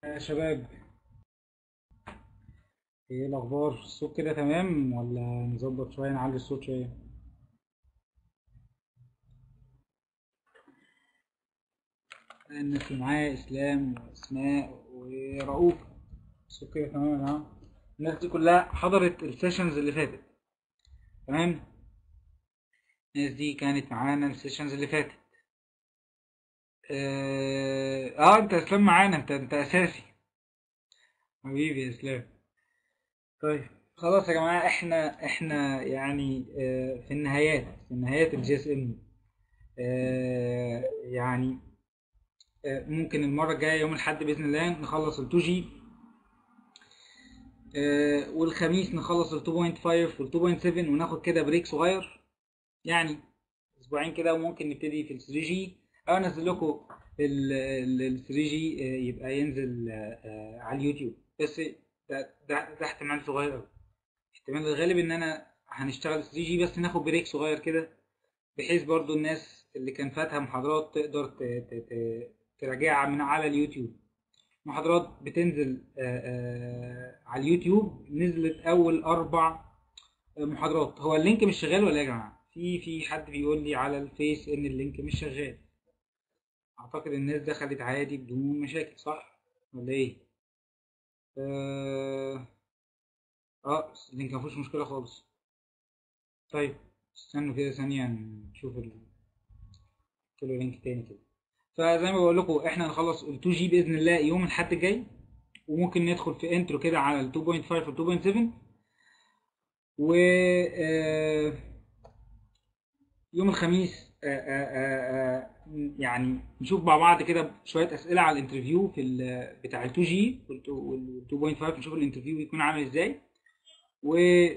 يا شباب ايه الاخبار الصوت كده تمام ولا نظبط شويه نعلي الصوت شويه الناس اللي معايا اسلام واسماء ورؤوف الصوت كده تمام يا جماعه الناس دي كلها حضرت السيشنز اللي فاتت تمام الناس دي كانت معانا السيشنز اللي فاتت اه, آه انت اسلام معانا انت انت اساسي حبيبي يا اسلام طيب خلاص يا جماعة احنا احنا يعني آه، في النهايات في نهايات الجي اس ام يعني آه، ممكن المرة الجاية يوم الأحد بإذن الله نخلص ال 2 جي والخميس نخلص ال 2.5 وال 2.7 وناخد كده بريك صغير يعني اسبوعين كده وممكن نبتدي في ال 3 جي او انزل لكم ال 3 جي يبقى ينزل آه، آه، على اليوتيوب بس ده ده, ده احتمال صغير قوي احتمال الغالب ان انا هنشتغل 3 جي بس ناخد بريك صغير كده بحيث برضو الناس اللي كان فاتها محاضرات تقدر ت- ت- ت- تراجعها من على اليوتيوب محاضرات بتنزل آه، آه، على اليوتيوب نزلت اول اربع محاضرات هو اللينك مش شغال ولا إيه يا جماعه في في حد بيقول لي على الفيس ان اللينك مش شغال اعتقد الناس دخلت عادي بدون مشاكل صح ولا ايه اه, آه اللينك مفيهوش مشكله خالص طيب استنوا كده ثانيه نشوف ال... له لينك تاني كده فزي ما بقول لكم احنا هنخلص ال 2 جي باذن الله يوم الاحد الجاي وممكن ندخل في انترو كده على ال 2.5 وال 2.7 و آه، يوم الخميس آه، آه، آه، آه، يعني نشوف مع بعض كده شويه اسئله على الانترفيو في ال- بتاع ال 2 جي وال 2.5 نشوف الانترفيو بيكون عامل ازاي و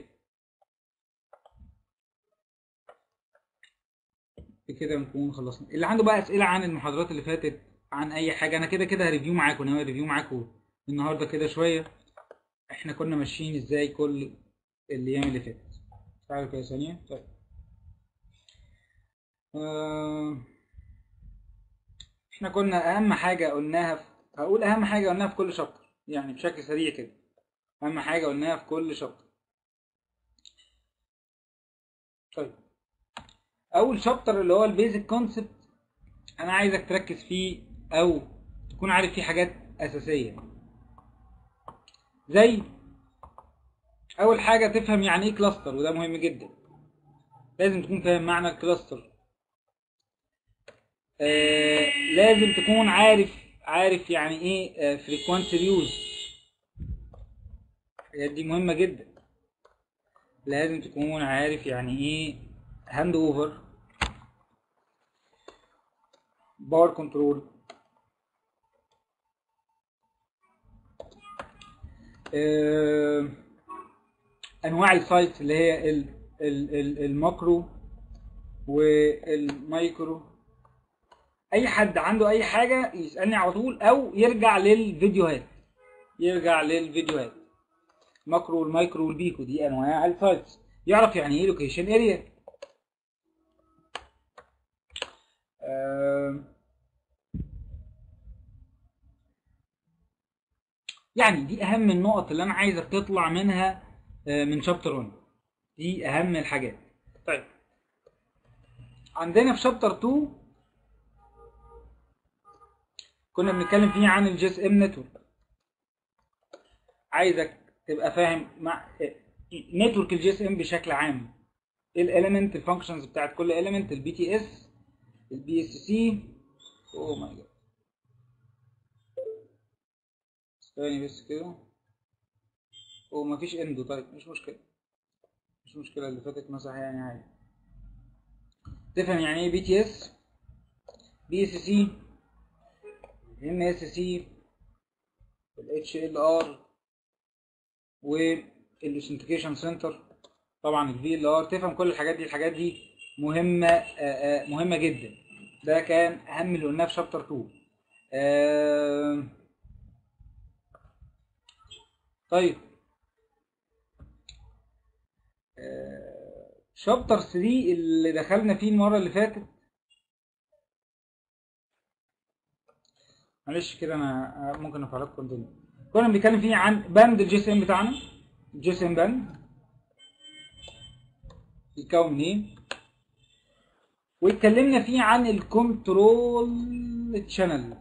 بكده نكون خلصنا اللي عنده بقى اسئله عن المحاضرات اللي فاتت عن اي حاجه انا كده كده هريفيو معاكم انا ريفيو معاكم النهارده كده شويه احنا كنا ماشيين ازاي كل الايام اللي فاتت تعالوا كده ثانيه طيب آه، احنا كنا اهم حاجه قلناها في... هقول اهم حاجه قلناها في كل شابتر يعني بشكل سريع كده اهم حاجه قلناها في كل شابتر طيب اول شابتر اللي هو البيزك كونسبت انا عايزك تركز فيه او تكون عارف فيه حاجات اساسيه زي اول حاجه تفهم يعني ايه كلاستر وده مهم جدا لازم تكون فاهم معنى الكلاستر آه لازم تكون عارف عارف يعني ايه فريكوانسي ريوز الحاجات دي مهمه جدا لازم تكون عارف يعني ايه هاند اوفر باور كنترول آه، انواع السايتس اللي هي ال- ال- ال- الماكرو والمايكرو اي حد عنده اي حاجه يسالني على طول او يرجع للفيديوهات يرجع للفيديوهات ماكرو والمايكرو والبيكو دي انواع السايتس يعرف يعني ايه لوكيشن اريا يعني دي اهم النقط اللي انا عايزك تطلع منها آه، من شابتر 1 دي اهم الحاجات طيب عندنا في شابتر 2 كنا بنتكلم فيه عن الجي اس ام نتورك عايزك تبقى فاهم مع نتورك الجي اس ام بشكل عام الاليمنت الفانكشنز بتاعت كل اليمنت البي تي اس البي اس سي اوه ماي جاد ثواني بس كده هو مفيش اندو طيب مش مشكلة مش مشكلة اللي فاتت مسح يعني عادي تفهم يعني ايه بي تي اس بي اس سي ام اس سي الاتش ال ار والاوثنتيكيشن سنتر طبعا الفي ال ار تفهم كل الحاجات دي الحاجات دي مهمة آه، آه، مهمة جدا ده كان اهم اللي قلناه في شابتر 2 آه، طيب شابتر 3 اللي دخلنا فيه المرة اللي فاتت معلش كده انا ممكن ارفع لكم تاني كنا بنتكلم فيه عن بند الجي اس ام بتاعنا الجي اس ام بند يتكون من ايه واتكلمنا فيه عن الكنترول تشانل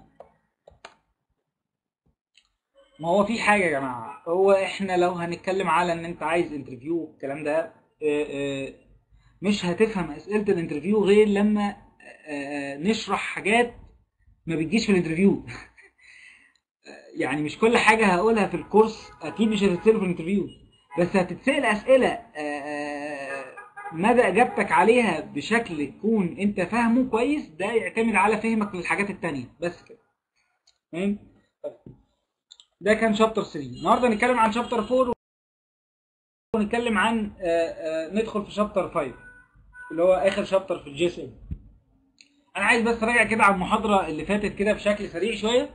ما هو في حاجه يا جماعه هو احنا لو هنتكلم على ان انت عايز انترفيو والكلام ده آه، آه، مش هتفهم اسئله الانترفيو غير لما آه، نشرح حاجات ما بتجيش في الانترفيو يعني مش كل حاجه هقولها في الكورس اكيد مش هتتسال في الانترفيو بس هتتسال اسئله آه، مدى اجابتك عليها بشكل يكون انت فاهمه كويس ده يعتمد على فهمك للحاجات التانية بس كده تمام طيب. ده كان شابتر 3 النهارده نتكلم عن شابتر 4 ونتكلم عن آه، آه، ندخل في شابتر 5 اللي هو اخر شابتر في الجي اس ام انا عايز بس اراجع كده على المحاضره اللي فاتت كده بشكل سريع شويه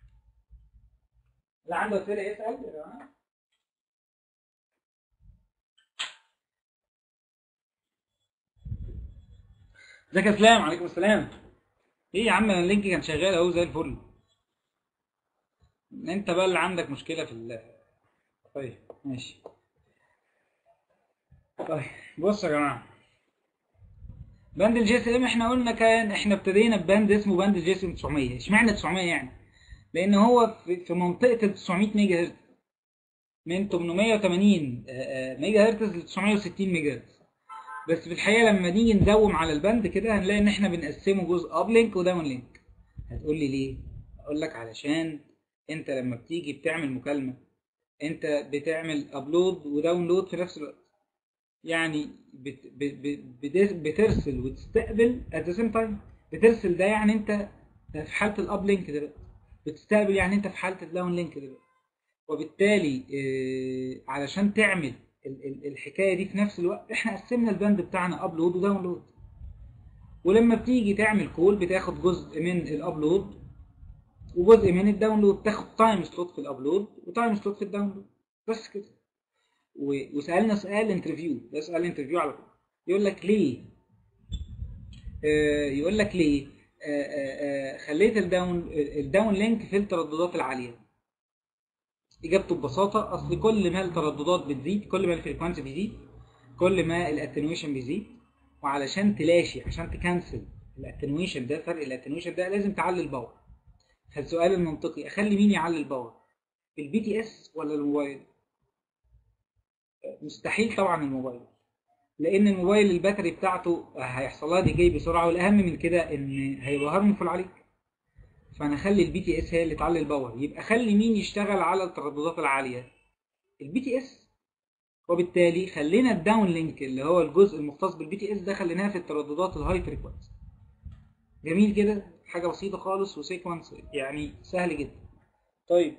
اللي عنده اسئله يسال يا جماعه ازيك يا اسلام عليكم السلام ايه يا عم انا اللينك كان شغال اهو زي الفل انت بقى اللي عندك مشكله في ال طيب ماشي طيب بصوا يا جماعه بند الجي اس ام احنا قلنا كان احنا ابتدينا ببند اسمه بند الجي اس ام 900 اشمعنى 900 يعني لان هو في في منطقه ال 900 ميجا هرتز من 880 آه، آه، ميجا هرتز ل 960 ميجا هرتز بس في الحقيقه لما نيجي ندوم على البند كده هنلاقي ان احنا بنقسمه جزء اب لينك وداون لينك هتقول لي ليه اقول لك علشان انت لما بتيجي بتعمل مكالمه انت بتعمل ابلود وداونلود في نفس الوقت يعني بت ب- ب- بت- بترسل وتستقبل at the same time بترسل ده يعني انت في حاله الاب لينك دلوقتي بتستقبل يعني انت في حاله الداون لينك دلوقتي وبالتالي آه، علشان تعمل ال- ال- الحكايه دي في نفس الوقت احنا قسمنا البند بتاعنا ابلود وداونلود ولما بتيجي تعمل كول بتاخد جزء من الابلود وجزء من الداونلود تاخد تايم سلوت في الابلود وتايم سلوت في الداونلود بس كده و- وسالنا سؤال انترفيو ده سؤال انترفيو على طول يقول لك ليه آه، يقول لك ليه آه، آه، آه، خليت الداون الداون لينك في الترددات العاليه اجابته ببساطه اصل كل ما الترددات بتزيد كل ما الفريكوانسي بيزيد كل ما الاتنويشن بيزيد وعلشان تلاشي عشان تكنسل الاتنويشن ده فرق الاتنويشن ده لازم تعلي الباور فالسؤال المنطقي اخلي مين يعلي الباور البي تي اس ولا الموبايل مستحيل طبعا الموبايل لان الموبايل الباتري بتاعته هيحصل لها ديكي بسرعه والاهم من كده ان هيبقى هارمفول عليك فانا اخلي البي تي اس هي اللي تعلي الباور يبقى خلي مين يشتغل على الترددات العاليه البي تي اس وبالتالي خلينا الداون لينك اللي هو الجزء المختص بالبي تي اس ده خليناه في الترددات الهاي فريكوانسي جميل كده حاجه بسيطه خالص وسيكونس يعني سهل جدا طيب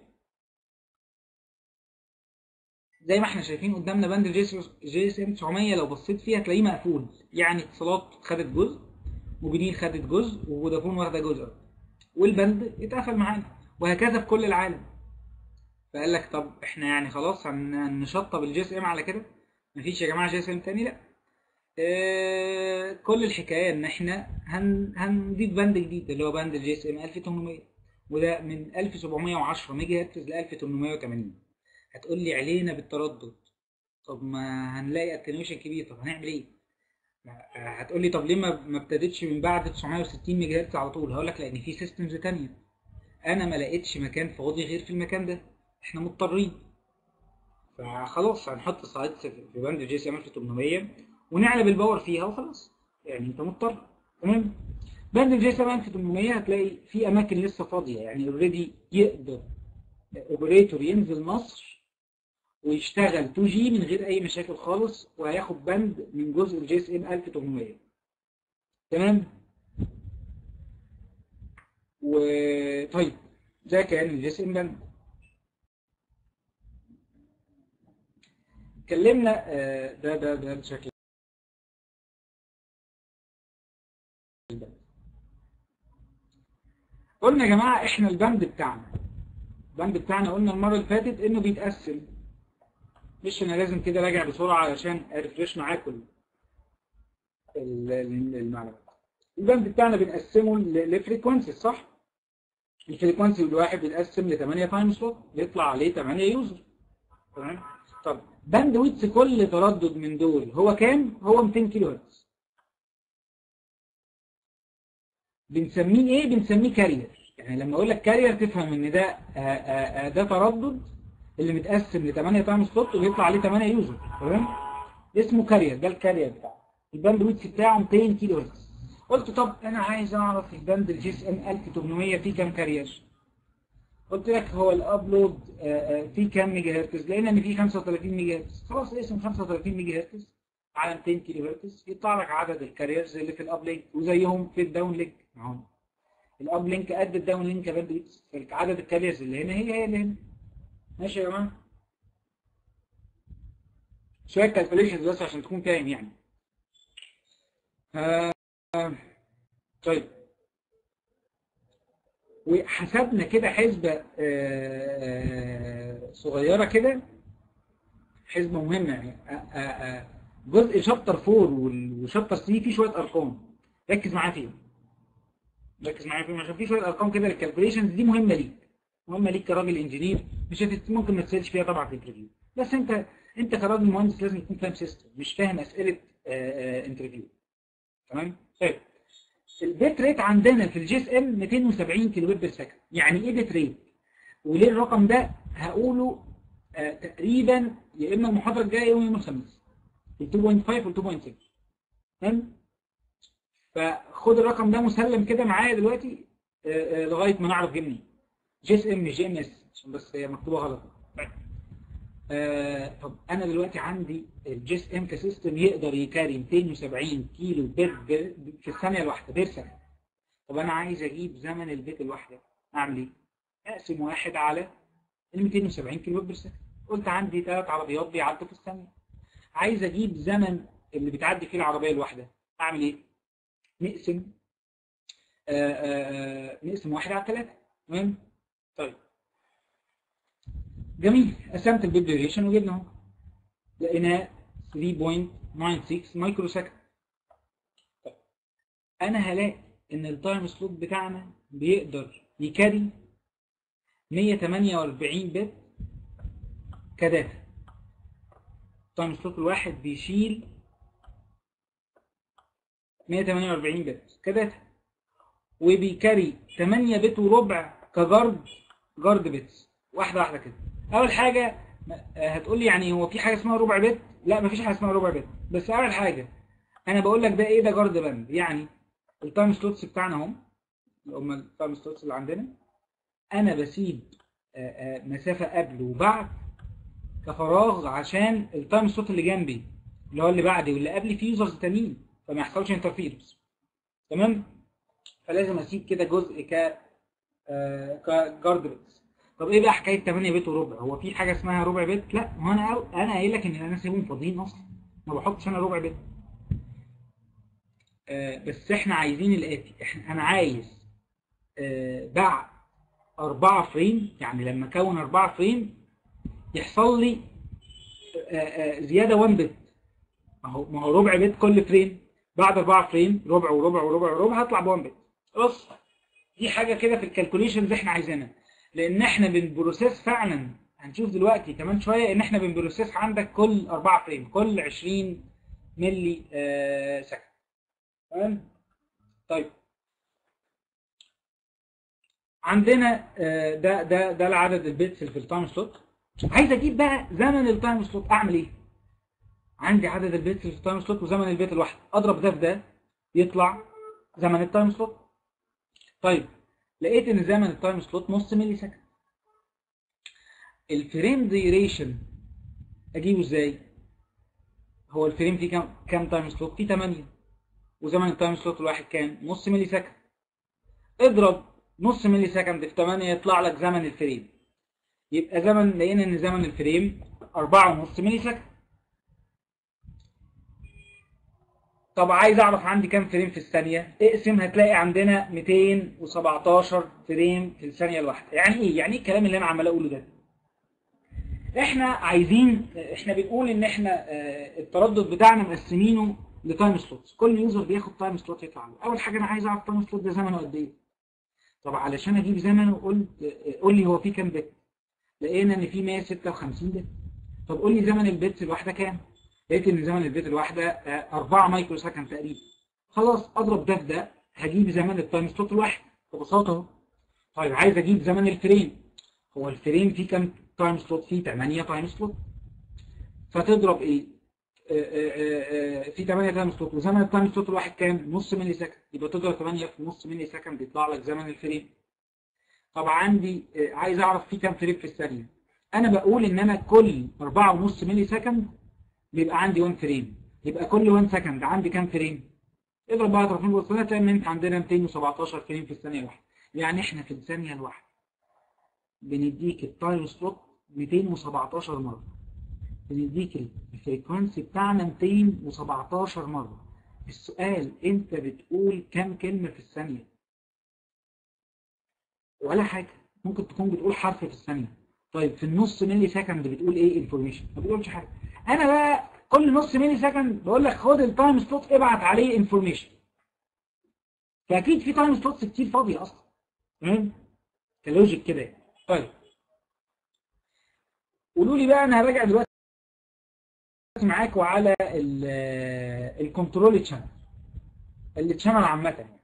زي ما احنا شايفين قدامنا بند الجي اس ام 900 لو بصيت فيه هتلاقيه مقفول يعني اتصالات خدت جزء موبينيل خدت جزء وفودافون واخده جزء والبند اتقفل معانا وهكذا في كل العالم فقال لك طب احنا يعني خلاص هن- هنشطب الجي اس ام على كده مفيش يا جماعه جي اس ام تاني لا اه كل الحكايه ان احنا هن هنضيف بند جديد اللي هو بند الجي اس ام 1800 وده من 1710 ميجا هرتز ل 1880 هتقول لي علينا بالتردد طب ما هنلاقي اتنويشن كبير طب هنعمل ايه ما- هتقول لي طب ليه ما ما ابتدتش من بعد 960 ميجا هرتز على طول هقول لك لان في سيستمز تانية انا ما لقيتش مكان فاضي غير في المكان ده احنا مضطرين فخلاص هنحط سايتس في باند جي اس ام 1800 ونعلب الباور فيها وخلاص يعني انت مضطر تمام باند الجي اس ام 1800 هتلاقي في اماكن لسه فاضيه يعني اوريدي يقدر اوبريتور ينزل مصر ويشتغل 2 جي من غير اي مشاكل خالص وهياخد بند من جزء الجي اس ام 1800 تمام وطيب ده كان الجي اس ام بند اتكلمنا آه، ده ده ده بشكل البند. قلنا يا جماعه احنا البند بتاعنا البند بتاعنا قلنا المره اللي فاتت انه بيتقسم مش انا لازم كده راجع بسرعه علشان ارفرش معاكم ال- ال- المعلومات البند بتاعنا بنقسمه لفريكونسي صح الفريكونسي الواحد بيتقسم ل 8 تايم سلوت بيطلع عليه 8 يوزر تمام طب باند ويتس كل تردد من دول هو كام هو 200 كيلو هرتز بنسميه ايه بنسميه كارير يعني لما اقول لك كارير تفهم ان ده آآ آآ ده تردد اللي متقسم ل 8 تايم سلوت وبيطلع عليه 8 يوزر تمام اسمه كارير ده الكارير بتاعه الباند ويتس بتاعه 200 كيلو هرتز قلت طب انا عايز اعرف الباند الجي اس ام 1800 فيه كام كارير قلت لك هو الابلود فيه كام ميجا هرتز لقينا ان فيه 35 ميجا هرتز خلاص اقسم 35 ميجا هرتز على 200 كيلو هرتز يطلع لك عدد الكاريرز اللي في الاب لينك وزيهم في الداون لينك اهو الاب لينك قد الداون لينك يا باند ويتس عدد الكاريرز اللي هنا هي هي اللي هنا ماشي يا جماعه شويه كالكوليشنز بس عشان تكون فاهم يعني آه طيب وحسبنا كده حسبة آه صغيرة كده حسبة مهمة يعني آه جزء شابتر 4 وشابتر 3 فيه شوية أرقام ركز معايا فيهم ركز معايا فيهم عشان فيه شوية أرقام كده للكالكوليشنز دي مهمة ليك مهمة ليك كراجل انجينير مش هتت... ممكن ما تسألش فيها طبعا في الانترفيو بس انت انت كراجل مهندس لازم تكون فاهم سيستم مش فاهم اسئله انترفيو تمام طيب البيت ريت عندنا في الجي اس ام 270 كيلو بت بير سكند يعني ايه بيت ريت وليه الرقم ده هقوله آه تقريبا يا اما المحاضره الجايه يوم يوم الخميس ال 2.5 وال 2.6 تمام فخد الرقم ده مسلم كده معايا دلوقتي آه آه لغايه ما نعرف جه منين جي اس ام مش جي ام اس عشان بس هي مكتوبه غلط آه طب انا دلوقتي عندي الجي اس ام كسيستم يقدر يكاري 270 كيلو بيت في الثانيه الواحده بير سكند طب انا عايز اجيب زمن البيت الواحده اعمل ايه؟ اقسم واحد على ال 270 كيلو بير سكند قلت عندي ثلاث عربيات بيعدوا في الثانيه عايز اجيب زمن اللي بتعدي فيه العربيه الواحده اعمل ايه؟ نقسم آآ آآ نقسم واحد على ثلاثه تمام؟ طيب جميل قسمت البيب ديوريشن وجبنا اهو لقيناه 3.96 مايكرو سكند طيب انا هلاقي ان التايم سلوت بتاعنا بيقدر يكاري 148 بت كداتا التايم سلوت الواحد بيشيل 148 بت كداتا وبيكاري 8 بت وربع كجارد جارد بيتس واحده واحده كده اول حاجه هتقول لي يعني هو في حاجه اسمها ربع بت لا مفيش حاجه اسمها ربع بت بس اول حاجه انا بقول لك ده ايه ده جارد باند يعني التايم سلوتس بتاعنا اهم اللي هم التايم سلوتس اللي عندنا انا بسيب مسافه قبل وبعد كفراغ عشان التايم سلوت اللي جنبي اللي هو اللي بعدي واللي قبلي فيه يوزرز تانيين فما يحصلش انترفيرنس تمام فلازم اسيب كده جزء ك كجارد بيتس طب ايه بقى حكايه 8 بت وربع هو في حاجه اسمها ربع بت لا ما انا انا قايل لك ان انا سايبهم فاضيين اصلا ما بحطش انا ربع بت آه بس احنا عايزين الاتي احنا انا عايز آه بعد 4 فريم يعني لما اكون 4 فريم يحصل لي آه آه زياده 1 بت ما هو ما هو ربع بت كل فريم بعد 4 فريم ربع وربع وربع وربع هطلع ب 1 بت خلاص دي حاجه كده في الكالكوليشنز احنا عايزينها لان احنا بنبروسيس فعلا هنشوف دلوقتي كمان شويه ان احنا بنبروسيس عندك كل 4 فريم كل 20 ملي آه سكند تمام طيب عندنا آه ده ده ده العدد البيتس اللي في التايم سلوت عايز اجيب بقى زمن التايم سلوت اعمل ايه عندي عدد البيتس اللي في التايم سلوت وزمن البيت الواحد اضرب ده في ده يطلع زمن التايم سلوت طيب لقيت ان زمن التايم سلوت نص ملي سكند الفريم ديوريشن اجيبه ازاي هو الفريم فيه كام كام تايم سلوت فيه 8 وزمن التايم سلوت الواحد كام نص ملي سكند اضرب نص ملي سكند في 8 يطلع لك زمن الفريم يبقى زمن لقينا ان زمن الفريم 4.5 ملي سكند طب عايز اعرف عندي كام فريم في الثانية اقسم هتلاقي عندنا 217 فريم في الثانية الواحدة يعني ايه يعني ايه الكلام اللي انا عمال اقوله ده احنا عايزين احنا بنقول ان احنا التردد بتاعنا مقسمينه لتايم سلوتس كل يوزر بياخد تايم سلوت يطلع له اول حاجه انا عايز اعرف تايم سلوت ده زمنه قد ايه طب علشان اجيب زمنه قلت قول لي هو في كام بت لقينا ان في 156 بت طب قول لي زمن البت الواحده كام لقيت ان زمن البت الواحده 4 مايكرو سكند تقريبا خلاص اضرب ده في ده هجيب زمن التايم سلوت الواحد ببساطه اهو طيب عايز اجيب زمن الفريم هو الفريم فيه كام تايم سلوت فيه 8 تايم سلوت فتضرب ايه في 8 تايم سلوت وزمن التايم سلوت الواحد كام نص ملي سكند يبقى تضرب 8 في نص ملي سكند يطلع لك زمن الفريم طب عندي عايز اعرف في كام فريم في الثانيه انا بقول ان انا كل 4.5 ملي سكند بيبقى عندي 1 فريم يبقى كل 1 سكند عندي كام فريم اضرب بقى طرفين بالصلاه تلاقي ان انت عندنا 217 فريم في الثانيه الواحده يعني احنا في الثانيه الواحده بنديك التايم سلوت 217 مره بنديك الفريكونسي بتاعنا 217 مره السؤال انت بتقول كام كلمه في الثانيه ولا حاجه ممكن تكون بتقول حرف في الثانيه طيب في النص ملي سكند بتقول ايه انفورميشن ما بتقولش حاجه انا بقى كل نص ملي سكند بقول لك خد التايم سلوت ابعت عليه انفورميشن فاكيد في تايم سلوتس كتير فاضيه اصلا تمام كلوجيك كده يعني طيب قولوا لي بقى انا هراجع دلوقتي معاكم على الكنترول تشانل التشانل عامه يعني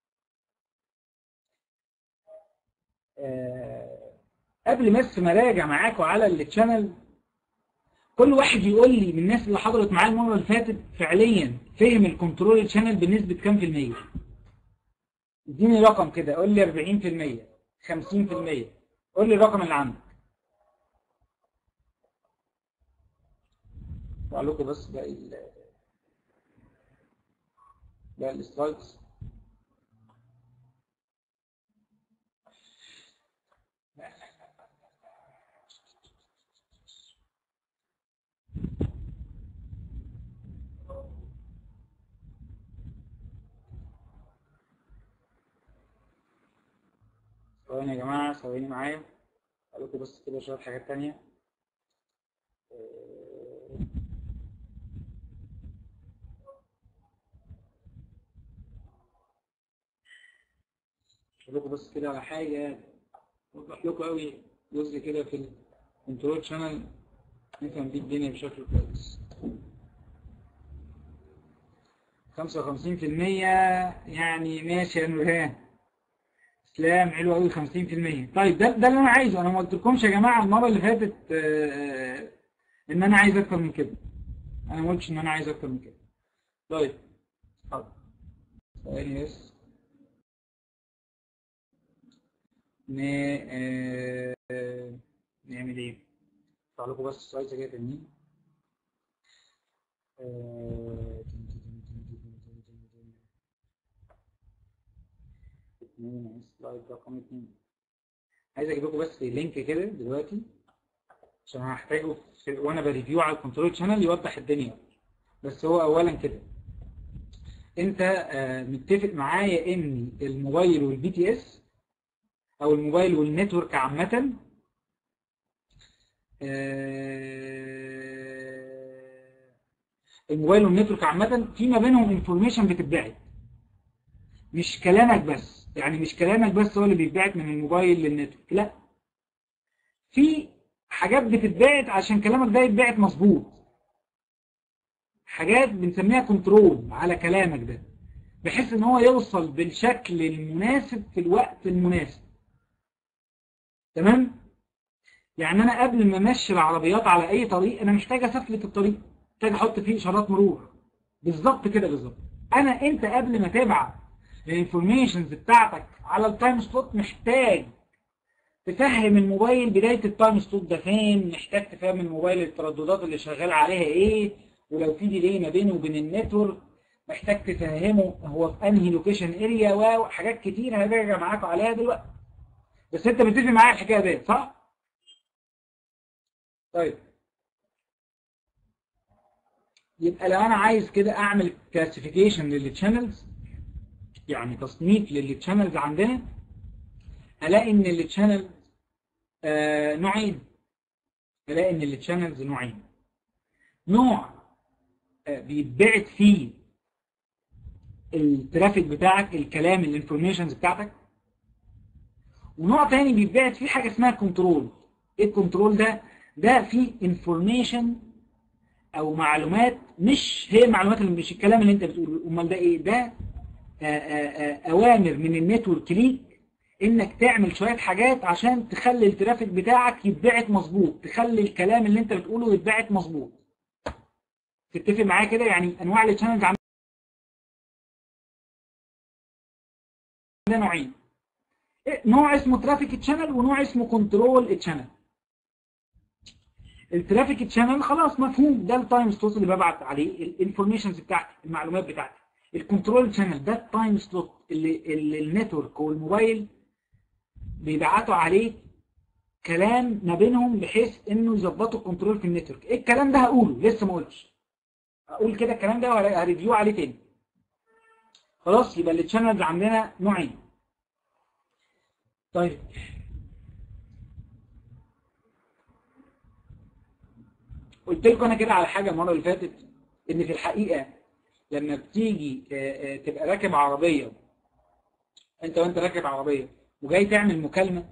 أه قبل بس ما اراجع معاكم على التشانل كل واحد يقول لي من الناس اللي حضرت معايا المره اللي فاتت فعليا فهم الكنترول تشانل بنسبه كام في الميه اديني رقم كده قول لي 40% 50% قول لي الرقم اللي عندك اطلع لكم بس باقي ال باقي السلايدز ثواني يا جماعة ثواني معايا أقول لكم بس كده شوية حاجات تانية أقول لكم بس كده على حاجة أوضح لكم قوي جزء كده في الكنترول شانل نفهم بيه الدنيا بشكل كويس 55% يعني ماشي يا نورهان اسلام حلو قوي 50% طيب ده ده اللي انا عايزه انا ما قلتلكمش يا جماعه المره اللي فاتت آه ان انا عايز اكتر من كده انا ما قلتش ان انا عايز اكتر من كده طيب حاضر ثواني بس ن... آه... نعمل ايه اطلع لكم بس السؤال كده تاني آه... اتنين سلايد رقم اتنين عايز اجيب لكم بس لينك كده دلوقتي عشان هحتاجه في... وانا بريفيو على الكنترول شانل يوضح الدنيا بس هو اولا كده انت آه متفق معايا ان الموبايل والبي تي اس او الموبايل والنتورك عامة آه الموبايل والنتورك عامة في ما بينهم انفورميشن بتتبعت مش كلامك بس يعني مش كلامك بس هو اللي بيتبعت من الموبايل للنتورك لا في حاجات بتتبعت عشان كلامك ده يتبعت مظبوط حاجات بنسميها كنترول على كلامك ده بحيث ان هو يوصل بالشكل المناسب في الوقت المناسب تمام يعني انا قبل ما امشي العربيات على اي طريق انا محتاج اسفلت الطريق محتاج احط فيه اشارات مرور بالظبط كده بالظبط انا انت قبل ما تبعت الانفورميشنز بتاعتك على التايم سلوت محتاج تفهم الموبايل بداية التايم سلوت ده فين محتاج تفهم الموبايل الترددات اللي شغال عليها ايه ولو في ديلي ما بينه وبين النتورك محتاج تفهمه هو في انهي لوكيشن اريا وحاجات كتير هرجع معاكم عليها دلوقتي بس انت متفق معايا الحكايه ديت صح؟ طيب يبقى لو انا عايز كده اعمل كلاسيفيكيشن للتشانلز يعني تصنيف للتشانلز عندنا الاقي ان التشانل آه نوعين الاقي ان التشانلز نوعين نوع آه بيتبعت فيه الترافيك بتاعك الكلام الانفورميشنز بتاعتك ونوع تاني بيتبعت فيه حاجه اسمها كنترول ايه الكنترول ده ده فيه انفورميشن او معلومات مش هي المعلومات اللي مش الكلام اللي انت بتقوله امال ده ايه ده آآ آآ اوامر من النتورك ليك انك تعمل شويه حاجات عشان تخلي الترافيك بتاعك يتبعت مظبوط تخلي الكلام اللي انت بتقوله يتبعت مظبوط تتفق معايا كده يعني انواع التشانلز عندنا نوعين نوع اسمه ترافيك تشانل ونوع اسمه كنترول تشانل الترافيك تشانل خلاص مفهوم ده التايم سلوت اللي ببعت عليه الانفورميشنز بتاعتي المعلومات بتاعتي الكنترول شانل ده التايم سلوت اللي, اللي النتورك والموبايل بيبعتوا عليه كلام ما بينهم بحيث انه يظبطوا الكنترول في النتورك ايه الكلام ده هقوله لسه ما قلتش هقول كده الكلام ده وهريفيو عليه تاني خلاص يبقى التشانلز عندنا نوعين طيب قلت لكم انا كده على حاجه المره اللي فاتت ان في الحقيقه لما بتيجي تبقى راكب عربيه انت وانت راكب عربيه وجاي تعمل مكالمه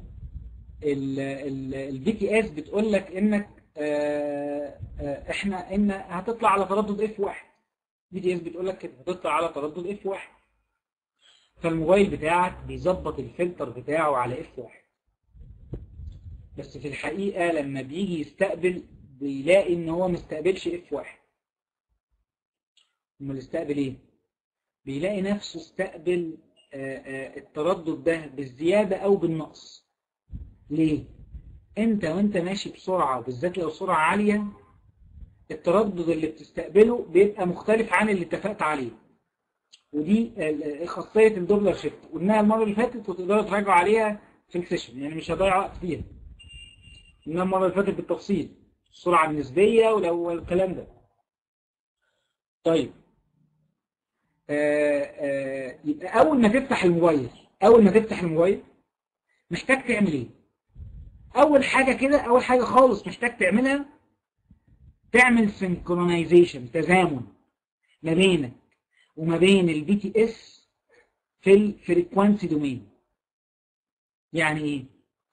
البي تي اس بتقول لك انك احنا ان هتطلع على تردد اف 1 بي تي اس بتقول لك كده هتطلع على تردد اف 1 فالموبايل بتاعك بيظبط الفلتر بتاعه على اف 1 بس في الحقيقه لما بيجي يستقبل بيلاقي ان هو مستقبلش اف 1 امال استقبل ايه بيلاقي نفسه استقبل التردد ده بالزيادة او بالنقص ليه انت وانت ماشي بسرعة بالذات لو سرعة عالية التردد اللي بتستقبله بيبقى مختلف عن اللي اتفقت عليه ودي خاصية الدوبلر شيفت قلناها المرة اللي فاتت وتقدروا تراجعوا عليها في السيشن يعني مش هضيع وقت فيها قلناها المرة اللي فاتت بالتفصيل السرعة النسبية والكلام ده طيب آآ آآ يبقى اول ما تفتح الموبايل اول ما تفتح الموبايل محتاج تعمل ايه اول حاجة كده اول حاجة خالص محتاج تعملها تعمل سنكرونايزيشن تزامن ما بينك وما بين البي تي اس في الفريكوانسي دومين يعني ايه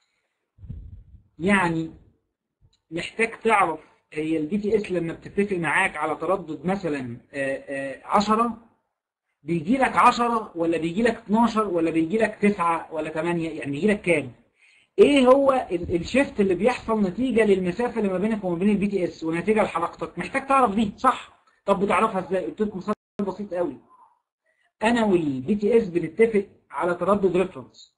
يعني محتاج تعرف هي البي تي اس لما بتتفق معاك على تردد مثلا 10 بيجي لك 10 ولا بيجي لك 12 ولا بيجي لك 9 ولا 8 يعني بيجي لك كام ايه هو الشيفت اللي بيحصل نتيجة للمسافة اللي ما بينك وما بين البي تي اس ونتيجة لحركتك محتاج تعرف دي صح طب بتعرفها ازاي قلت لكم مثال بسيط قوي انا والبي تي اس بنتفق على تردد ريفرنس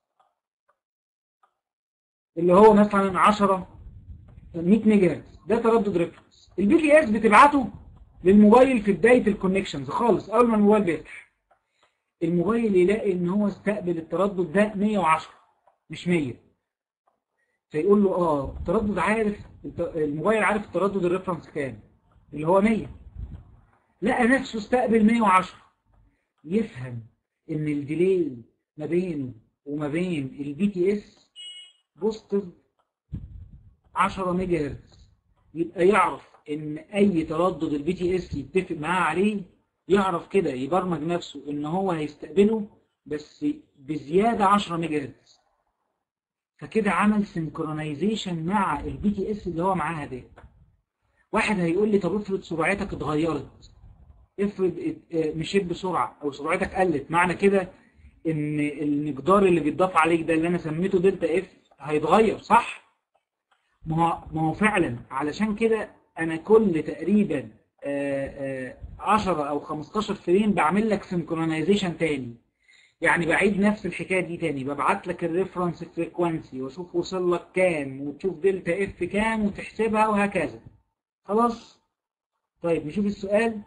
اللي هو مثلا 10 100 ميجا هرتز ده تردد ريفرنس البي تي اس بتبعته للموبايل في بداية الكونكشنز خالص اول ما الموبايل بيفتح الموبايل يلاقي ان هو استقبل التردد ده 110 مش 100 فيقول له اه التردد عارف الموبايل عارف التردد الريفرنس كام اللي هو 100 لقى نفسه استقبل 110 يفهم ان الديلي ما بينه وما بين البي تي اس بوزيتيف 10 ميجا هرتز يبقى يعرف ان اي تردد البي تي اس يتفق معاه عليه يعرف كده يبرمج نفسه ان هو هيستقبله بس بزيادة 10 ميجا هرتز فكده عمل سنكرونايزيشن مع البي تي اس اللي هو معاها ده واحد هيقول لي طب افرض سرعتك اتغيرت افرض مشيت بسرعة او سرعتك قلت معنى كده ان المقدار اللي بيتضاف عليك ده اللي انا سميته دلتا اف هيتغير صح ما هو ما هو فعلا علشان كده انا كل تقريبا 10 او 15 فريم بعمل لك سنكرونايزيشن تاني يعني بعيد نفس الحكايه دي تاني ببعت لك الريفرنس فريكوانسي واشوف وصل لك كام وتشوف دلتا اف كام وتحسبها وهكذا خلاص طيب نشوف السؤال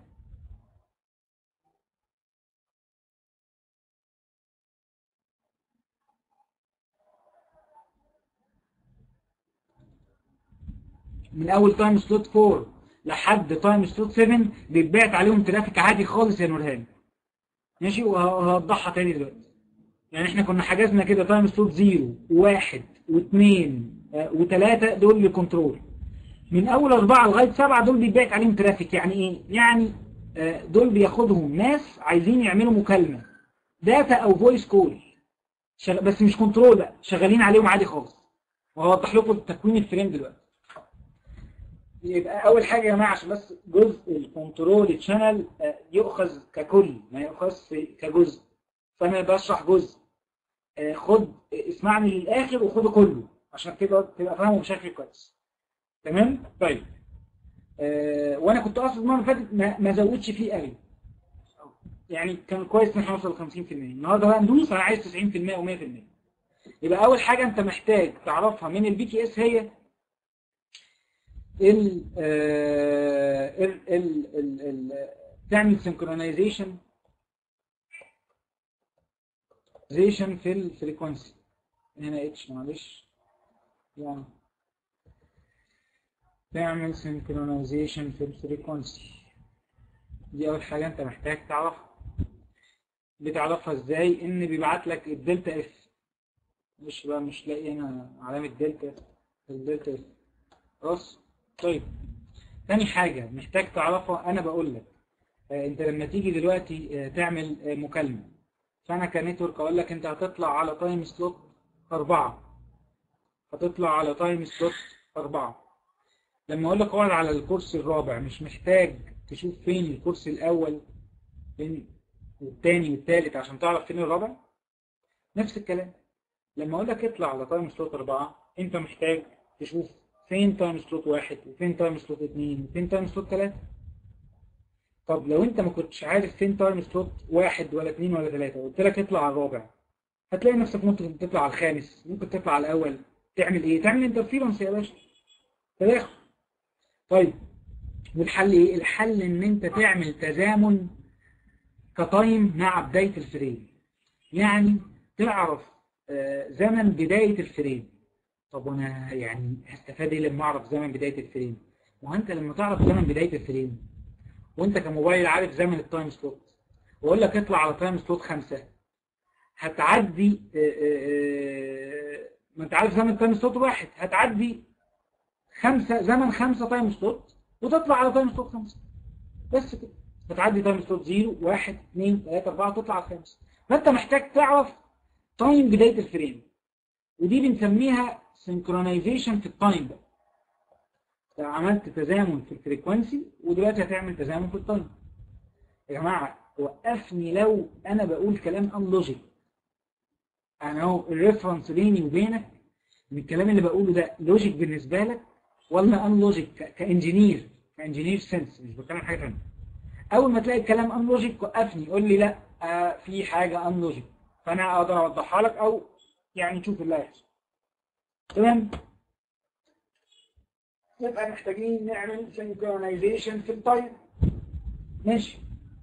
من اول تايم سلوت 4 لحد تايم سلوت 7 بيتبعت عليهم ترافيك عادي خالص يا نورهان ماشي وهوضحها تاني دلوقتي يعني احنا كنا حجزنا كده تايم سلوت 0 و1 و2 و3 دول لكنترول من اول 4 لغايه 7 دول بيتبعت عليهم ترافيك يعني ايه يعني دول بياخدهم ناس عايزين يعملوا مكالمه داتا او فويس كول شغ... بس مش كنترول بقى شغالين عليهم عادي خالص وهوضح لكم تكوين الفريم دلوقتي يبقى اول حاجه يا جماعه عشان بس جزء الكنترول تشانل يؤخذ ككل ما يؤخذ كجزء فانا بشرح جزء آه، خد اسمعني للاخر وخده كله عشان كده تبقى فاهمه بشكل كويس تمام طيب آه، وانا كنت اقصد المره اللي فاتت ما ما ازودش فيه قوي يعني كان كويس ان احنا نوصل ل 50% النهارده بقى ندوس انا عايز 90% و100% يبقى اول حاجه انت محتاج تعرفها من البي تي اس هي ال آه، ال ال ال ال تعمل سنكرونايزيشن زيشن في الفريكونسي هنا اتش معلش يعني تعمل سنكرونايزيشن في الفريكونسي دي اول حاجه انت محتاج تعرفها بتعرفها ازاي ان بيبعت لك الدلتا اف مش بقى مش لاقي هنا علامه دلتا الدلتا اف خلاص طيب تاني حاجه محتاج تعرفها انا بقول لك آه، انت لما تيجي دلوقتي آه، تعمل آه، مكالمه فانا كنتورك اقول لك انت هتطلع على تايم سلوت أربعة هتطلع على تايم سلوت أربعة لما اقول لك اقعد على الكرسي الرابع مش محتاج تشوف فين الكرسي الاول فين والتاني والتالت عشان تعرف فين الرابع نفس الكلام لما اقول لك اطلع على تايم سلوت أربعة انت محتاج تشوف فين تايم سلوت واحد وفين تايم سلوت اتنين وفين تايم سلوت تلاتة طب لو انت ما كنتش عارف فين تايم سلوت واحد ولا اتنين ولا تلاتة قلت لك اطلع على الرابع هتلاقي نفسك ممكن تطلع على الخامس ممكن تطلع على الاول تعمل ايه تعمل انترفيرنس يا باشا تداخل طيب والحل ايه الحل ان انت تعمل تزامن كتايم مع بداية الفريم يعني تعرف آه، زمن بداية الفريم طب وانا يعني هستفاد ايه لما اعرف زمن بداية الفريم وانت لما تعرف زمن بداية الفريم وانت كموبايل عارف زمن التايم سلوت واقول لك اطلع على تايم سلوت خمسة هتعدي آه، آه، آه، ما انت عارف زمن تايم سلوت واحد هتعدي خمسة زمن خمسة تايم سلوت وتطلع على تايم سلوت خمسة بس كده هتعدي تايم سلوت زيرو واحد اثنين ثلاثة أربعة وتطلع على خمسة فأنت محتاج تعرف تايم بداية الفريم ودي بنسميها سنكرونايزيشن في التايم بقى عملت تزامن في الفريكونسي ودلوقتي هتعمل تزامن في التايم يا جماعة وقفني لو أنا بقول كلام ان لوجيك أنا هو الريفرنس بيني وبينك من الكلام اللي بقوله ده لوجيك بالنسبة لك ولا ان لوجيك كانجينير كانجينير سنس مش بتكلم حاجة ثانيه أول ما تلاقي الكلام ان لوجيك وقفني قول لي لا آه في حاجة ان لوجيك فأنا أقدر أوضحها لك أو يعني نشوف اللي هيحصل تمام نبقى محتاجين نعمل سنكرونايزيشن في التايم ماشي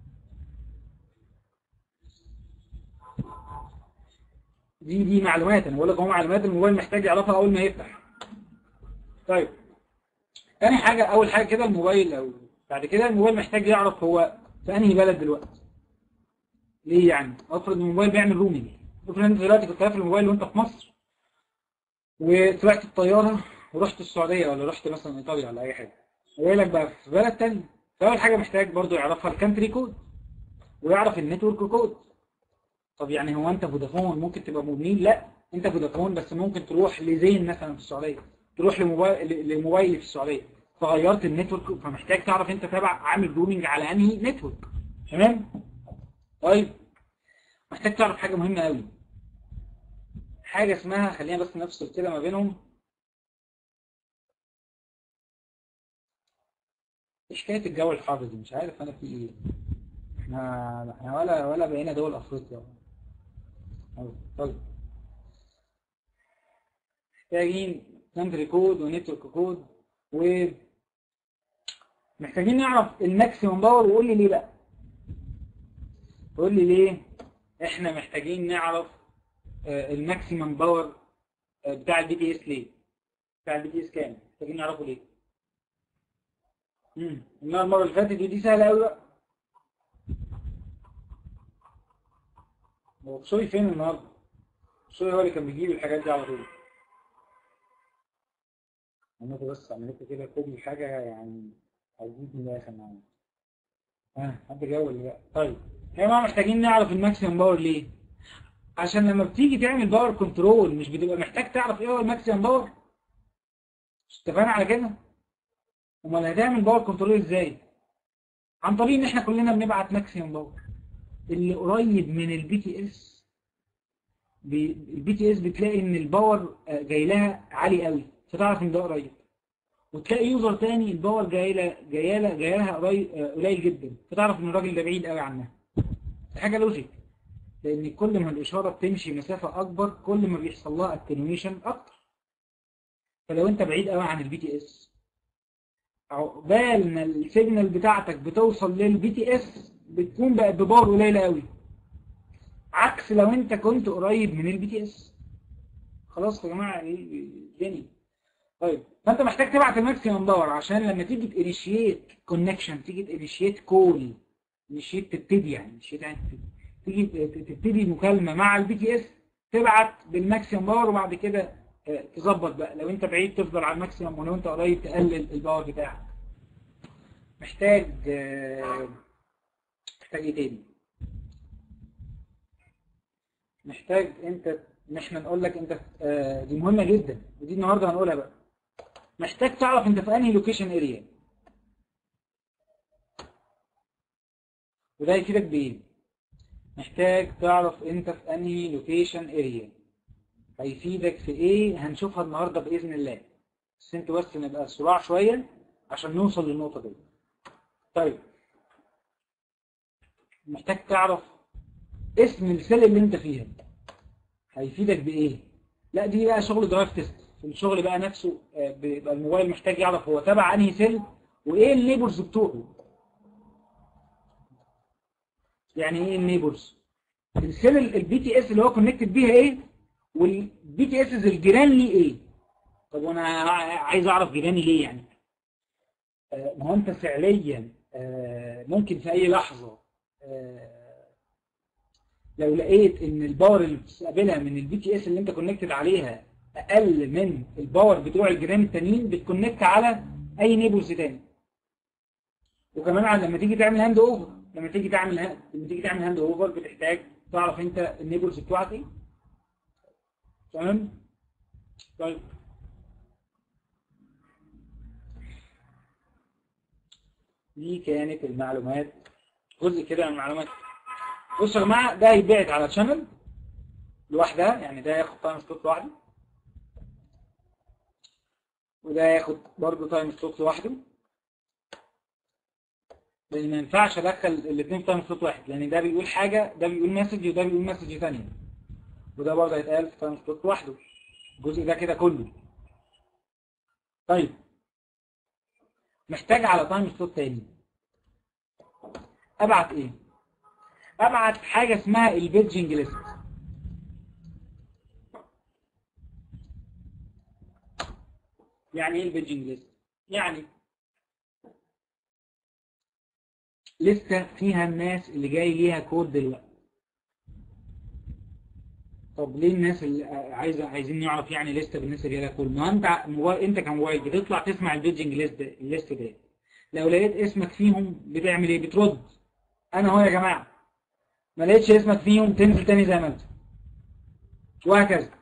دي دي معلومات انا بقول لك هو معلومات الموبايل محتاج يعرفها اول ما يفتح طيب تاني حاجة اول حاجة كده الموبايل او بعد كده الموبايل محتاج يعرف هو في انهي بلد دلوقتي ليه يعني افرض الموبايل بيعمل رومينج افرض انت دلوقتي كنت قافل الموبايل وانت في مصر وطلعت الطيارة ورحت السعودية ولا رحت مثلا ايطاليا ولا اي حاجة ويقول لك بقى في بلد تاني فاول حاجة محتاج برضو يعرفها الكانتري كود ويعرف النتورك كود طب يعني هو انت فودافون ممكن تبقى مبنين لا انت فودافون بس ممكن تروح لزين مثلا في السعودية تروح لموبايل لموبايل في السعودية فغيرت النتورك فمحتاج تعرف انت تابع عامل رومينج على انهي نتورك تمام طيب محتاج تعرف حاجة مهمة قوي حاجة اسمها خلينا بس نفصل كده ما بينهم ايش حكايه الجو الحر دي مش عارف انا في ايه احنا احنا ولا ولا بقينا دول افريقيا أيوة، طيب محتاجين كانتري كود ونتورك كود و محتاجين نعرف الماكسيمم باور وقول لي ليه بقى قول لي ليه احنا محتاجين نعرف آه، الماكسيمم باور آه، بتاع البي دي اس ليه بتاع البي دي اس كام محتاجين نعرفه ليه امم انما المره اللي فاتت دي سهله قوي بقى هو بشوي فين النهارده بشوي هو اللي كان بيجيب الحاجات دي على طول انا بس اعمل لكم كده كوبي حاجه يعني هتجيب من الاخر معايا ها حد جاوب اللي بقى طيب يا جماعه محتاجين نعرف الماكسيمم باور ليه عشان لما بتيجي تعمل باور كنترول مش بتبقى محتاج تعرف ايه هو الماكسيمم باور مش اتفقنا على كده امال هتعمل باور كنترول ازاي عن طريق ان احنا كلنا بنبعت ماكسيمم باور اللي قريب من البي تي اس البي تي اس بتلاقي ان الباور جاي لها عالي قوي فتعرف ان ده قريب وتلاقي يوزر تاني الباور جاي لها جاي لها جاي لها قليل جدا فتعرف ان الراجل ده بعيد قوي عنها دي حاجه لوجيك لان كل ما الاشاره بتمشي مسافه اكبر كل ما بيحصل لها اتنويشن اكتر فلو انت بعيد قوي عن البي تي اس عقبال ما السيجنال بتاعتك بتوصل للبي تي اس بتكون بقت بباور قليله قوي عكس لو انت كنت قريب من البي تي اس خلاص يا جماعه الدنيا طيب فانت محتاج تبعت الماكسيمم باور عشان لما تيجي تانيشيت كونكشن تيجي تانيشيت كول انيشيت تبتدي يعني انيشيت يعني تيجي تبتدي مكالمه مع البي تي اس تبعت بالماكسيمم باور وبعد كده تظبط بقى لو انت بعيد تفضل على الماكسيمم ولو انت قريب تقلل الباور بتاعك محتاج محتاج ايه تاني محتاج انت ان احنا نقول لك انت آه دي مهمه جدا ودي النهارده هنقولها بقى محتاج تعرف انت في انهي لوكيشن اريا وده هيفيدك بايه محتاج تعرف انت في انهي لوكيشن اريا هيفيدك في ايه هنشوفها النهارده باذن الله بس انت بس نبقى صراع شويه عشان نوصل للنقطه دي طيب محتاج تعرف اسم السيل اللي انت فيها هيفيدك بايه لا دي بقى شغل درايف تيست في الشغل بقى نفسه بيبقى الموبايل محتاج يعرف هو تبع انهي سيل وايه النيبرز بتوعه يعني ايه النيبرز السيل البي تي اس اللي هو كونكتد بيها ايه والبي تي اس الجيران ليه ايه طب وانا عايز اعرف جيراني ليه يعني ما هو انت فعليا ممكن في اي لحظه لو لقيت ان الباور اللي بتستقبلها من البي تي اس اللي انت كونكتد عليها اقل من الباور بتوع الجيران التانيين بتكونكت على اي نيبلز تاني وكمان لما تيجي تعمل هاند اوفر لما تيجي تعمل ها... لما تيجي تعمل هاند اوفر بتحتاج تعرف انت النيبلز بتوعك ايه تمام طيب دي كانت المعلومات جزء كده من المعلومات بصوا يا جماعه ده هيتبعت على تشانل لوحدها يعني ده ياخد تايم سلوت لوحده وده ياخد برضه تايم سلوت لوحده لان ما ينفعش ادخل الاثنين في تايم سلوت واحد لان ده بيقول حاجه ده بيقول مسج وده بيقول مسج ثانيه وده برضه هيتقال في تايم سلوت لوحده الجزء ده كده كله طيب محتاج على تايم سلوت تاني ابعت ايه ابعت حاجه اسمها البيدجنج ليست يعني ايه البيدجنج ليست يعني لسه فيها الناس اللي جاي ليها كود دلوقتي طب ليه الناس اللي عايزه عايزين نعرف يعني لسه بالنسبه ليها كود ما انت موبايل انت كموبايل بتطلع تسمع البيدجنج ليست الليست ده لو لقيت اسمك فيهم بتعمل ايه بترد انا اهو يا جماعه ما لقيتش اسمك فيهم تنزل تاني زي ما انت وهكذا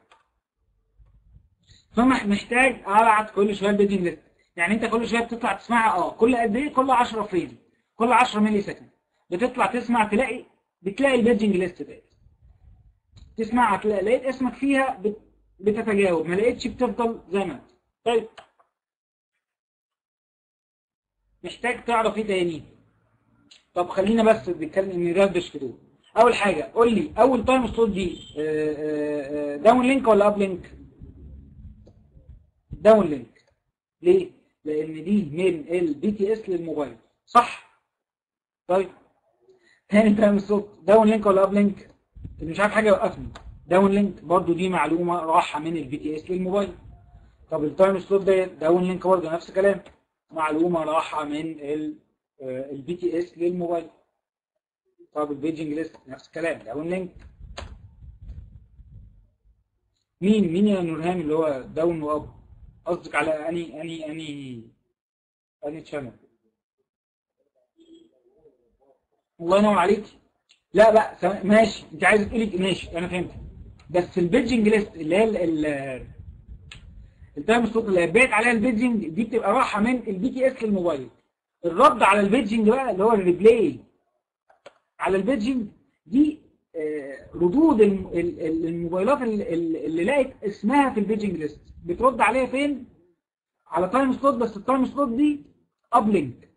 فمحتاج ابعت كل شويه البيدجنج ليست يعني انت كل شويه بتطلع تسمعها اه كل قد ايه كل 10 فريم كل 10 ملي سكند بتطلع تسمع تلاقي بتلاقي البيدجنج ليست ديت تسمعها تلاقي لقيت اسمك فيها بتتجاوب ما لقيتش بتفضل زي ما انت طيب محتاج تعرف ايه تاني طب خلينا بس نتكلم نردش في دول اول حاجه قول لي اول تايم سلوت دي داون لينك ولا اب لينك داون لينك ليه لان دي من البي تي اس للموبايل صح طيب تاني تايم سلوت داون لينك ولا اب لينك اللي مش عارف حاجه يوقفني داون لينك برضو دي معلومه راحه من البي تي اس للموبايل طب التايم سلوت ده داون لينك برضه نفس الكلام معلومه راحه من البي تي اس للموبايل طب البيجنج ليست نفس الكلام داون لينك مين مين يا نورهان اللي هو داون واب قصدك على اني اني اني اني تشانل الله ينور عليك لا بقى ماشي انت عايز تقولي ماشي انا فهمت بس البيدجنج ليست اللي هي ال- ال- التايم سلوت اللي هيتبعت عليها البيدجنج دي بتبقى رايحه من البي تي اس للموبايل الرد على البيدجنج بقى اللي هو الريبلاي على البيدجنج دي آه، ردود الم- ال- ال- الموبايلات ال- ال- اللي لقت اسمها في البيدجنج ليست بترد عليها فين على تايم سلوت بس التايم سلوت دي ابلينك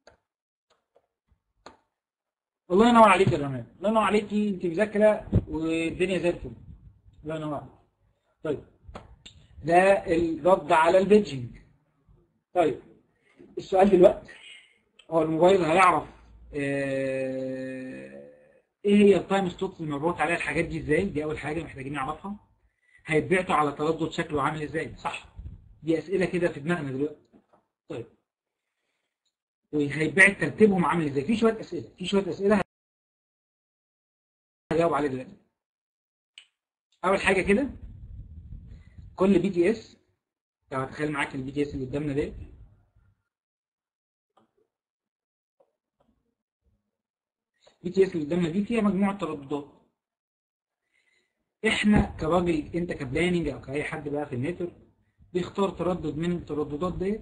الله ينور عليك يا رمان الله ينور عليكي انت مذاكره والدنيا زي الفل الله ينور عليك طيب ده الرد على البيدجنج طيب السؤال دلوقتي هو الموبايل هيعرف آه، ايه هي التايم سلوتس المبعوث عليها الحاجات دي ازاي دي اول حاجه محتاجين نعرفها هيتبعتوا على تردد شكله عامل ازاي صح دي اسئله كده في دماغنا دلوقتي طيب وهيتبعت ترتيبهم عامل ازاي في شويه اسئله في شويه اسئله هجاوب عليها دلوقتي اول حاجه كده كل بي تي اس لو هتخيل معاك البي تي اس اللي قدامنا ديت بي تي اس اللي قدامنا دي فيها مجموعه ترددات احنا كراجل انت كبلاننج او كاي حد بقى في النتورك بيختار تردد من الترددات ديت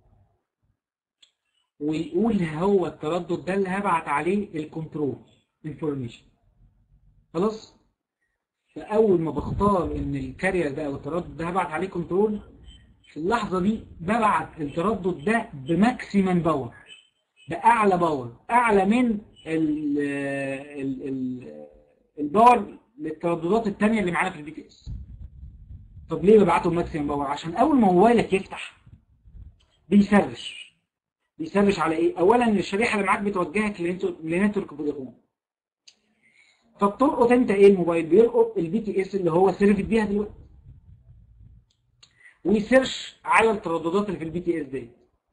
ويقول هو التردد ده اللي هبعت عليه الكنترول انفورميشن خلاص فاول ما بختار ان الكارير ده او التردد ده هبعت عليه كنترول في اللحظه دي ببعت التردد ده بماكسيمم باور باعلى باور اعلى من ال ال ال الباور للترددات الثانيه اللي معانا في البي تي اس طب ليه ببعته بماكسيمم باور عشان اول ما موبايلك يفتح بيسرش بيسرش على ايه اولا الشريحه اللي معاك بتوجهك لنتو- لنتورك فودافون فبتلقط انت ايه الموبايل بيلقط البي تي اس اللي هو سيرفت بيها دلوقتي ويسيرش على الترددات اللي في البي تي اس دي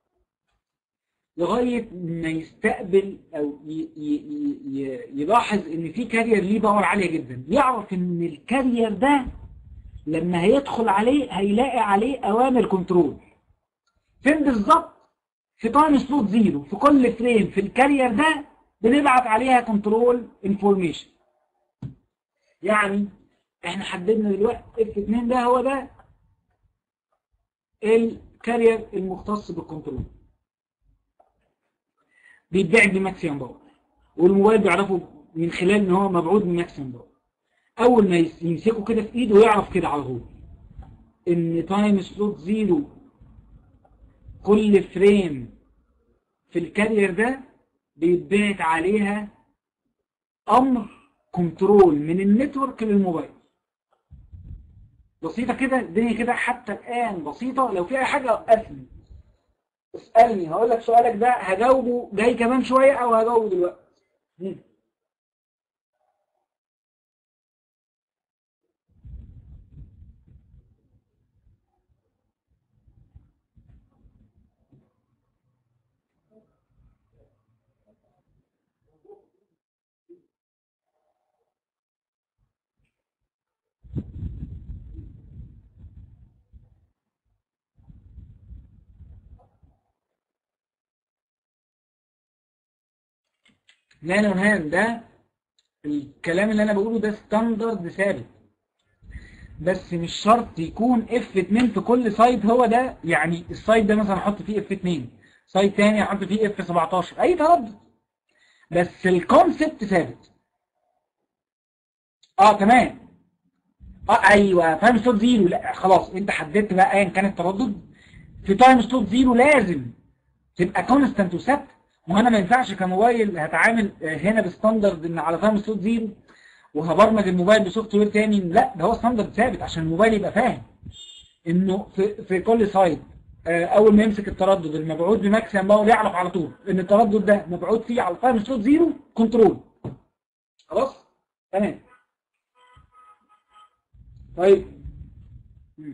لغايه ما يستقبل او ي ي ي يلاحظ ان في كارير ليه باور عاليه جدا يعرف ان الكارير ده لما هيدخل عليه هيلاقي عليه اوامر كنترول فين بالظبط في تايم سلوت زيرو في كل فريم في الكارير ده بنبعت عليها كنترول انفورميشن يعني احنا حددنا دلوقتي اف 2 ده هو ده الكارير المختص بالكنترول بيتباع بماكسيمم باور والموبايل بيعرفه من خلال ان هو مبعوث بماكسيمم باور اول ما يس- يمسكه كده في ايده يعرف كده على طول ان تايم سلوت زيرو كل فريم في الكارير ده بيتبعت عليها امر كنترول من النتورك للموبايل بسيطة كده الدنيا كده حتى الآن بسيطة لو في أي حاجة وقفني اسألني هقول لك سؤالك ده هجاوبه جاي كمان شوية أو هجاوبه دلوقتي مم. لا نورهان ده الكلام اللي انا بقوله ده ستاندرد ثابت بس مش شرط يكون اف 2 في كل سايت هو ده يعني السايت ده مثلا احط فيه اف 2 سايت تاني احط فيه اف 17 اي تردد بس الكونسبت ثابت اه تمام اه ايوه تايم سلوت زيرو لا خلاص انت حددت بقى ايا كان التردد في تايم سلوت زيرو لازم تبقى كونستانت وثابت وانا ما ينفعش كموبايل هتعامل آه، هنا بستاندرد ان على تايم سلوت زيرو وهبرمج الموبايل بسوفت وير تاني لا ده هو ستاندرد ثابت عشان الموبايل يبقى فاهم انه في, في كل سايت آه، اول ما يمسك التردد المبعوث بماكسيمم باور يعرف على طول ان التردد ده مبعوث فيه على تايم سلوت زيرو كنترول خلاص تمام طيب مم.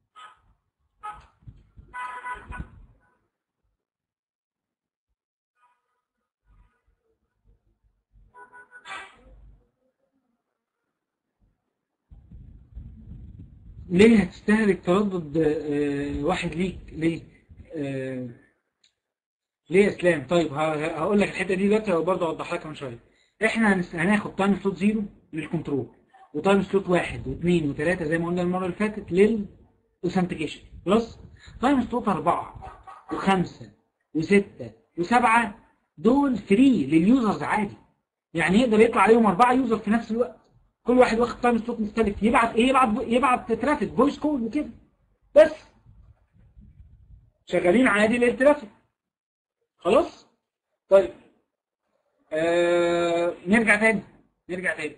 ليه هتستهلك تردد آه، واحد ليك ليه آه، ليه يا اسلام طيب ه- هقول لك الحته دي دلوقتي وبرضه اوضح لك كمان شويه احنا هنس- هناخد تايم سلوت زيرو للكنترول وتايم سلوت واحد واثنين وثلاثة زي ما قلنا المرة اللي فاتت للأوثنتيكيشن خلاص تايم سلوت أربعة وخمسة وستة وسبعة دول فري لليوزرز عادي يعني يقدر يطلع عليهم أربعة يوزر في نفس الوقت كل واحد واخد تايم سلوت مختلف يبعت ايه يبعت يبعت ترافيك فويس كول وكده بس شغالين عادي للترافيك خلاص طيب آه نرجع تاني نرجع تاني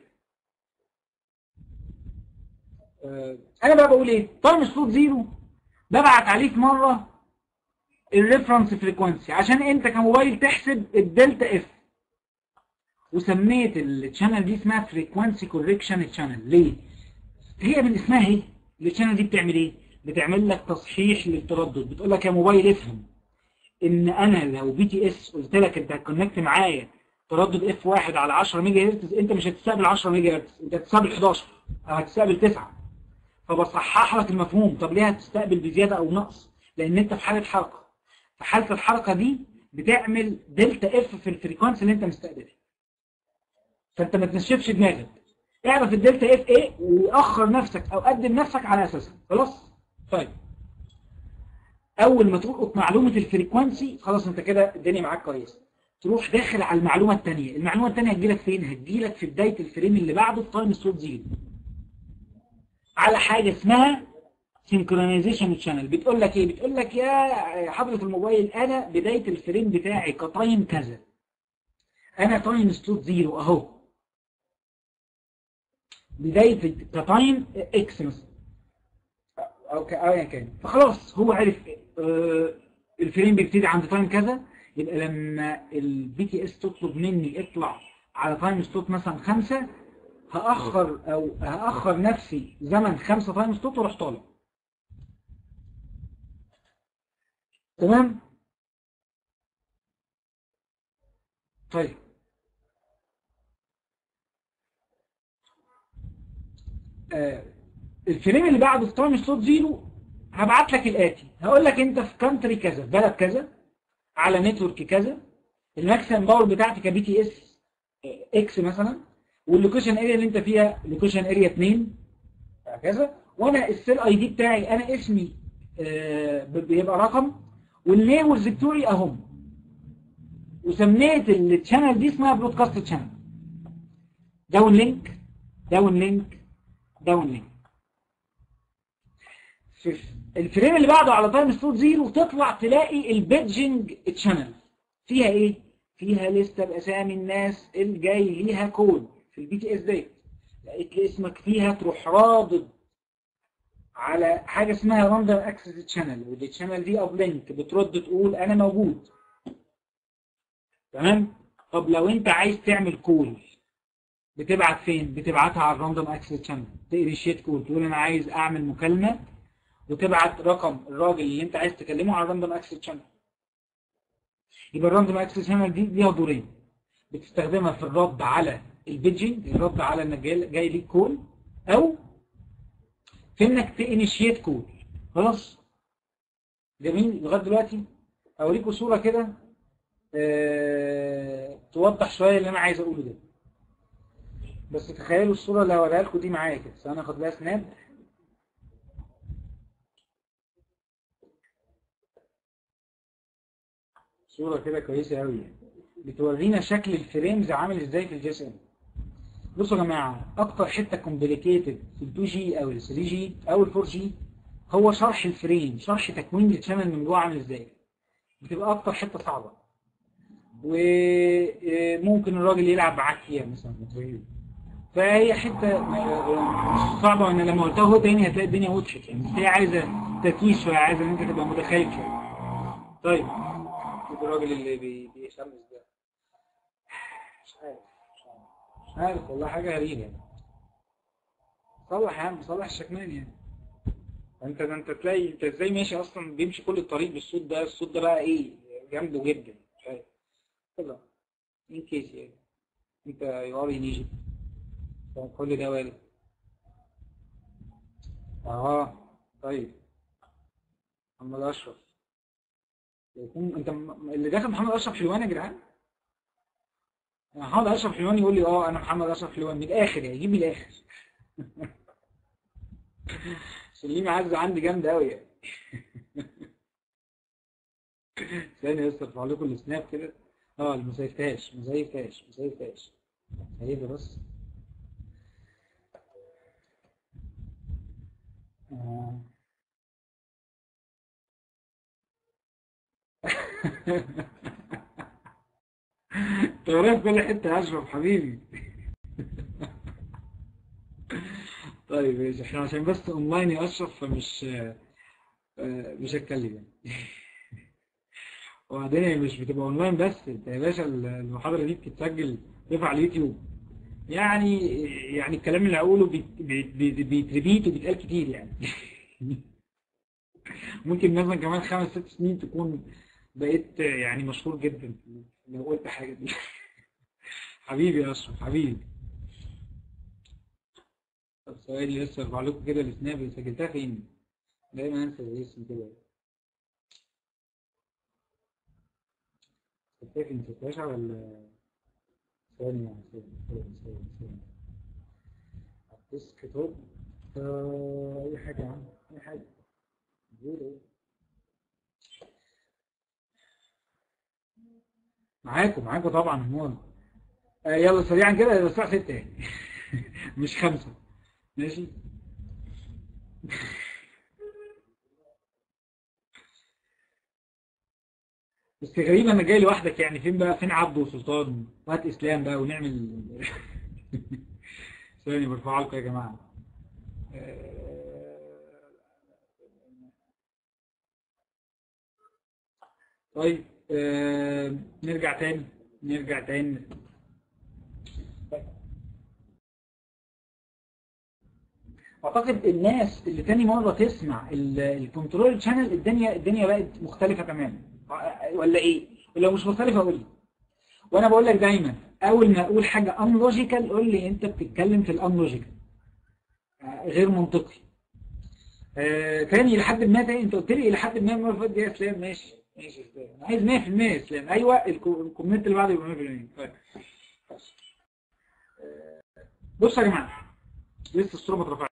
آه انا بقى بقول ايه تايم سلوت زيرو ببعت عليه في مره الريفرنس فريكوانسي عشان انت كموبايل تحسب الدلتا اف وسميت الشانل دي اسمها فريكوانسي كوريكشن شانل ليه هي من اسمها ايه الشانل دي بتعمل ايه بتعمل لك تصحيح للتردد بتقول لك يا موبايل افهم ان انا لو بي تي اس قلت لك انت هتكونكت معايا تردد اف 1 على 10 ميجا هرتز انت مش هتستقبل 10 ميجا هرتز انت هتستقبل 11 او هتستقبل 9 فبصحح لك المفهوم طب ليه هتستقبل بزياده او نقص لان انت في حاله حركه في حاله الحركه دي بتعمل دلتا اف في الفريكوانسي اللي انت مستقبلها فانت ما تنشفش دماغك اعرف الدلتا اف ايه واخر نفسك او قدم نفسك على اساسها خلاص طيب اول ما تلقط معلومه الفريكوانسي خلاص انت كده الدنيا معاك كويسه تروح داخل على المعلومه الثانيه المعلومه الثانيه هتجيلك فين هتجيلك في بدايه الفريم اللي بعده في تايم سلوت زيرو على حاجه اسمها سينكرونايزيشن شانل بتقول لك ايه بتقول لك يا حضره الموبايل انا بدايه الفريم بتاعي كتايم كذا انا تايم سلوت زيرو اهو بدايه كتايم اكس مثلا او ايا كان فخلاص هو عرف آه الفريم بيبتدي عند تايم كذا يبقى لما البي تي اس تطلب مني اطلع على تايم سلوت مثلا خمسة هاخر او هاخر نفسي زمن خمسة تايم سلوت واروح طالع تمام طيب آه الفريم اللي بعده في تايم سلوت زيرو هبعت لك الاتي هقول لك انت في كانتري كذا في بلد كذا على نتورك كذا الماكسيمم باور بتاعتي كبي تي اس اكس مثلا واللوكيشن اريا اللي انت فيها لوكيشن اريا 2 هكذا وانا السيل اي دي بتاعي انا اسمي آه بيبقى رقم والنيبرز بتوعي اهم وسميت الشانل دي اسمها برودكاست شانل داون لينك داون لينك داون لينك في الفريم اللي بعده على تايم سلوت زيرو تطلع تلاقي البيدجنج تشانل فيها ايه فيها لسته باسامي الناس اللي جاي ليها كود في البي تي اس ديت لقيت لي اسمك فيها تروح رادد على حاجه اسمها راندوم اكسس تشانل ودي تشانل دي اب لينك بترد تقول انا موجود تمام طب لو انت عايز تعمل كول بتبعت فين بتبعتها على الراندوم اكسس شانل تانيشيت كول تقول انا عايز اعمل مكالمه وتبعت رقم الراجل اللي انت عايز تكلمه على الراندوم اكسس شانل يبقى الراندوم اكسس شانل دي ليها دورين بتستخدمها في الرد على البيدجنج الرد على انك جاي, جاي ليك كول او في انك تانيشيت كول خلاص جميل لغايه دلوقتي اوريكم صوره كده أه... توضح شويه اللي انا عايز اقوله ده بس تخيلوا الصوره اللي هوريها لكم دي معايا كده انا هاخد لها سناب صورة كده كويسة قوي بتورينا شكل الفريمز عامل ازاي في الجي اس ام بصوا يا جماعة اكتر حتة كومبليكيتد في ال 2 جي او ال 3 جي او ال 4 جي هو شرح الفريم شرح تكوين الشانل من جوه عامل ازاي بتبقى اكتر حتة صعبة وممكن الراجل يلعب معاك فيها مثلا فهي حتة مش صعبة وان لما قلتها هو تاني هتلاقي الدنيا وضحت يعني بس هي عايزة تركيز شوية عايزة ان انت تبقى متخيل شوية طيب الراجل اللي بيشمس ده مش عارف مش عارف والله حاجة غريبة يعني صلح يا عم صلح الشكمان يعني انت ده انت تلاقي انت ازاي ماشي اصلا بيمشي كل الطريق بالصوت ده الصوت ده بقى ايه جامده جدا مش عارف كده ان كيس يعني انت يو ار ان ايجيبت كل ده وارد اه طيب محمد اشرف يكون انت اللي داخل محمد اشرف حلوان يا جدعان محمد اشرف حلوان يقول لي اه انا محمد اشرف حلوان من الاخر يعني يجيب من الاخر عشان ليه معزه عندي جامده قوي يعني ثانية بس ارفع لكم السناب كده اه ما سيفتهاش ما سيفتهاش ما سيفتهاش سيبها بس آه. انت ورايا في كل حتة يا اشرف حبيبي طيب ماشي احنا عشان بس اونلاين يا اشرف فمش آه، مش هتكلم يعني وبعدين هي مش بتبقى اونلاين بس انت يا باشا المحاضرة دي بتتسجل ترفع على اليوتيوب يعني يعني الكلام اللي هقوله بيت- بيت- بيت- بيتريبيت وبيتقال كتير يعني ممكن مثلا كمان خمس ست سنين تكون بقيت يعني مشهور جدا لو قلت حاجة دي حبيبي يا اشرف حبيبي طب ثواني بس ارفع لكم كده السناب اللي سجلتها فين دايما انسى الاسم كده سجلتها فين سجلتهاش على ال ثانية يعني ثانية ثانية ثانية ثانية على الديسك توب آه، أي حاجة يا عم أي حاجة موجودة أهي. معاكم معاكم طبعا امال آه يلا سريعا كده يبقى الساعة 6 يعني مش خمسة ماشي بس غريب انا جاي لوحدك يعني فين بقى فين عبده وسلطان وهات اسلام بقى ونعمل ثاني برفع لكم يا جماعة آه، طيب آه، نرجع تاني نرجع تاني اعتقد الناس اللي تاني مرة تسمع الكنترول شانل الدنيا الدنيا بقت مختلفة تماما ولا ايه ولو مش مختلفة قول لي وانا بقول لك دايما اول ما اقول حاجة ان لوجيكال قول لي انت بتتكلم في الان لوجيكال غير منطقي آه تاني لحد ما تاني انت قلت لي لحد ما المره اللي فاتت دي يا اسلام ماشي ماشي يا اسلام انا عايز 100% يا اسلام ايوه الكو- الكومنت اللي بعده يبقى 100% طيب آه، بصوا يا جماعه لسه الصوره ما اترفعتش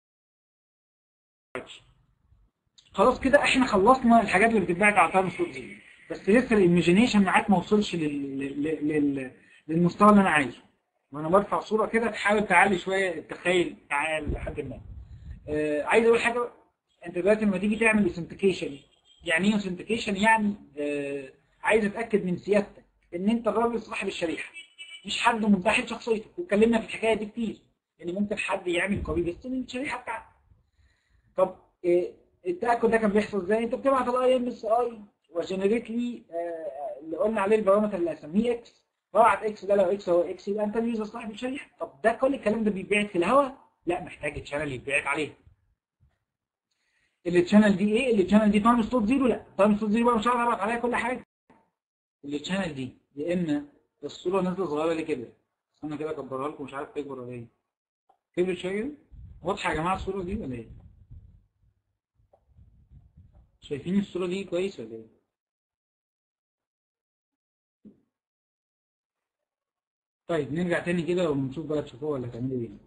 خلاص كده احنا خلصنا الحاجات اللي بتتباعت على تايم سلوت دي بس لسه الايميجينيشن معاك ما وصلش لل... لل... لل... للمستوى اللي انا عايزه وانا برفع صوره كده تحاول تعلي شويه التخيل معايا لحد ما آه عايز اقول حاجه انت دلوقتي لما تيجي تعمل اوثنتيكيشن يعني ايه اوثنتيكيشن يعني آه عايز اتاكد من سيادتك ان انت الراجل صاحب الشريحه مش حد منتحل شخصيتك واتكلمنا في الحكايه دي كتير ان ممكن حد يعمل كوبي بيست من الشريحه بتاعتك طب آه التاكد ده كان بيحصل ازاي انت بتبعت الاي ام اس اي وجنريت لي آه اللي قلنا عليه البارامتر اللي اسميه اكس ببعت اكس ده لو اكس هو اكس يبقى انت اليوزر صاحب الشريحه طب ده كل الكلام ده بيتبعت في الهواء لا محتاج الشانل يتبعت عليه التشانل دي ايه التشانل دي تايم سلوت زيرو لا تايم سلوت زيرو بقى مش هعرف ابعت عليها كل حاجه التشانل دي يا اما الصوره نازله صغيره ليه كده انا كده اكبرها لكم مش عارف تكبر ولا ايه كبرت شويه كده؟ واضحه يا جماعه الصوره دي ولا ايه شايفين الصوره دي كويس ولا ايه طيب نرجع تاني كده ونشوف بقى تشوفوها ولا تعملوا ايه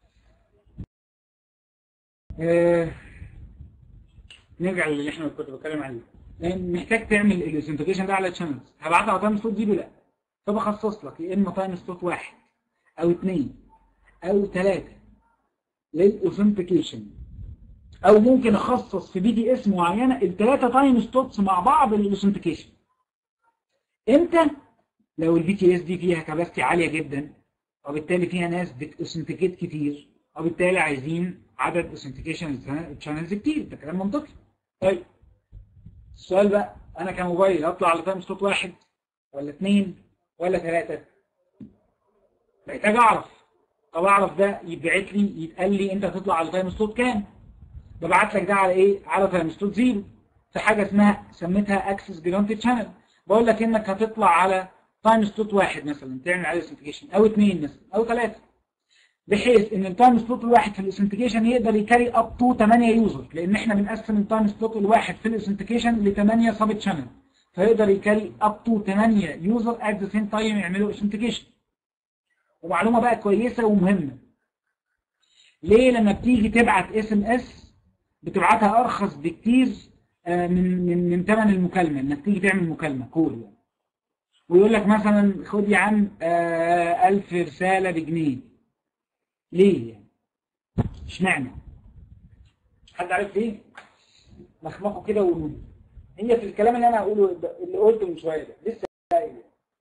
آه، نرجع للي احنا كنت بتكلم عليه آه، محتاج تعمل الاوثنتيكيشن ده على تشانلز هبعتها على تايم سلوت دي لا فبخصص لك يا اما تايم سلوت واحد او اثنين او ثلاثه للاوثنتيكيشن او ممكن اخصص في بي دي اس معينه الثلاثه تايم سلوتس مع بعض للاوثنتيكيشن امتى لو البي تي اس دي فيها كباستي عاليه جدا وبالتالي فيها ناس بتاوثنتيكيت كتير وبالتالي عايزين عدد اوثنتيكيشن شانلز كتير ده كلام منطقي طيب السؤال بقى انا كموبايل اطلع على تايم سلوت واحد ولا اثنين ولا ثلاثه محتاج اعرف طب اعرف ده يتبعت لي يتقال لي انت هتطلع على تايم سلوت كام ببعت لك ده على ايه على تايم سلوت زيرو في حاجه اسمها سميتها اكسس جرانتد شانل بقول لك انك هتطلع على تايم سلوت واحد مثلا تعمل عليه اوثنتيكيشن او اثنين مثلا او ثلاثه بحيث ان التايم سلوت الواحد في الاوثنتيكيشن يقدر يكاري اب تو 8 يوزر لان احنا بنقسم التايم سلوت الواحد في الاوثنتيكيشن ل 8 سب شانل فيقدر يكاري اب تو 8 يوزر ات ذا سيم تايم يعملوا اوثنتيكيشن ومعلومه بقى كويسه ومهمه ليه لما بتيجي تبعت اس ام اس بتبعتها ارخص بكتير آه، من من من ثمن المكالمه انك تيجي تعمل مكالمه كول يعني ويقول لك مثلا خد يا عم آه، 1000 رساله بجنيه ليه يعني اشمعنى حد عارف ليه مخمخه كده وقولوا هي في الكلام اللي انا هقوله ده- اللي قلته من شويه ده لسه قايل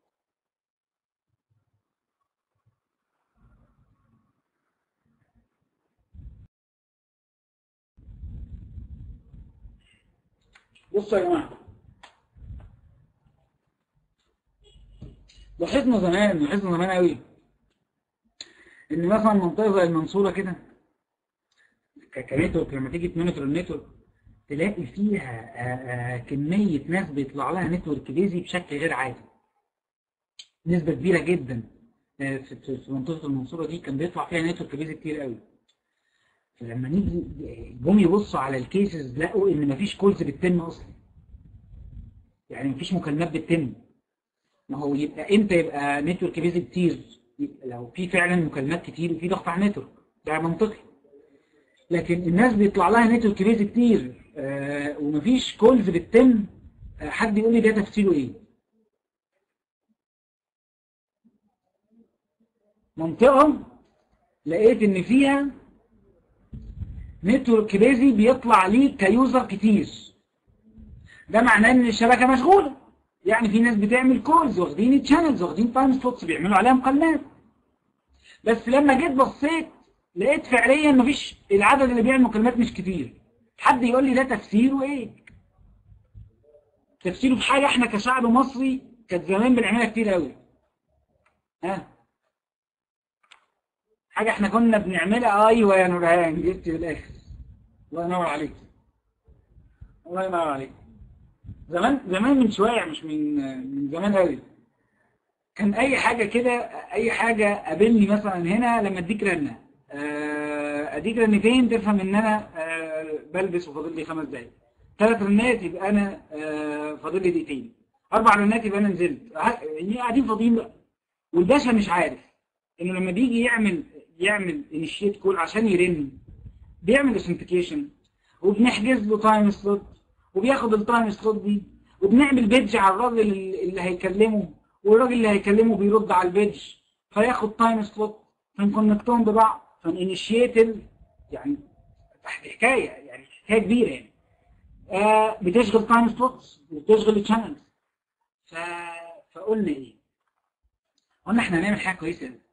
بصوا يا جماعه لاحظنا زمان لاحظنا زمان قوي ان مثلا منطقه زي المنصوره كده ك- كنتورك لما تيجي تمونيتور النتورك تلاقي فيها آه، آه، كميه ناس بيطلع لها نتورك بيزي بشكل غير عادي نسبه كبيره جدا آه، في في- في منطقه المنصوره دي كان بيطلع فيها نتورك بيزي كتير قوي فلما نيجي جم يبصوا على الكيسز لقوا ان مفيش كولز بتتم اصلا يعني مفيش مكالمات بتتم ما هو يبقى امتى يبقى نتورك بيزي كتير يبقى لو في فعلا مكالمات كتير وفي ضغط على النتورك ده منطقي لكن الناس بيطلع لها نتورك بيزي كتير آه ومفيش كولز بتتم آه حد يقول لي ده تفسيره ايه منطقة لقيت ان فيها نتورك بيزي بيطلع ليه كيوزر كتير ده معناه ان الشبكة مشغولة يعني في ناس بتعمل كولز واخدين تشانلز واخدين تايم سلوتس بيعملوا عليها مكالمات بس لما جيت بصيت لقيت فعليا مفيش العدد اللي بيعمل مكالمات مش كتير حد يقول لي ده تفسيره ايه تفسيره في حاجة احنا كشعب مصري كانت زمان بنعملها كتير قوي ها حاجة احنا كنا بنعملها ايوه يا نورهان جبت بالاخر الله ينور عليك الله ينور عليك زمان زمان من شوية مش من من زمان قوي كان اي حاجة كده اي حاجة قابلني مثلا هنا لما اديك رنة آه، اديك رنتين تفهم ان انا آه، بلبس وفاضل لي خمس دقايق ثلاث رنات يبقى انا آه، فاضل لي دقيقتين اربع رنات يبقى انا نزلت ه- يعني قاعدين فاضيين بقى والباشا مش عارف انه لما بيجي يعمل يعمل انيشيت كول عشان يرن بيعمل اوثنتيكيشن وبنحجز له تايم سلوت وبياخد التايم سلوت دي وبنعمل بيدج على الراجل اللي هيكلمه والراجل اللي هيكلمه بيرد على البيدج فياخد تايم سلوت فنكونكتهم ببعض فنينيشيت يعني تحت حكايه يعني حكايه كبيره يعني آه بتشغل تايم سلوتس وبتشغل الشانلز ف... فقلنا ايه؟ قلنا احنا هنعمل حاجه كويسه قوي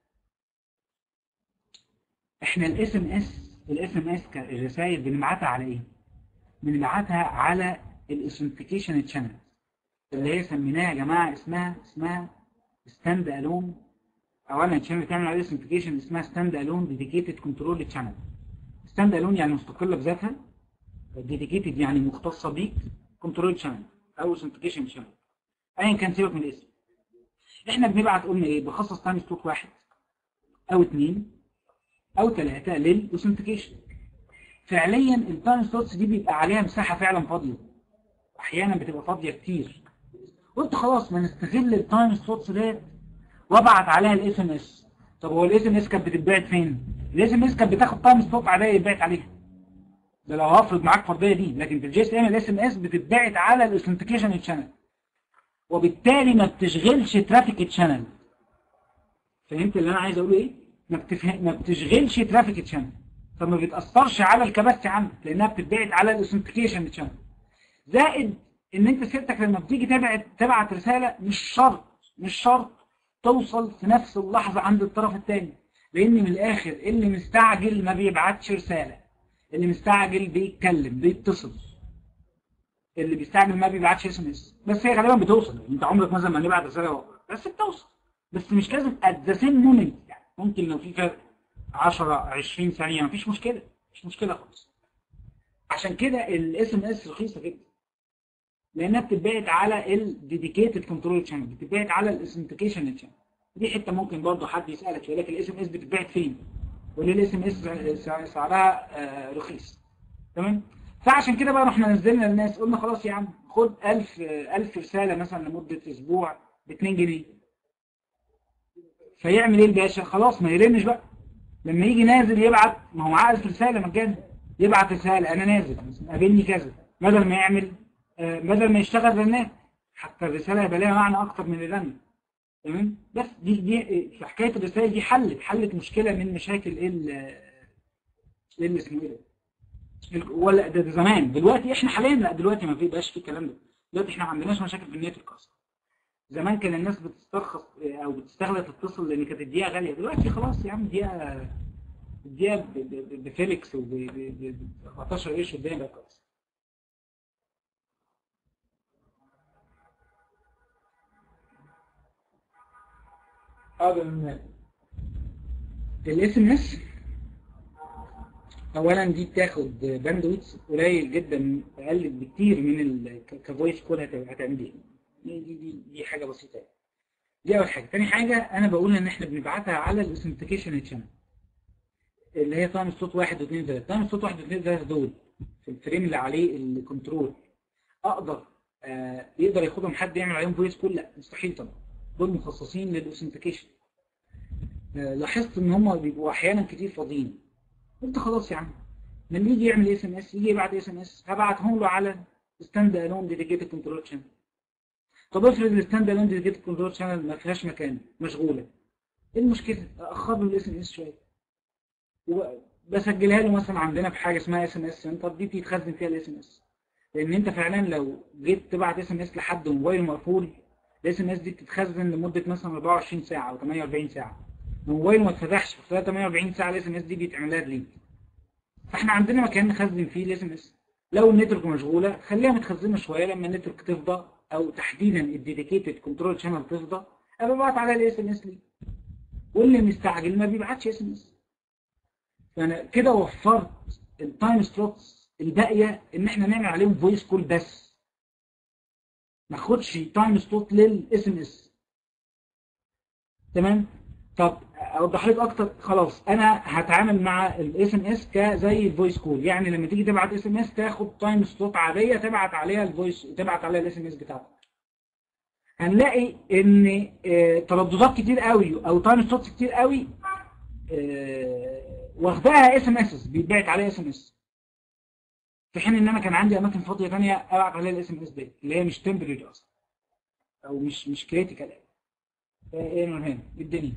احنا الاس ام اس الاس ام اس الرسائل بنبعتها على ايه؟ بنبعتها على الاثنتيكيشن تشانل اللي هي سميناها يا جماعه اسمها اسمها ستاند الون اولا الشانل بتعمل عليه اثنتيكيشن اسمها ستاند الون ديديكيتد كنترول تشانل ستاند الون يعني مستقله بذاتها ديديكيتد يعني مختصه بيك كنترول شانل او اثنتيكيشن شانل ايا كان سيبك من الاسم احنا بنبعت قلنا ايه بخصص تايم سلوت واحد او اثنين او ثلاثه للاوثنتيكيشن فعليا التايم سلوتس دي بيبقى عليها مساحه فعلا فاضيه احيانا بتبقى فاضيه كتير قلت خلاص ما نستغل التايم سلوتس ديت وابعت عليها الاس ام اس طب هو الاس ام اس كانت بتتبعت فين؟ الاس ام اس كانت بتاخد تايم سلوت عاديه يتبعت عليها ده لو هفرض معاك فرضيه دي لكن في الجي اس ام الاس ام اس بتتبعت على الاوثنتيكيشن تشانل وبالتالي ما بتشغلش ترافيك تشانل فهمت اللي انا عايز اقوله ايه؟ ما, بتفهم... ما بتشغلش ترافيك تشانل فما بتاثرش على الكباستي عندك لانها بتتبعت على الاوثنتيكيشن تشانل زائد ان انت سيرتك لما بتيجي تبعت تبعت رساله مش شرط مش شرط توصل في نفس اللحظه عند الطرف الثاني لان من الاخر اللي مستعجل ما بيبعتش رساله اللي مستعجل بيتكلم بيتصل اللي بيستعجل ما بيبعتش اس ام اس بس هي غالبا بتوصل انت عمرك مثلا ما نبعت رساله وقت. بس بتوصل بس مش لازم ات ذا سيم مومنت يعني ممكن لو في فرق 10 20 ثانيه مفيش مشكله مش مشكله خالص عشان كده الاس ام اس رخيصه جدا لانها بتتبعت على الديديكيتد كنترول شانل بتتبعت على الاثنتيكيشن شانل دي حته ممكن برضو حد يسالك يقول لك الاس ام اس بتتبعت فين وليه الاس ام اس سعرها آه، رخيص تمام فعشان كده بقى رحنا نزلنا للناس قلنا خلاص يا عم خد 1000 1000 رساله مثلا لمده اسبوع ب 2 جنيه فيعمل ايه الباشا خلاص ما يرنش بقى لما يجي نازل يبعت ما هو معاه رساله مجانا يبعت رساله انا نازل قابلني كذا بدل ما يعمل آه، بدل ما يشتغل رنات حتى الرساله يبقى لها معنى اكتر من الرن تمام بس دي دي في حكايه الرسائل دي حلت حلت مشكله من مشاكل ايه ال- ايه اللي اسمه ايه ده ال- ولا ده, ده زمان دلوقتي احنا حاليا لا دلوقتي ما في بقاش في الكلام ده دلوقتي احنا ما عندناش مشاكل في النت اصلا زمان كان الناس بتسترخص او بتستغل تتصل لان كانت الدقيقه غاليه دلوقتي خلاص يا عم دقيقه الدقيقه ب- ب- ب- بفيليكس وب ب- ب- ب 14 قرش والدنيا بقت كويسه حاضر الاس ام اس اولا دي بتاخد باندويتس قليل جدا اقل بكتير من ال- ك- كفويس كول هت- هتعمليها دي دي دي, دي حاجه بسيطه يعني. دي اول حاجه تاني حاجه انا بقول ان احنا بنبعتها على الاوثنتيكيشن تشانل اللي هي تايم سلوت 1 و2 3 تايم سلوت 1 و2 3 دول في الفريم اللي عليه الكنترول اقدر آه يقدر ياخدهم حد يعمل عليهم فويس كول لا مستحيل طبعا دول مخصصين للاوثنتيكيشن آه لاحظت ان هم بيبقوا احيانا كتير فاضيين قلت خلاص يا عم لما يجي يعمل اس ام اس يجي يبعت اس ام اس هبعتهم له على ستاند الون ديديكيتد كنترول شانل طب افرض الستاند الون ديديكيتد كنترول شانل ما فيهاش مكان مشغوله ايه المشكله اخر له الاس ام اس شويه وب- بسجلها له مثلا عندنا في حاجه اسمها اس ام اس سنتر دي بيتخزن فيها الاس ام اس لان انت فعلا لو جيت تبعت اس ام اس لحد موبايله مقفول الاس ام اس دي بتتخزن لمده مثلا 24 ساعه او 48 ساعه لو موبايله ما اتفتحش في خلال 48 ساعه الاس ام اس دي بيتعمل لها ديليت فاحنا عندنا مكان نخزن فيه الاس ام اس لو النتورك مشغوله خليها متخزنه شويه لما النتورك تفضى او تحديدا الديديكيتد كنترول شانل تفضى ابقى ابعت عليها الاس ام اس ليه واللي مستعجل ما بيبعتش اس ام اس فانا كده وفرت التايم سلوتس الباقيه ان احنا نعمل عليهم فويس كول بس ما اخدش تايم سلوت للاس ام اس تمام طب اوضح لك اكتر خلاص انا هتعامل مع الاس ام اس كزي الفويس كول يعني لما تيجي تبعت اس ام اس تاخد تايم سلوت عاديه تبعت عليها الفويس تبعت عليها الاس ام اس بتاعتك هنلاقي ان آه، ترددات كتير قوي او تايم سلوتس كتير قوي آه، واخداها اس ام اس بيتبعت عليها اس ام اس في حين ان انا كان عندي اماكن فاضيه ثانيه ابعت عليها الاس ام اس دي اللي هي مش تمبريج اصلا او مش مش كريتيكال ايه المهم الدنيا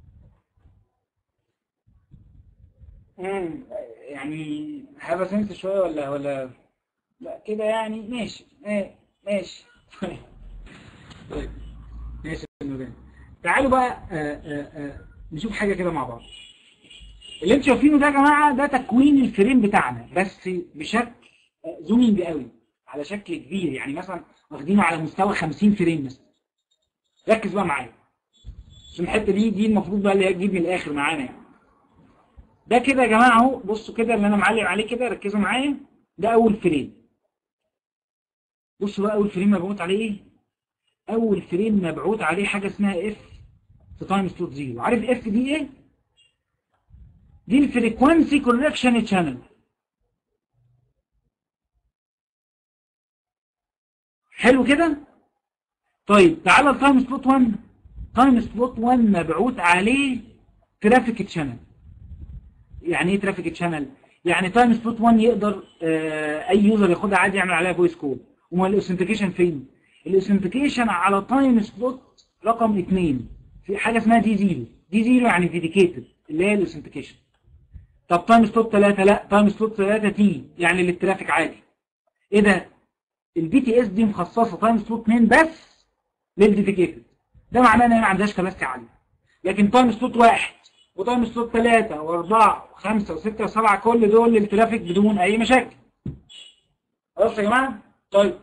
امم يعني هذا سنس شويه ولا ولا لا كده يعني ماشي ايه ماشي طيب ماشي يا نوران. تعالوا بقى آه، آه، آه، نشوف حاجه كده مع بعض اللي انتوا شايفينه ده يا جماعه ده تكوين الفريم بتاعنا بس بشكل آه، زومينج قوي على شكل كبير يعني مثلا واخدينه على مستوى 50 فريم مثلا ركز بقى معايا عشان الحته دي دي المفروض بقى اللي هي تجيب من الاخر معانا يعني ده كده يا جماعه اهو بصوا كده اللي انا معلم عليه كده ركزوا معايا ده اول فريم بصوا بقى اول فريم مبعوث عليه ايه اول فريم مبعوث عليه حاجه اسمها اف في تايم سلوت زيرو عارف اف دي ايه دي الفريكوانسي كوركشن تشانل حلو كده طيب تعالى التايم سلوت 1 تايم سلوت 1 مبعوث عليه ترافيك تشانل يعني ايه ترافيك تشانل يعني تايم سلوت 1 يقدر آه اي يوزر ياخدها عادي يعمل عليها فويس كول امال الاوثنتيكيشن فين الاوثنتيكيشن على تايم سلوت رقم 2 في حاجه اسمها دي زيرو دي زيرو يعني ديديكيتد اللي هي الاوثنتيكيشن طب تايم سلوت 3 لا تايم سلوت 3 تي يعني للترافيك عادي ايه ده البي تي اس دي مخصصه تايم سلوت 2 بس للديديكيتد ده معناه ان هي ما عندهاش كباستي عاليه لكن تايم سلوت واحد وتايم سلوت 3 و4 و5 و6 و7 كل دول للترافيك بدون اي مشاكل خلاص يا جماعه طيب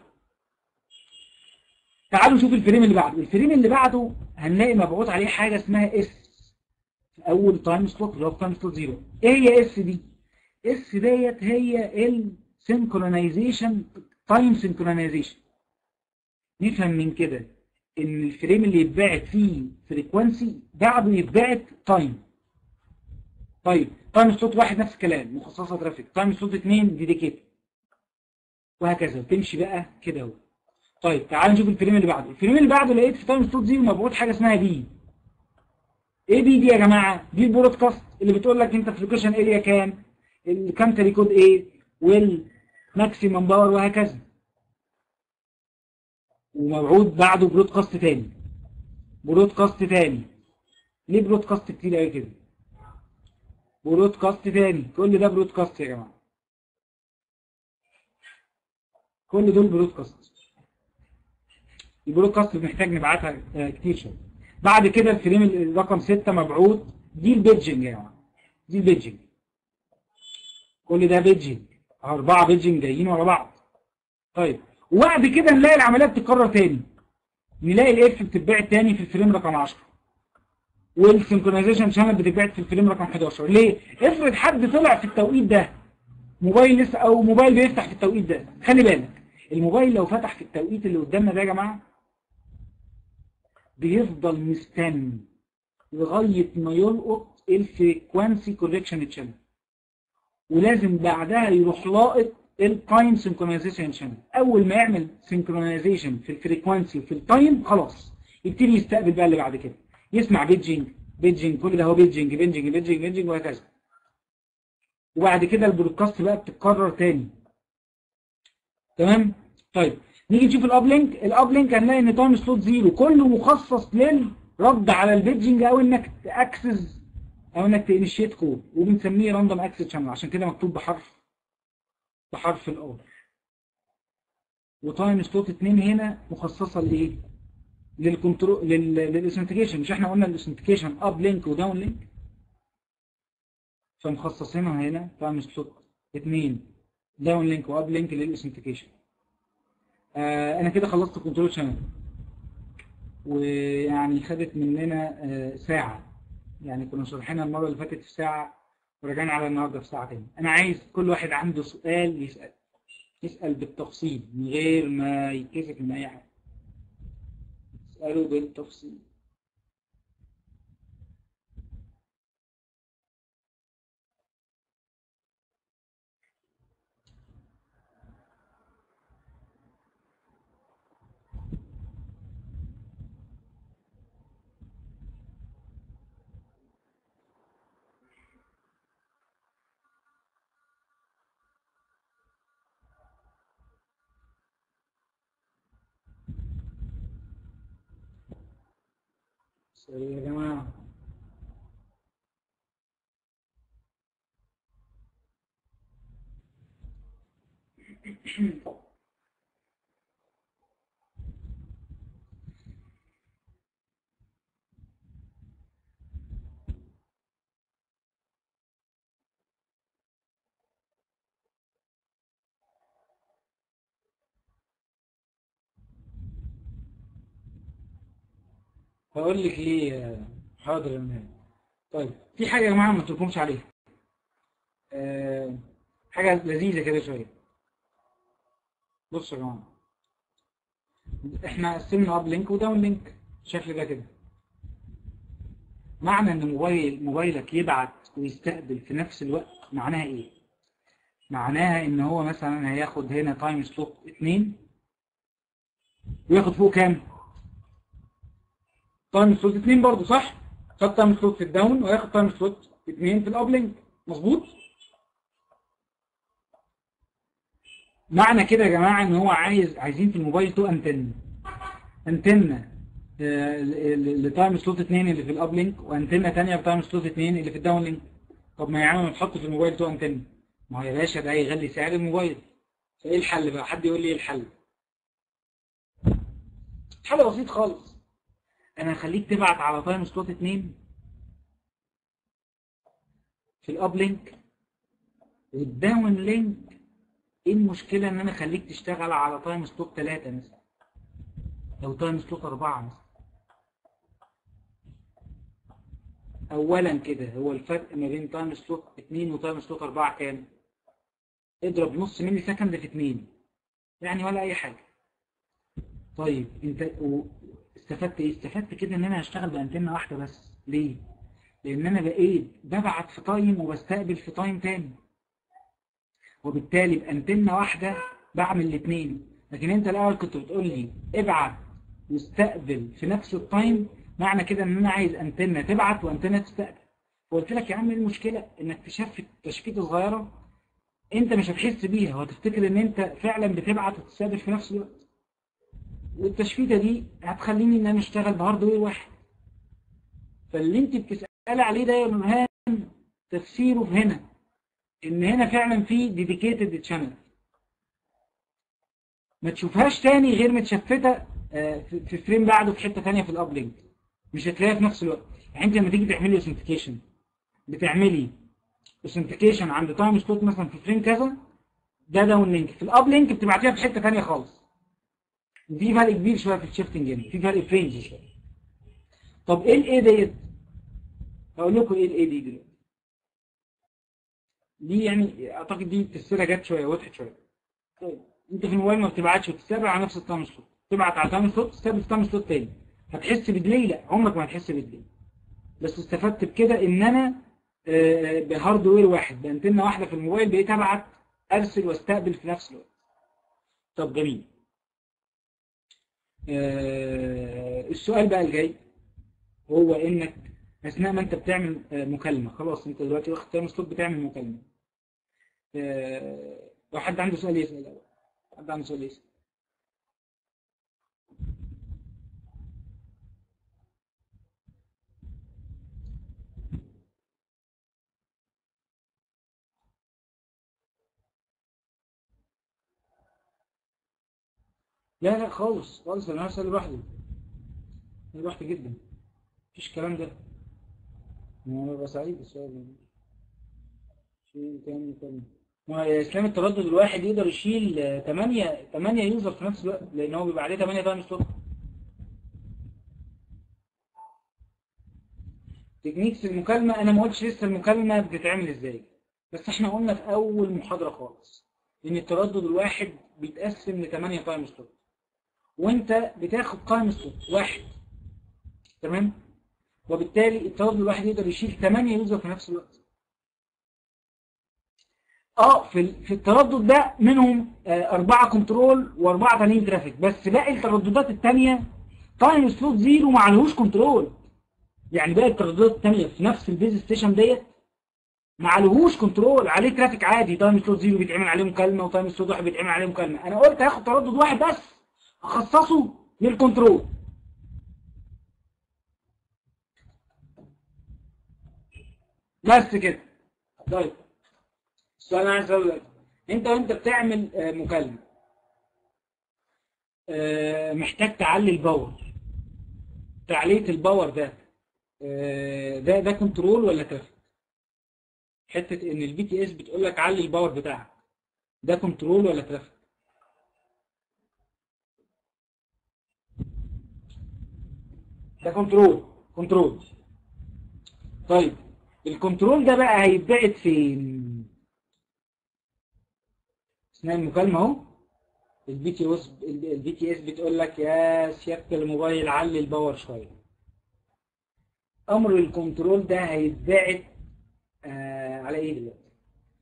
تعالوا نشوف الفريم اللي بعده الفريم اللي بعده هنلاقي مبعوث عليه حاجه اسمها اس في اول تايم سلوت اللي هو تايم سلوت زيرو ايه هي اس دي اس ديت هي السينكرونايزيشن تايم سينكرونايزيشن نفهم من كده ان الفريم اللي يتبعت فيه فريكوانسي بعده يتبعت تايم طيب تايم سلوت واحد نفس الكلام مخصصه ترافيك تايم سلوت اثنين ديديكيتد وهكذا تمشي بقى كده اهو طيب تعال نشوف الفريم اللي بعده الفريم اللي بعده لقيت في تايم سلوت زيرو مبعوث حاجه اسمها بي ايه بي دي يا جماعه دي البرودكاست اللي بتقول لك انت فريكويشن اريا كام الكانتري كود ايه والماكسيمم باور وهكذا ومبعوث بعده برودكاست تاني برودكاست تاني ليه برودكاست كتير قوي كده برودكاست تاني كل ده برودكاست يا جماعه كل دول برودكاست البرودكاست محتاج نبعتها آه، كتير شويه بعد كده الفريم الرقم 6 مبعوث دي البيدجنج يا جماعه دي البيدجنج كل ده بيدجنج اربعه بيدجنج جايين ورا بعض طيب وبعد كده نلاقي العمليه بتتكرر تاني نلاقي الاف بتتبعت تاني في الفريم رقم 10 والسنكرونايزيشن شانل بتتبعت في الفريم رقم 11 ليه افرض حد طلع في التوقيت ده موبايل لسه او موبايل بيفتح في التوقيت ده خلي بالك الموبايل لو فتح في التوقيت اللي قدامنا ده يا جماعه بيفضل مستني لغايه ما يلقط الفريكوانسي كوركشن تشانل ولازم بعدها يروح لاقط التايم سنكرونايزيشن شانل اول ما يعمل سنكرونايزيشن في الفريكوانسي وفي التايم خلاص يبتدي يستقبل بقى اللي بعد كده يسمع بيجنج بيجنج كل ده هو بيجنج بيجنج بيجنج بيجنج وهكذا وبعد كده البرودكاست بقى بتتكرر تاني تمام طيب نيجي نشوف الاب لينك الاب لينك هنلاقي ان تايم سلوت زيرو كله مخصص للرد على البيجنج او انك تاكسس او انك تانيشيت كود وبنسميه راندوم اكسس شانل عشان كده مكتوب بحرف بحرف الار وتايم سلوت 2 هنا مخصصه لايه للكنترول للاثنتيكيشن مش احنا قلنا الاثنتيكيشن اب لينك وداون لينك فمخصصينها هنا تايم سلوت 2 داون لينك واب لينك للاثنتيكيشن آه انا كده خلصت الكنترول شانل ويعني خدت مننا آه ساعة يعني كنا شرحنا المرة اللي فاتت في ساعة ورجعنا على النهاردة في ساعة تاني انا عايز كل واحد عنده سؤال يسأل يسأل بالتفصيل من غير ما يتكسف من اي حاجة اسأله بالتفصيل سوري يا جماعة هقول لك ليه حاضر يا مان طيب في حاجة يا جماعة ما تلكمش عليها أه حاجة لذيذة كده شوية بصوا يا جماعة احنا قسمنا اب لينك وداون لينك الشكل ده كده معنى ان موبايل موبايلك يبعت ويستقبل في نفس الوقت معناها ايه معناها ان هو مثلا هياخد هنا تايم سلوت 2 وياخد فوق كام تايم سلوت 2 برضه صح خد تايم سلوت في الداون وياخد تايم سلوت 2 في الاب لينك مظبوط معنى كده يا جماعه ان هو عايز عايزين في الموبايل تو انتن انتنه لتايم سلوت 2 اللي في الاب لينك وانتنه ثانيه بتايم سلوت 2 اللي في الداون لينك طب ما يعني نحط في الموبايل تو انتن ما هو يا باشا ده هيغلي سعر الموبايل فايه الحل بقى حد يقول لي ايه الحل حل بسيط خالص انا هخليك تبعت على تايم سلوت 2 في الاب لينك والداون لينك ايه المشكلة ان انا اخليك تشتغل على تايم سلوت 3 مثلا او تايم سلوت 4 مثلا اولا كده هو الفرق ما بين تايم سلوت 2 وتايم سلوت 4 كام اضرب نص ملي سكند في 2 يعني ولا اي حاجة طيب انت استفدت ايه استفدت كده ان انا هشتغل بانتنه واحده بس ليه لان انا بقيت ببعت في تايم وبستقبل في تايم تاني وبالتالي بانتنه واحده بعمل الاثنين لكن انت الاول كنت بتقول لي ابعت واستقبل في نفس التايم معنى كده ان انا عايز انتنه تبعت وانتنه تستقبل وقلت لك يا عم ايه المشكله انك تشفت تشفيته صغيره انت مش هتحس بيها وهتفتكر ان انت فعلا بتبعت وتستقبل في نفس الوقت والتشفيته دي هتخليني ان انا اشتغل بهاردوير واحد فاللي انت بتسالي عليه ده يا نورهان تفسيره في هنا ان هنا فعلا في ديديكيتد تشانل ما تشوفهاش تاني غير متشفته آه، في في فريم بعده في حته ثانيه في الابلينك مش هتلاقيها في نفس الوقت يعني انت لما تيجي تعملي اوثنتيكيشن بتعملي اوثنتيكيشن عند تايم سلوت مثلا في فريم كذا ده داون لينك في الاب لينك بتبعتيها في حته ثانيه خالص في فرق كبير شويه في الشيفتنج هنا في فرق فريمز شويه طب ايه الايه ديت هقول لكم ايه الايه دي دلوقتي دي يعني اعتقد دي تفسيرها جت شويه وضحت شويه طيب انت في الموبايل ما بتبعتش وتستقبل على نفس التايم سلوت تبعت على تايم سلوت تستقبل في تايم سلوت تاني هتحس بديلي لا عمرك ما هتحس بديلي بس استفدت بكده ان انا آه، بهاردوير واحد بانتنه واحده في الموبايل بقيت ابعت ارسل واستقبل في نفس الوقت طب جميل آه، السؤال بقى الجاي هو انك اثناء ما انت بتعمل آه، مكالمه خلاص انت دلوقتي واخد تايم سلوت بتعمل مكالمه آه، لو حد عنده سؤال يسال الأول. حد عنده سؤال يسال لا لا خالص خالص انا هسأل لوحدي أنا لوحدي جدا مفيش الكلام ده انا ببقى سعيد بالسؤال ده شيل تاني تاني ما هي اسلام التردد الواحد يقدر يشيل 8 8 يوزر في نفس الوقت لان هو بيبقى عليه 8 تايم سلوت تكنيكس المكالمة انا ما قلتش لسه المكالمة بتتعمل ازاي بس احنا قلنا في اول محاضرة خالص ان التردد الواحد بيتقسم ل 8 تايم سلوت وانت بتاخد تايم سلوت واحد تمام وبالتالي التردد الواحد يقدر يشيل 8 يوزر في نفس الوقت اه في ال- في التردد ده منهم آه، أربعة كنترول وأربعة تانيين ترافيك بس باقي الترددات التانية تايم سلوت زيرو ما عليهوش كنترول يعني باقي الترددات التانية في نفس البيز ستيشن ديت ما عليهوش كنترول عليه ترافيك عادي تايم سلوت زيرو بيتعمل عليه مكالمة وتايم سلوت واحد بيتعمل عليه مكالمة أنا قلت هاخد تردد واحد بس أخصصه للكنترول بس كده طيب السؤال انا عايز اقول لك انت وانت بتعمل آه، مكالمه آه، محتاج تعلي الباور تعلية الباور ده آه، ده ده كنترول ولا ترافيك حته ان البي تي اس بتقول لك علي الباور بتاعك ده كنترول ولا ترافيك ده كنترول كنترول طيب الكنترول ده بقى هيتبعت فين اثناء المكالمه اهو البي تي اس البي تي اس بتقول لك يا سياده الموبايل علي الباور شويه امر الكنترول ده هيتبعت آه على ايه دلوقتي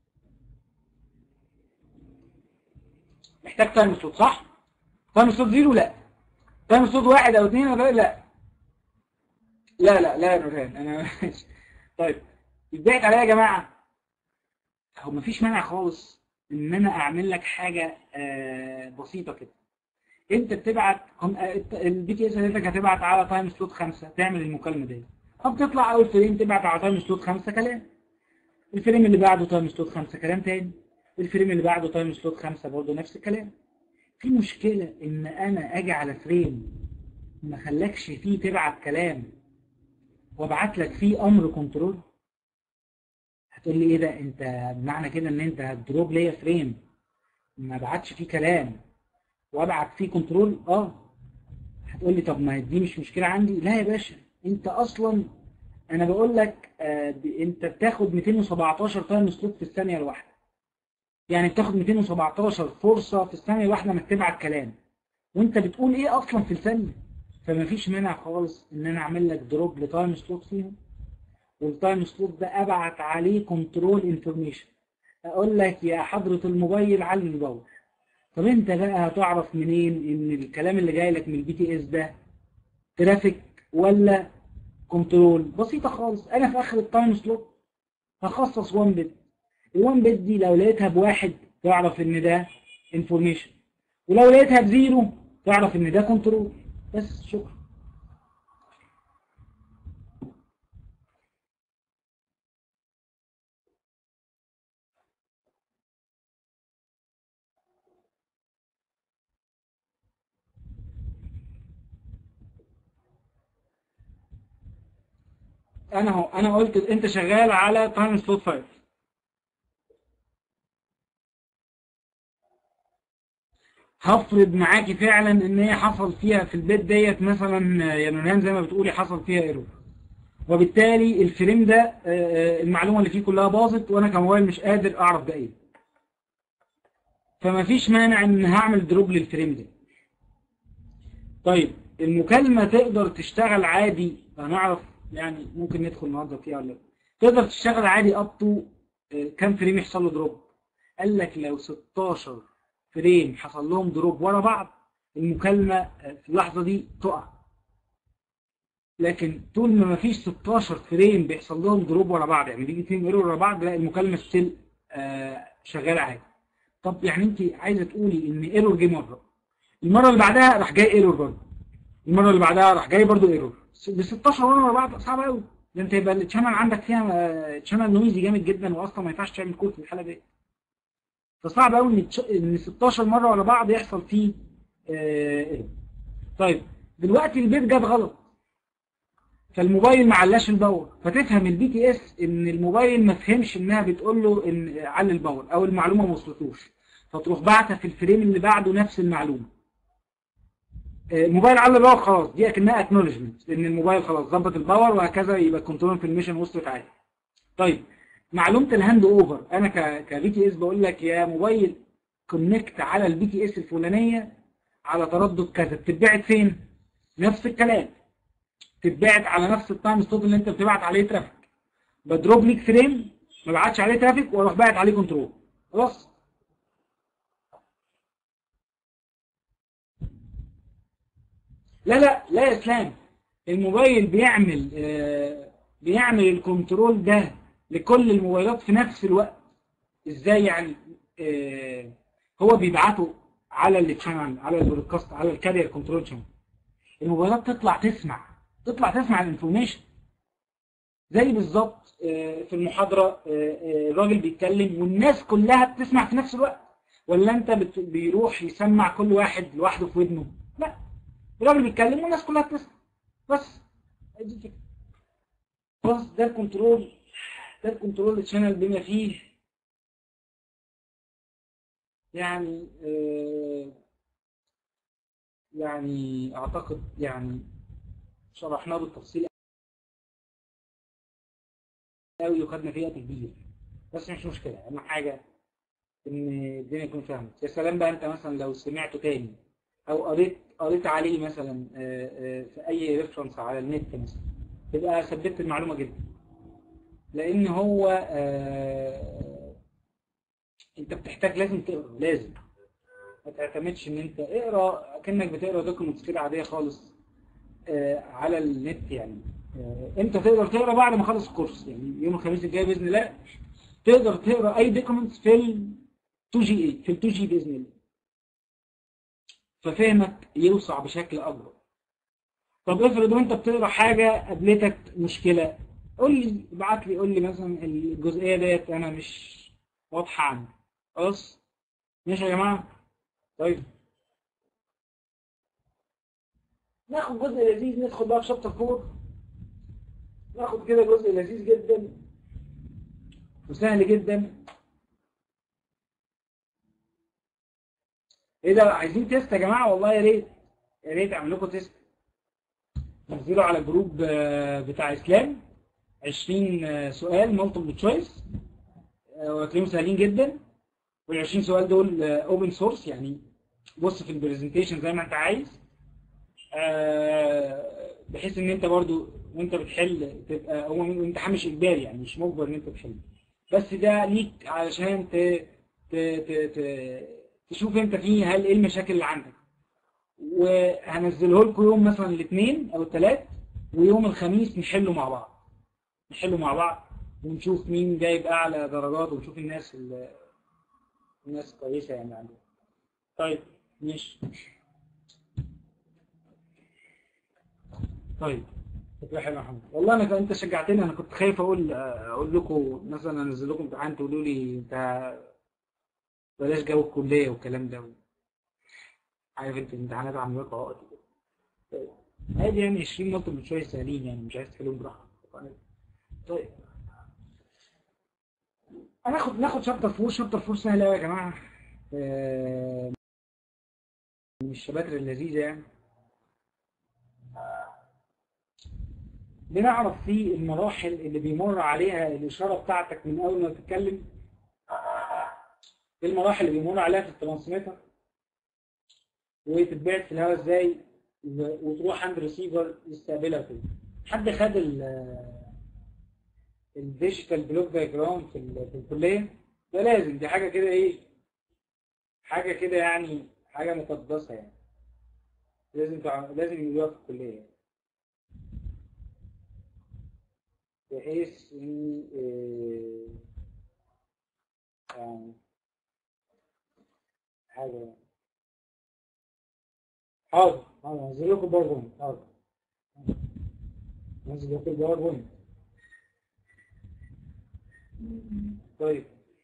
محتاج تايم سلوت صح تايم سلوت زيرو لا تايم سلوت واحد او اثنين ولا لا لا لا لا يا نورهان انا طيب يتبعت عليا يا جماعه هو مفيش مانع خالص ان انا اعمل لك حاجه آه بسيطه كده انت بتبعت البي تي اس قالت لك هتبعت على تايم سلوت خمسه تعمل المكالمه دي فبتطلع اول فريم تبعت على تايم سلوت خمسه كلام الفريم اللي بعده تايم سلوت خمسه كلام تاني الفريم اللي بعده تايم سلوت خمسه برضه نفس الكلام في مشكله ان انا اجي على فريم ما خلكش فيه تبعت كلام وابعت لك فيه امر كنترول هتقول لي ايه ده انت معنى كده ان انت هتدروب ليا فريم ما ابعتش فيه كلام وابعت فيه كنترول اه هتقول لي طب ما دي مش مشكله عندي لا يا باشا انت اصلا انا بقول لك آه ب- انت بتاخد 217 تايم سلوت في الثانيه الواحده يعني بتاخد 217 فرصه في الثانيه الواحده انك تبعت كلام وانت بتقول ايه اصلا في الثانيه فما فيش مانع خالص ان انا اعمل لك دروب لتايم سلوت فيهم والتايم سلوت ده ابعت عليه كنترول انفورميشن اقول لك يا حضرة الموبايل علي الباور طب انت بقى هتعرف منين ان الكلام اللي جاي لك من البي تي اس ده ترافيك ولا كنترول بسيطه خالص انا في اخر التايم سلوت هخصص 1 بت ال 1 بت دي لو لقيتها بواحد تعرف ان ده انفورميشن ولو لقيتها بزيرو تعرف ان ده كنترول بس شكرا انا اهو انا قلت انت شغال على تايم سلوت 5 هفرض معاكي فعلا ان هي حصل فيها في البيت ديت مثلا يا نورهان زي ما بتقولي حصل فيها ايرور وبالتالي الفريم ده آه، آه، المعلومه اللي فيه كلها باظت وانا كموبايل مش قادر اعرف ده ايه فما فيش مانع ان هعمل دروب للفريم ده طيب المكالمه تقدر تشتغل عادي هنعرف يعني ممكن ندخل النهارده فيها ولا لا تقدر تشتغل عادي اب تو كام فريم يحصل له دروب قال لك لو 16 فريم حصل لهم دروب ورا بعض المكالمه آه، في اللحظه دي تقع لكن طول ما مفيش 16 فريم بيحصل لهم دروب ورا بعض يعني بيجي اثنين ايرور ورا بعض لا المكالمه ستيل شغاله عادي طب يعني انت عايزه تقولي ان ايرور جه مره المره اللي بعدها راح جاي ايرور برضه المره اللي بعدها راح جاي برضه ايرور ب 16 مره ورا بعض صعب قوي ده انت يبقى الشانل عندك فيها شانل نويزي جامد جدا واصلا ما ينفعش تعمل كود في الحاله دي فصعب قوي ان تش- ان 16 مره ورا بعض يحصل فيه آه، ايرور طيب دلوقتي البيت جاب غلط فالموبايل ما علاش الباور فتفهم البي تي اس ان الموبايل ما فهمش انها بتقول له ان علي الباور او المعلومه ما وصلتوش فتروح باعته في الفريم اللي بعده نفس المعلومه آه، الموبايل على الباور خلاص دي اكنها اكنولجمنت ان الموبايل خلاص ظبط الباور وهكذا يبقى الكنترول انفورميشن وصلت عادي طيب معلومه الهاند اوفر انا ك كبي تي اس بقول لك يا موبايل كونكت على البي تي اس الفلانيه على تردد كذا بتتبعت فين نفس الكلام تتبعت على نفس التايم سلوت اللي انت بتبعت عليه ترافيك بضرب ليك فريم ما بعتش عليه ترافيك واروح باعت عليه كنترول خلاص لا لا لا يا اسلام الموبايل بيعمل آه بيعمل الكنترول ده لكل الموبايلات في نفس الوقت ازاي يعني آه هو بيبعته على التشانل على البرودكاست على الكارير كنترول شانل الموبايلات تطلع تسمع تطلع تسمع الانفورميشن زي بالظبط آه، في المحاضرة آه، آه، الراجل بيتكلم والناس كلها بتسمع في نفس الوقت ولا انت بت- بيروح يسمع كل واحد لوحده في ودنه لا الراجل بيتكلم والناس كلها بتسمع بس دي الفكرة خلاص ده الكنترول ده الكنترول الشانل بما فيه يعني آه، يعني اعتقد يعني شرحناه بالتفصيل قوي وخدنا فيه وقت كبير بس مش مشكله اهم حاجه ان الدنيا تكون فهمت يا سلام بقى انت مثلا لو سمعته تاني او قريت قريت عليه مثلا آه، آه، في اي ريفرنس على النت مثلا تبقى ثبت المعلومه جدا لان هو آه، انت بتحتاج لازم تقرا لازم ما تعتمدش ان انت اقرا كانك بتقرا دوكيومنتس كده عاديه خالص آه، على النت يعني آه، انت تقدر تقرا بعد ما اخلص الكورس يعني يوم الخميس الجاي باذن الله تقدر تقرا اي دوكيومنتس في ال 2 جي اي في ال 2 جي باذن الله ففهمك يوسع بشكل اكبر طب افرض وانت بتقرا حاجه قابلتك مشكله قول لي ابعت لي قول لي مثلا الجزئيه ديت انا مش واضحه عندي خلاص ماشي يا جماعه طيب ناخد جزء لذيذ ندخل بقى في شابتر 4 ناخد كده جزء لذيذ جدا وسهل جدا ايه ده عايزين تيست يا جماعه والله يا ريت يا ريت اعمل لكم تيست نزلوا على الجروب آه، بتاع اسلام 20 آه، سؤال مالتيبل تشويس وهتلاقيهم سهلين جدا وال 20 سؤال دول اوبن سورس يعني بص في البرزنتيشن زي ما انت عايز آه، بحيث ان انت برضو وانت بتحل تبقى هو امتحان مش اجباري يعني مش مجبر ان انت تحل بس ده ليك علشان ت... ت... ت... ت... تشوف انت فيه هل ايه المشاكل اللي عندك وهنزله لكم يوم مثلا الاثنين او الثلاث ويوم الخميس نحله مع بعض نحله مع بعض ونشوف مين جايب اعلى درجات ونشوف الناس ال- الناس كويسه يعني عندهم طيب ماشي طيب فكرة حلوة يا محمد والله انا انت شجعتني انا كنت خايف اقول اقول لكم مثلا انزل لكم امتحان تقولوا لي انت بلاش جو الكليه والكلام ده عارف انت الامتحانات عامله لكم عقد كده. طيب عادي يعني 20 نقطه من شويه سهلين يعني مش عايز تحلهم براحتك طيب هناخد ناخد شابتر فور شابتر فور سهل قوي يا جماعه آه، من الشباتر اللذيذه يعني بنعرف فيه المراحل اللي بيمر عليها الإشارة بتاعتك من أول ما تتكلم ايه المراحل اللي بيمر عليها في الترانسميتر وتتبعت في الهواء ازاي و- وتروح عند ريسيفر يستقبلها كده حد خد ال الديجيتال بلوك دايجرام في ال- في الكلية ده لازم دي حاجة كده ايه حاجة كده يعني حاجة مقدسة يعني لازم تع... لازم يقولوها في الكلية يعني. بحيث ان آه، يعني حاجة حاضر حاضر هنزل لكم باوربوينت حاضر هنزل لكم الباوربوينت طيب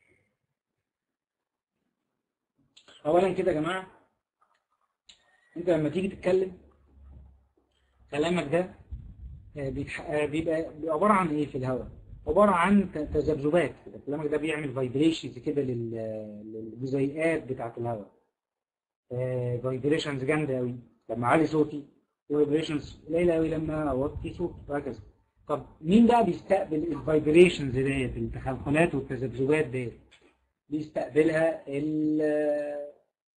اولا كده يا جماعه انت لما تيجي تتكلم كلامك ده آه، بيتح- آه، بيبقى بيبقى عباره عن ايه في الهواء عباره عن ت- تذبذبات كده كلامك ده بيعمل فايبريشنز كده لل- للجزيئات بتاعه الهواء فايبريشنز جامده قوي لما اعلي صوتي وفايبريشنز قليله قوي لما اوطي صوتي وهكذا طب مين بقى بيستقبل الفايبريشنز ديت التخلخلات والتذبذبات ديت بيستقبلها ال-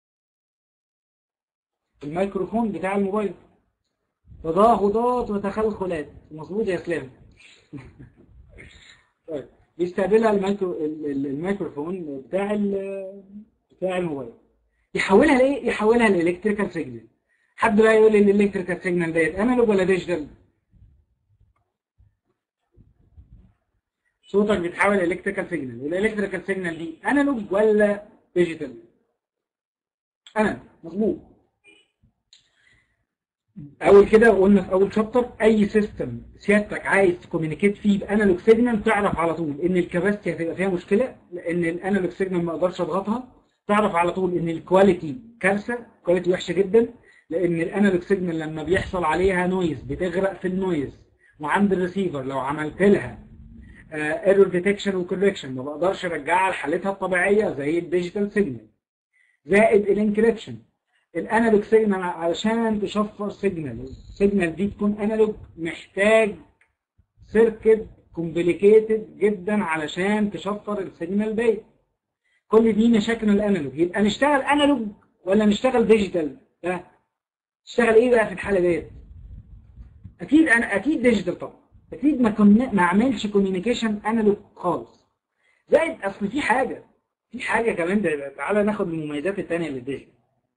الميكروفون بتاع الموبايل تضاغطات وتخلخلات مظبوط يا اسلام طيب بيستقبلها الميكرو ال- ال- الميكروفون بتاع ال- بتاع الموبايل يحولها لايه يحولها لالكتريكال سيجنال حد بقى يقول لي الالكتريكال سيجنال ديت انالوج ولا ديجيتال صوتك بيتحول الكتريكال سيجنال والالكتريكال سيجنال دي انالوج ولا ديجيتال انالوج مظبوط اول كده قلنا في اول شابتر اي سيستم سيادتك عايز تكومينيكيت فيه بانالوج سيجنال تعرف على طول ان الكباستي هتبقى فيها مشكله لان الانالوج سيجنال ما اقدرش اضغطها تعرف على طول ان الكواليتي كارثه كواليتي وحشه جدا لان الانالوج سيجنال لما بيحصل عليها نويز بتغرق في النويز وعند الريسيفر لو عملت لها ايرور ديتكشن وكوركشن ما بقدرش ارجعها لحالتها الطبيعيه زي الديجيتال سيجنال زائد الانكريبشن الانالوج سيجنال علشان تشفر سيجنال السيجنال دي تكون انالوج محتاج سيركت كومبليكيتد جدا علشان تشفر السيجنال دي كل دي مشاكل الانالوج يبقى نشتغل انالوج ولا نشتغل ديجيتال ده نشتغل ايه بقى في الحاله ديت اكيد انا اكيد ديجيتال طبعا اكيد ما كنا ما اعملش كوميونيكيشن انالوج خالص زائد اصل في حاجه في حاجه كمان ده تعالى ناخد المميزات الثانيه للديجيتال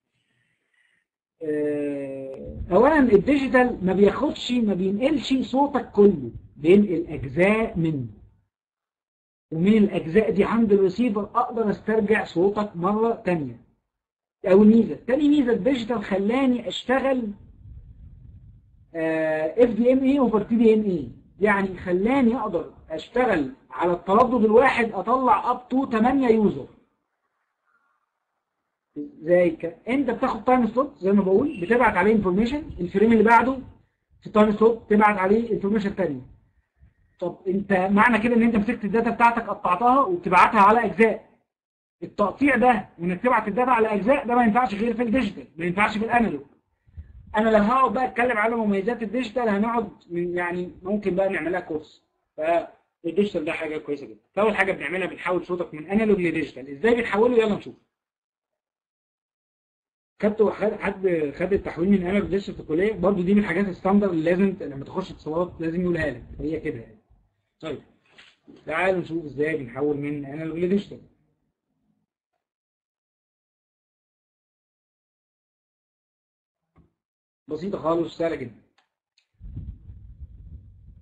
آه، اولا الديجيتال ما بياخدش ما بينقلش صوتك كله بينقل اجزاء منه ومن الاجزاء دي عند الريسيفر اقدر استرجع صوتك مره ثانيه او ميزه تاني ميزه الديجيتال خلاني اشتغل اف دي ام اي اوفر تي دي ام اي يعني خلاني اقدر اشتغل على التردد الواحد اطلع اب تو 8 يوزر زي كده انت بتاخد تايم سلوت زي ما بقول بتبعت عليه انفورميشن الفريم اللي بعده في التايم سلوت تبعت عليه انفورميشن ثانيه طب انت معنى كده ان انت مسكت الداتا بتاعتك قطعتها وبتبعتها على اجزاء التقطيع ده وانك تبعت الداتا على اجزاء ده ما ينفعش غير في الديجيتال ما ينفعش في الانالوج انا لو هقعد بقى اتكلم على مميزات الديجيتال هنقعد من يعني ممكن بقى نعملها كورس فالديجيتال ده حاجه كويسه جدا فاول حاجه بنعملها بنحول صوتك من انالوج لديجيتال ازاي بنحوله يلا نشوف خدت حد حد خد التحويل من انالوج ديجيتال في الكليه برضه دي من الحاجات الستاندرد اللي لازم لما تخش اتصالات لازم يقولها لك هي كده يعني طيب تعالوا نشوف ازاي بنحول من انالوج لديجيتال بسيطة خالص سهلة جدا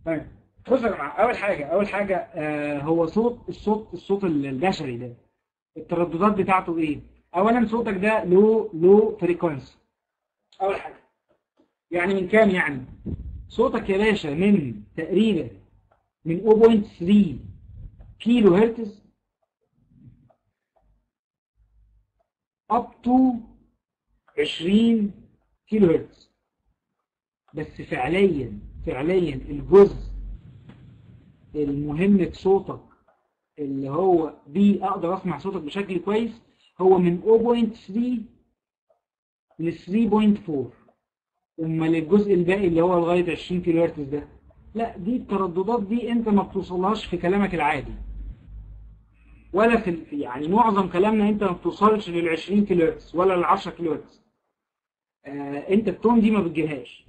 طيب بصوا يا جماعه اول حاجه اول حاجه آه هو صوت الصوت الصوت البشري ده الترددات بتاعته ايه اولا صوتك ده لو لو فريكونسي اول حاجه يعني من كام يعني صوتك يا باشا من تقريبا من 0.3 كيلو هرتز up to 20 كيلو هرتز بس فعليا فعليا الجزء المهم في صوتك اللي هو دي اقدر اسمع صوتك بشكل كويس هو من 0.3 ل 3.4 امال الجزء الباقي اللي هو لغايه 20 كيلو هرتز ده لا دي الترددات دي انت ما بتوصلهاش في كلامك العادي ولا في يعني معظم كلامنا انت ما بتوصلش لل 20 كيلو هرتز ولا لل 10 كيلو هرتز آه انت التون دي ما بتجيبهاش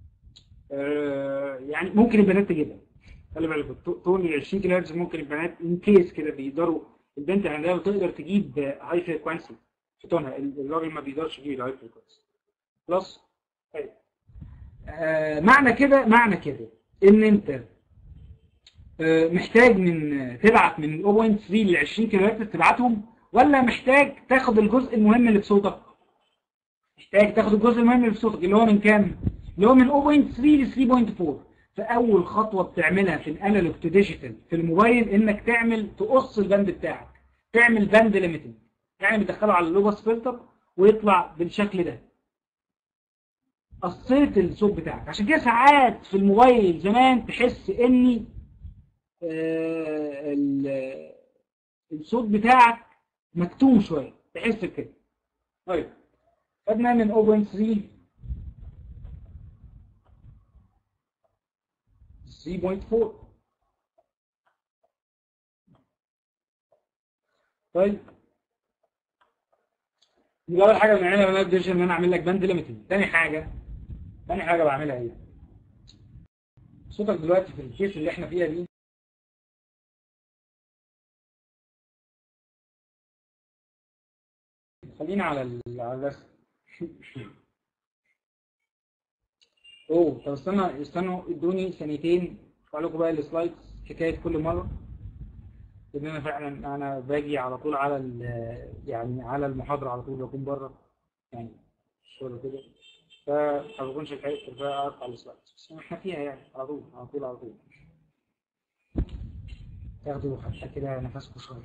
آه يعني ممكن البنات تجيبها خلي بالك تون ال 20 كيلو هرتز ممكن البنات ان كيس كده بيقدروا البنت عندها تقدر تجيب هاي فريكوانسي في تونها الراجل ما بيقدرش يجيب الهاي فريكوانسي خلاص طيب آه معنى كده معنى كده ان انت آه محتاج من تبعت من 0.3 ل 20 كيلو هرتز تبعتهم ولا محتاج تاخد الجزء المهم اللي في صوتك محتاج تاخد الجزء المهم اللي في صوتك اللي هو من كام اللي هو من 0.3 ل 3.4 فأول خطوة بتعملها في الانالوج تو ديجيتال في الموبايل انك تعمل تقص البند بتاعك تعمل بند ليميتنج يعني بتدخله على اللوبس فلتر ويطلع بالشكل ده قصيت الصوت بتاعك عشان كده ساعات في الموبايل زمان تحس ان آه الصوت بتاعك مكتوم شوية تحس بكده طيب خدنا من 0.3 3.4 طيب يبقى اول حاجه بنعملها بقى بديش ان انا اعمل لك باند ليميتنج تاني حاجه تاني حاجه بعملها ايه صوتك دلوقتي في الكيس اللي احنا فيها دي خلينا على ال على الرسم اوه طب استنى استنوا ادوني ثانيتين اقول لكم بقى السلايدز حكايه كل مره لان انا فعلا انا باجي على طول على يعني على المحاضره على طول بكون بره يعني الشغل كده فما بكونش لحقت بقى ارفع السلايدز بس احنا فيها يعني على طول على طول على طول تاخدوا حتى كده نفسكم شويه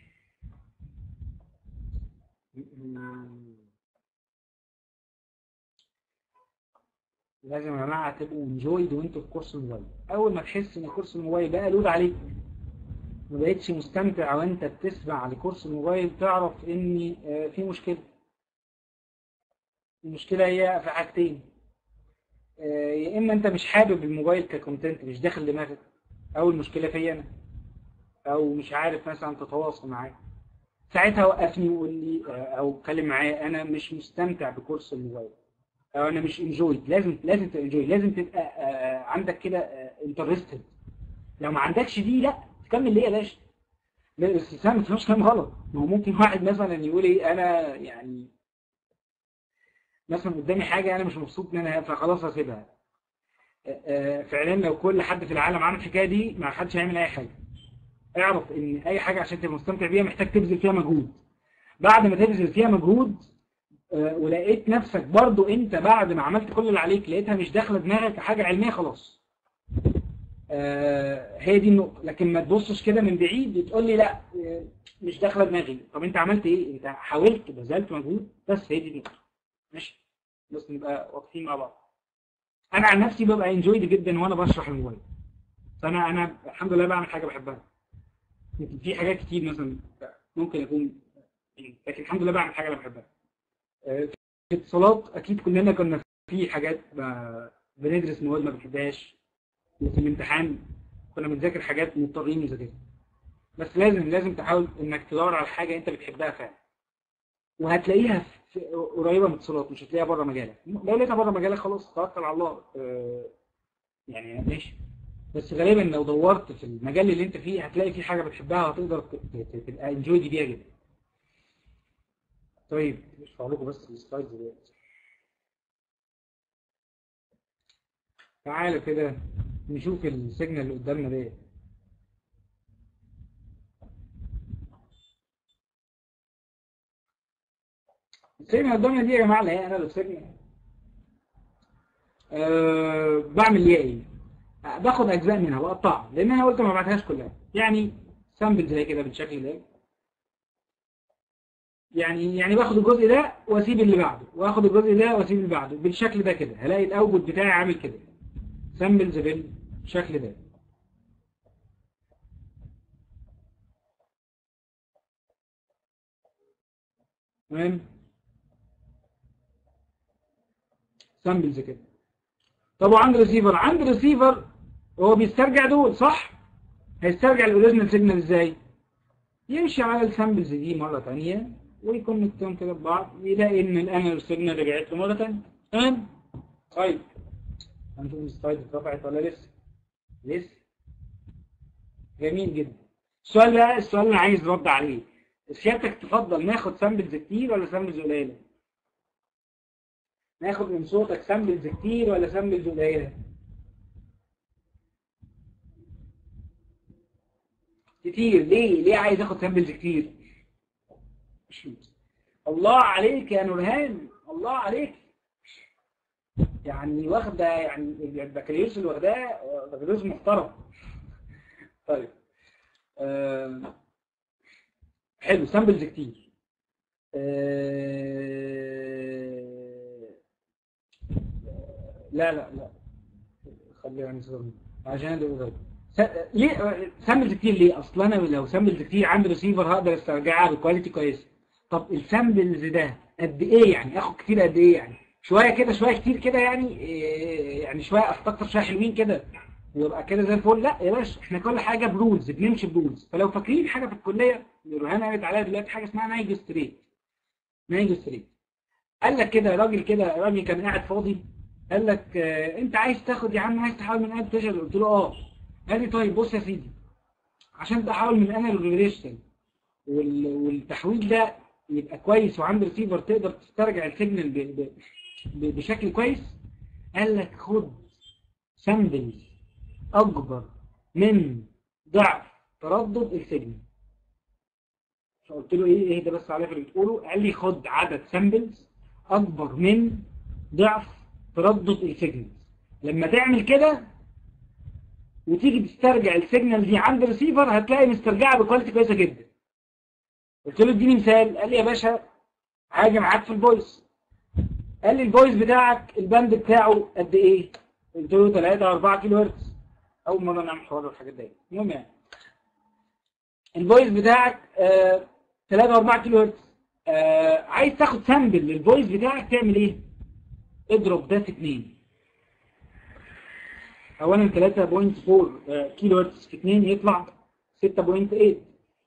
لازم يا جماعه تبقوا انجويد وانتوا في كورس الموبايل اول ما تحس ان كورس الموبايل بقى لود عليك ما بقتش مستمتع وانت بتسمع لكورس الموبايل تعرف ان في مشكله المشكله هي في حاجتين يا اما انت مش حابب الموبايل ككونتنت مش داخل دماغك او المشكله فيا انا او مش عارف مثلا تتواصل معايا ساعتها وقفني وقول لي او اتكلم معايا انا مش مستمتع بكورس الموبايل او انا مش انجويد لازم لازم تنجوي لازم تبقى عندك كده انترستد لو ما عندكش دي لا تكمل ليه يا باشا الاستسلام ما تفهمش كلام غلط ما هو ممكن واحد مثلا يقول ايه انا يعني مثلا قدامي حاجه انا مش مبسوط منها فخلاص هسيبها فعلا لو كل حد في العالم عمل الحكايه دي ما حدش هيعمل اي حاجه اعرف ان اي حاجه عشان تبقى مستمتع بيها محتاج تبذل فيها مجهود بعد ما تبذل فيها مجهود ولقيت نفسك برضو انت بعد ما عملت كل اللي عليك لقيتها مش داخله دماغك حاجه علميه خلاص آه هي دي النقطه لكن ما تبصش كده من بعيد تقول لي لا مش داخله دماغي طب انت عملت ايه انت حاولت بذلت مجهود بس هي دي النقطه ماشي بس نبقى واضحين مع بعض انا عن نفسي ببقى انجويد جدا وانا بشرح الموبايل فانا انا الحمد لله بعمل حاجه بحبها لكن في حاجات كتير مثلا ممكن اكون لكن الحمد لله بعمل حاجه انا بحبها في اتصالات اكيد كلنا كنا في حاجات بندرس مواد ما بنحبهاش وفي الامتحان كنا بنذاكر حاجات مضطرين نذاكرها بس لازم لازم تحاول انك تدور على حاجه انت بتحبها فعلا وهتلاقيها في قريبه من اتصالات مش هتلاقيها بره مجالك لو لقيتها بره مجالك خلاص توكل على الله يعني ماشي بس غالبا لو دورت في المجال اللي انت فيه هتلاقي فيه حاجه بتحبها وهتقدر تبقى انجوي بيها جدا طيب مش لكم بس السلايدز دلوقتي تعالى كده نشوف السيجنال اللي قدامنا ديت السيجنال اللي قدامنا دي يا جماعه اللي هي انا السيجنال أه بعمل ليها ايه باخد اجزاء منها بقطعها لان انا قلت ما بعتهاش كلها يعني سامبل زي كده بالشكل ده يعني يعني باخد الجزء ده واسيب اللي بعده واخد الجزء ده واسيب اللي بعده بالشكل ده كده هلاقي الاوتبوت بتاعي عامل كده سامبلز بالشكل ده تمام سامبلز كده طب وعند ريسيفر عند ريسيفر هو بيسترجع دول صح هيسترجع الاوريجينال سيجنال ازاي يمشي على السامبلز دي مره ثانيه ويكونكتهم كده ببعض يلاقي ان الانالوج سيجنال رجعت له مره ثانيه تمام طيب هنشوف السلايد اترفعت ولا لسه لسه جميل جدا السؤال بقى السؤال اللي عايز رد عليه سيادتك تفضل ناخد سامبلز كتير ولا سامبلز قليله ناخد من صوتك سامبلز كتير ولا سامبلز قليله كتير ليه ليه عايز اخد سامبلز كتير الله عليك يا نورهان الله عليك يعني واخده يعني البكالوريوس اللي واخداه بكالوريوس محترم طيب آه حلو سامبلز كتير آه لا لا لا خلينا نصغر عشان ده ليه سامبلز كتير ليه اصل انا لو سامبلز كتير عندي ريسيفر هقدر استرجعها بكواليتي كويسه طب السامبلز ده قد ايه يعني اخد كتير قد ايه يعني شويه كده شويه كتير كده يعني إيه يعني شويه استكتر شويه حلوين كده يبقى كده زي الفل لا يا باشا احنا كل حاجه برولز بنمشي برولز فلو فاكرين حاجه في الكليه اللي روهان قالت عليها دلوقتي حاجه اسمها نايج ستريت نايج ستريت قال لك كده راجل كده راجل كان قاعد فاضي قال لك اه انت عايز تاخد يا عم عايز تحول من انالوج ديجيتال قلت له اه قال لي طيب بص يا سيدي عشان تحول من انالوج ديجيتال والتحويل ده يبقى كويس وعند ريسيفر تقدر تسترجع السيجنال بشكل كويس قال لك خد سامبلز اكبر من ضعف تردد السيجنال فقلت له ايه ايه ده بس على اللي بتقوله قال لي خد عدد سامبلز اكبر من ضعف تردد السيجنال لما تعمل كده وتيجي تسترجع السيجنال دي عند الريسيفر هتلاقي مسترجعها بكواليتي كويسه جدا قلت له اديني مثال قال لي يا باشا حاجه معاك في الفويس قال لي الفويس بتاعك الباند بتاعه قد ايه قلت له 3 4 كيلو هرتز اول مره نعمل حوار الحاجات دي المهم يعني الفويس بتاعك آه 3 4 كيلو هرتز آه عايز تاخد سامبل للفويس بتاعك تعمل ايه اضرب ده في 2 اولا 3.4 آه كيلو هرتز في 2 يطلع 6.8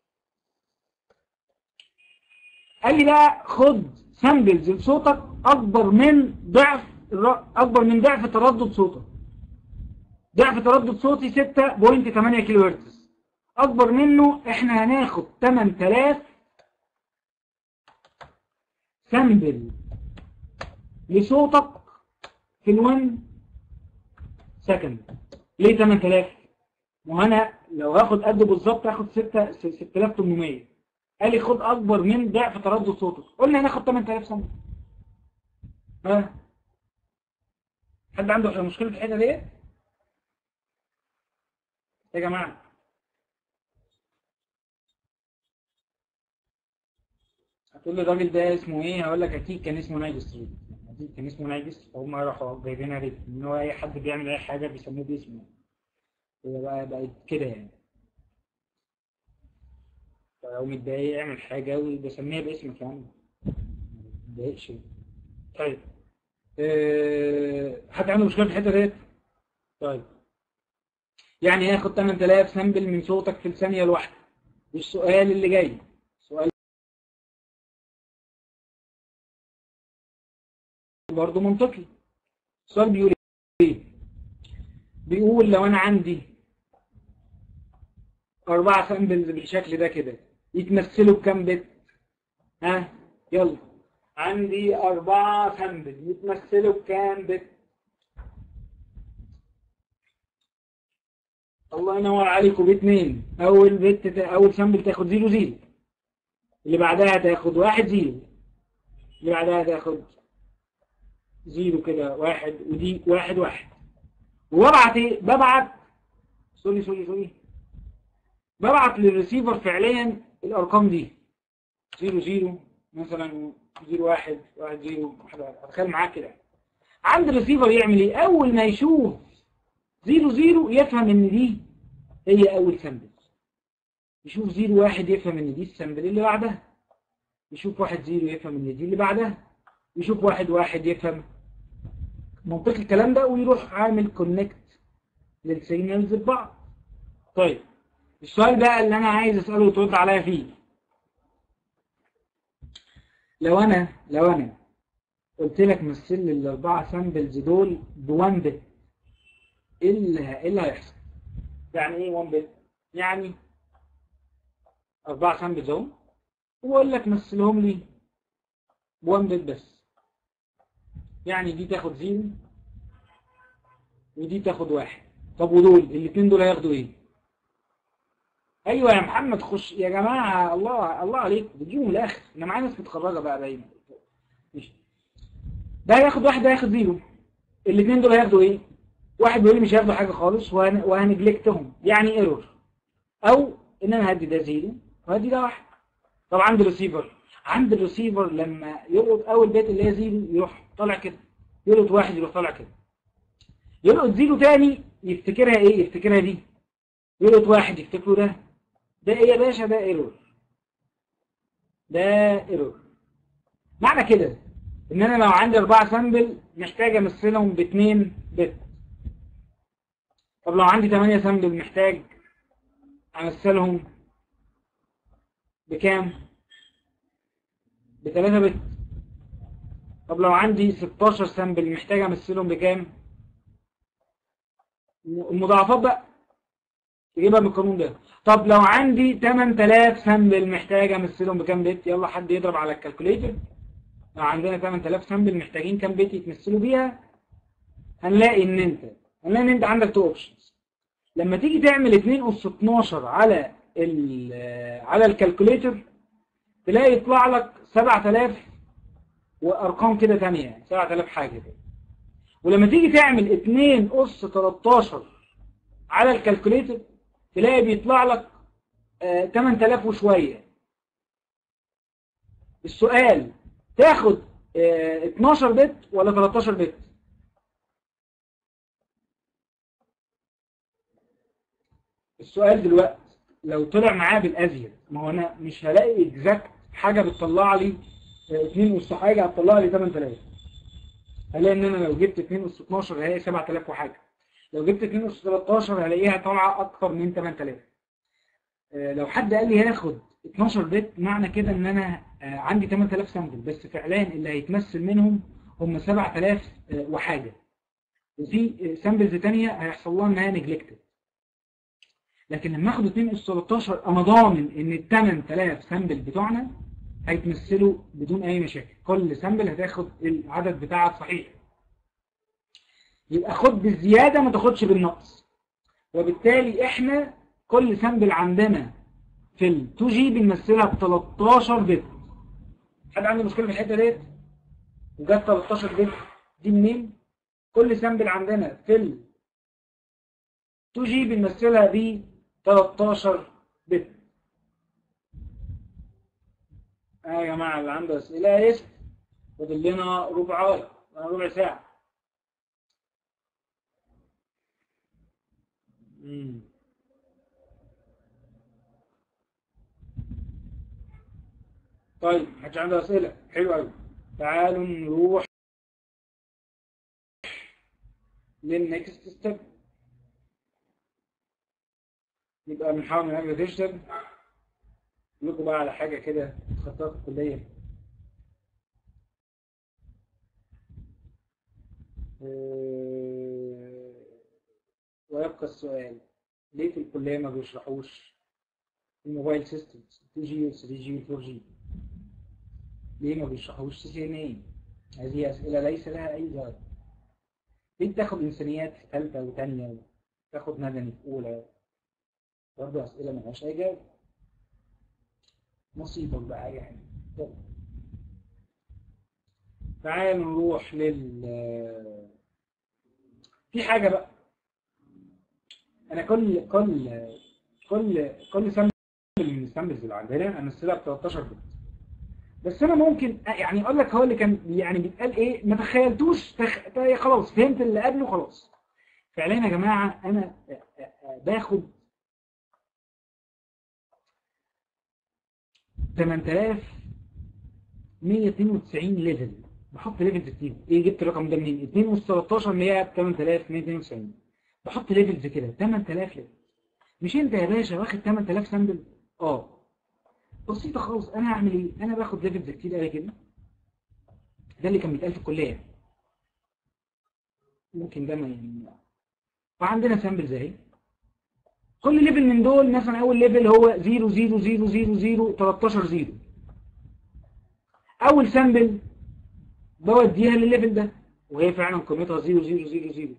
قال لي بقى خد سامبلز لصوتك اكبر من ضعف اكبر من ضعف تردد صوتك ضعف تردد صوتي 6.8 كيلو هرتز اكبر منه احنا هناخد 8000 سامبل لصوتك في الون سكند ليه 8000 وانا لو هاخد قده بالظبط هاخد 6 6800 قال لي خد اكبر من ضعف تردد صوتك قلنا هناخد 8000 سامبل ها حد عنده مشكله في الحته ديت يا جماعه هتقول لي الراجل ده اسمه ايه هقول لك اكيد كان اسمه نايجستريت اكيد كان اسمه نايجست فهم راحوا جايبينها ليه ان هو اي حد بيعمل اي حاجه بيسموه باسمه هي بقى بقت كده يعني لو متضايق يعمل حاجه وبسميها باسمك يا عم ما تضايقش طيب أه... حد عنده مشكله في الحته ديت طيب يعني هياخد 8000 سامبل من صوتك في الثانيه الواحده والسؤال اللي جاي سؤال برضه منطقي السؤال بيقول ايه بيقول لو انا عندي أربعة سامبلز بالشكل ده كده يتمثلوا بكام بت ها يلا عندي أربعة سامبل يتمثلوا بكام بت الله ينور عليكم باثنين اول بت اول سامبل تاخد زيرو زيرو اللي بعدها تاخد واحد زيرو اللي بعدها تاخد زيرو كده واحد ودي واحد واحد وببعت ايه ببعت سوري سوري سوري ببعت للريسيفر فعليا الارقام دي زيرو زيرو مثلا زيرو واحد واحد زيرو واحد واحد اتخيل معاك كده عند الريسيفر يعمل ايه اول ما يشوف زيرو زيرو يفهم ان دي هي اول سامبل يشوف زيرو واحد يفهم ان دي السامبل اللي بعدها يشوف واحد زيرو يفهم ان دي اللي بعدها يشوف واحد واحد يفهم منطق الكلام ده ويروح عامل كونكت للسيجنالز ببعض طيب السؤال بقى اللي انا عايز اساله وترد عليا فيه لو انا لو انا قلت لك مثل لي الاربعه سامبلز دول بوان بت ايه اللي ايه اللي هيحصل يعني ايه 1 بت يعني اربعه سامبلز اهم واقول لك مثلهم لي 1 بت بس يعني دي تاخد زيرو ودي تاخد واحد طب ودول الاثنين دول هياخدوا ايه ايوه يا محمد خش يا جماعه الله الله عليك بتجيبوا من الاخر انا معايا ناس متخرجه بقى دايما ماشي ده هياخد واحد ده هياخد زيرو الاثنين دول هياخدوا ايه واحد بيقول لي مش هياخدوا حاجه خالص وهن... وهنجلكتهم يعني ايرور او ان انا هدي ده زيرو وهدي ده واحد طب عند الريسيفر عند الريسيفر لما يلقط اول بيت اللي هي زيرو يروح طالع كده يلقط واحد يروح طالع كده يلقط زيرو تاني يفتكرها ايه يفتكرها دي يلقط واحد يفتكره ده ده ايه يا باشا ده ايرور ده ايرور معنى كده ان انا لو عندي اربعة سامبل محتاج امثلهم باتنين بت طب لو عندي تمانية سامبل محتاج امثلهم بكام بتلاتة بت طب لو عندي 16 سامبل محتاج امثلهم بكام المضاعفات بقى تجيبها من القانون ده طب لو عندي 8000 سامبل محتاج امثلهم بكام بت يلا حد يضرب على الكالكوليتر لو عندنا 8000 سامبل محتاجين كام بت يتمثلوا بيها هنلاقي ان انت هنلاقي ان انت عندك تو اوبشنز لما تيجي تعمل 2 اس 12 على ال على الكالكوليتر تلاقي يطلع لك 7000 وارقام كده ثانيه يعني 7000 حاجه كده ولما تيجي تعمل 2 اس 13 على الكالكوليتر تلاقي بيطلع لك آه 8000 وشويه السؤال تاخد آه 12 بت ولا 13 بت السؤال دلوقتي لو طلع معاه بالازيد ما هو انا مش هلاقي اكزاكت حاجه بتطلع لي 2 اس حاجه هتطلع لي 8000 هلاقي ان انا لو جبت 2 اس 12 هلاقي 7000 وحاجه لو جبت 2 اس 13 هلاقيها طالعه اكتر من 8000 لو حد قال لي هاخد 12 بت معنى كده ان انا عندي 8000 سامبل بس فعليا اللي هيتمثل منهم هم 7000 وحاجه وفي سامبلز ثانيه هيحصل لها انها نجلكتد لكن لما اخد 2 اس 13 انا ضامن ان ال 8000 سامبل بتوعنا هيتمثلوا بدون اي مشاكل كل سامبل هتاخد العدد بتاعها الصحيح يبقى خد بالزيادة ما تاخدش بالنقص وبالتالي احنا كل سامبل عندنا في ال 2 جي بنمثلها ب 13 بت حد عنده مشكلة في الحتة ديت وجت 13 بت دي منين كل سامبل عندنا في ال 2 جي بنمثلها ب 13 بت اه يا جماعة اللي عنده أسئلة يسأل فاضل لنا ربع ربع ساعة مم. طيب محدش عنده أسئلة حلو قوي تعالوا نروح للنكست ستيب يبقى بنحاول من قبل ديجيتال لكم بقى على حاجة كده خطات الكلية ويبقى السؤال ليه في الكلية ما بيشرحوش الموبايل سيستمز 2 جي و 3 جي و 4 جي ليه ما بيشرحوش سي سي ان اي هذه أسئلة ليس لها أي جواب ليه بتاخد إنسانيات في ثالثة وثانية وتاخد مدني في أولى برضه اسئله ملهاش اجابه نصيبك بقى يعني طيب. تعالوا نروح لل في حاجه بقى انا كل كل كل كل سامبل من السامبلز اللي عندنا امثلها ب 13 بت بس انا ممكن يعني اقول لك هو اللي كان يعني بيتقال ايه ما تخيلتوش تخ... خلاص فهمت اللي قبله خلاص فعليا يا جماعه انا باخد 8192 ليفل بحط ليفلز كتير ايه جبت الرقم ده منين 2 و 13 اللي هي 8192 بحط ليفلز كده 8000 ليفل مش انت يا باشا واخد 8000 سامبل اه بسيطه خالص انا هعمل ايه انا باخد ليفلز كتير قوي كده ده اللي كان بيتقال في الكليه ممكن ده ما يعني وعندنا سامبلز اهي كل ليفل من دول مثلا اول ليفل هو 0 0 0 0 0 13 0 اول سامبل بوديها للليفل ده وهي فعلا قيمتها 0 0 0 0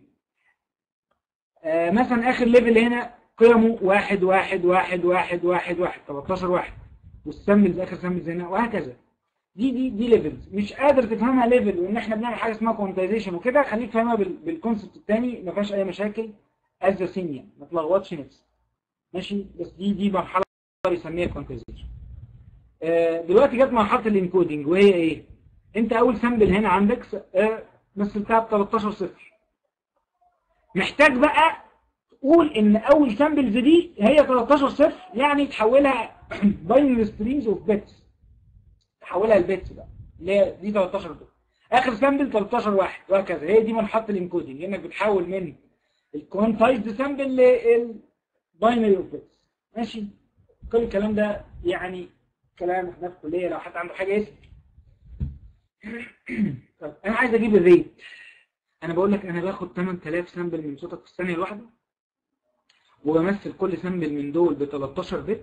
آه مثلا اخر ليفل هنا قيمه 1 1 1 1 1 1 13 1 والسامبلز اخر سامبلز هنا وهكذا دي دي دي ليفلز مش قادر تفهمها ليفل وان احنا بنعمل حاجه اسمها كوانتايزيشن وكده خليك تفهمها بالكونسبت الثاني ما فيهاش اي مشاكل از سينيا ما تلخبطش نفسك ماشي بس دي دي مرحله بيسميها كوانتايزيشن آه دلوقتي جت مرحله الانكودنج وهي ايه انت اول سامبل هنا عندك آه مثلتها ب 13 صفر محتاج بقى تقول ان اول سامبلز دي هي 13 صفر يعني تحولها باينري ستريمز اوف بيتس تحولها لبيتس بقى اللي هي دي 13 بت اخر سامبل 13 واحد وهكذا هي دي مرحله الانكودنج انك بتحول من الكوانتايزد سامبل للباينري اوف بيتس ماشي كل الكلام ده يعني كلام احنا في الكليه لو حد عنده حاجه يسال طب انا عايز اجيب الريت انا بقول لك انا باخد 8000 سامبل من صوتك في الثانيه الواحده وبمثل كل سامبل من دول ب 13 بت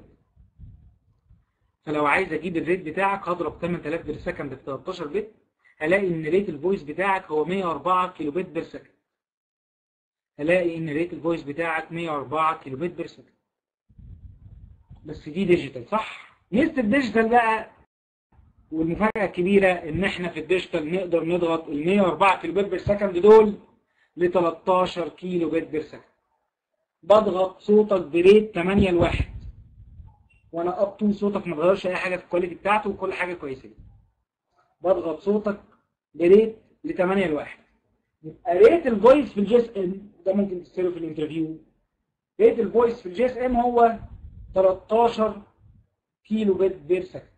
فلو عايز اجيب الريت بتاعك هضرب 8000 بير سكند ب 13 بت هلاقي ان ريت الفويس بتاعك هو 104 كيلو بت بير سكند هلاقي ان ريت الفويس بتاعك 104 كيلو بت بير سكند بس دي ديجيتال صح ميزه الديجيتال بقى والمفاجاه الكبيره ان احنا في الديجيتال نقدر نضغط ال 104 كيلو بت بير سكند دول ل 13 كيلو بت بير سكند بضغط صوتك بريت 8 لواحد وانا اب تو صوتك ما اتغيرش اي حاجه في الكواليتي بتاعته وكل حاجه كويسه بضغط صوتك بريت ل 8 لواحد يبقى ريت الفويس في الجي اس ام ده ممكن تستخدمه في الانترفيو ريت الفويس في الجي اس ام هو 13 كيلو بت بير سكند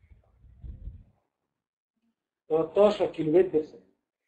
13 كيلو بت بير سكند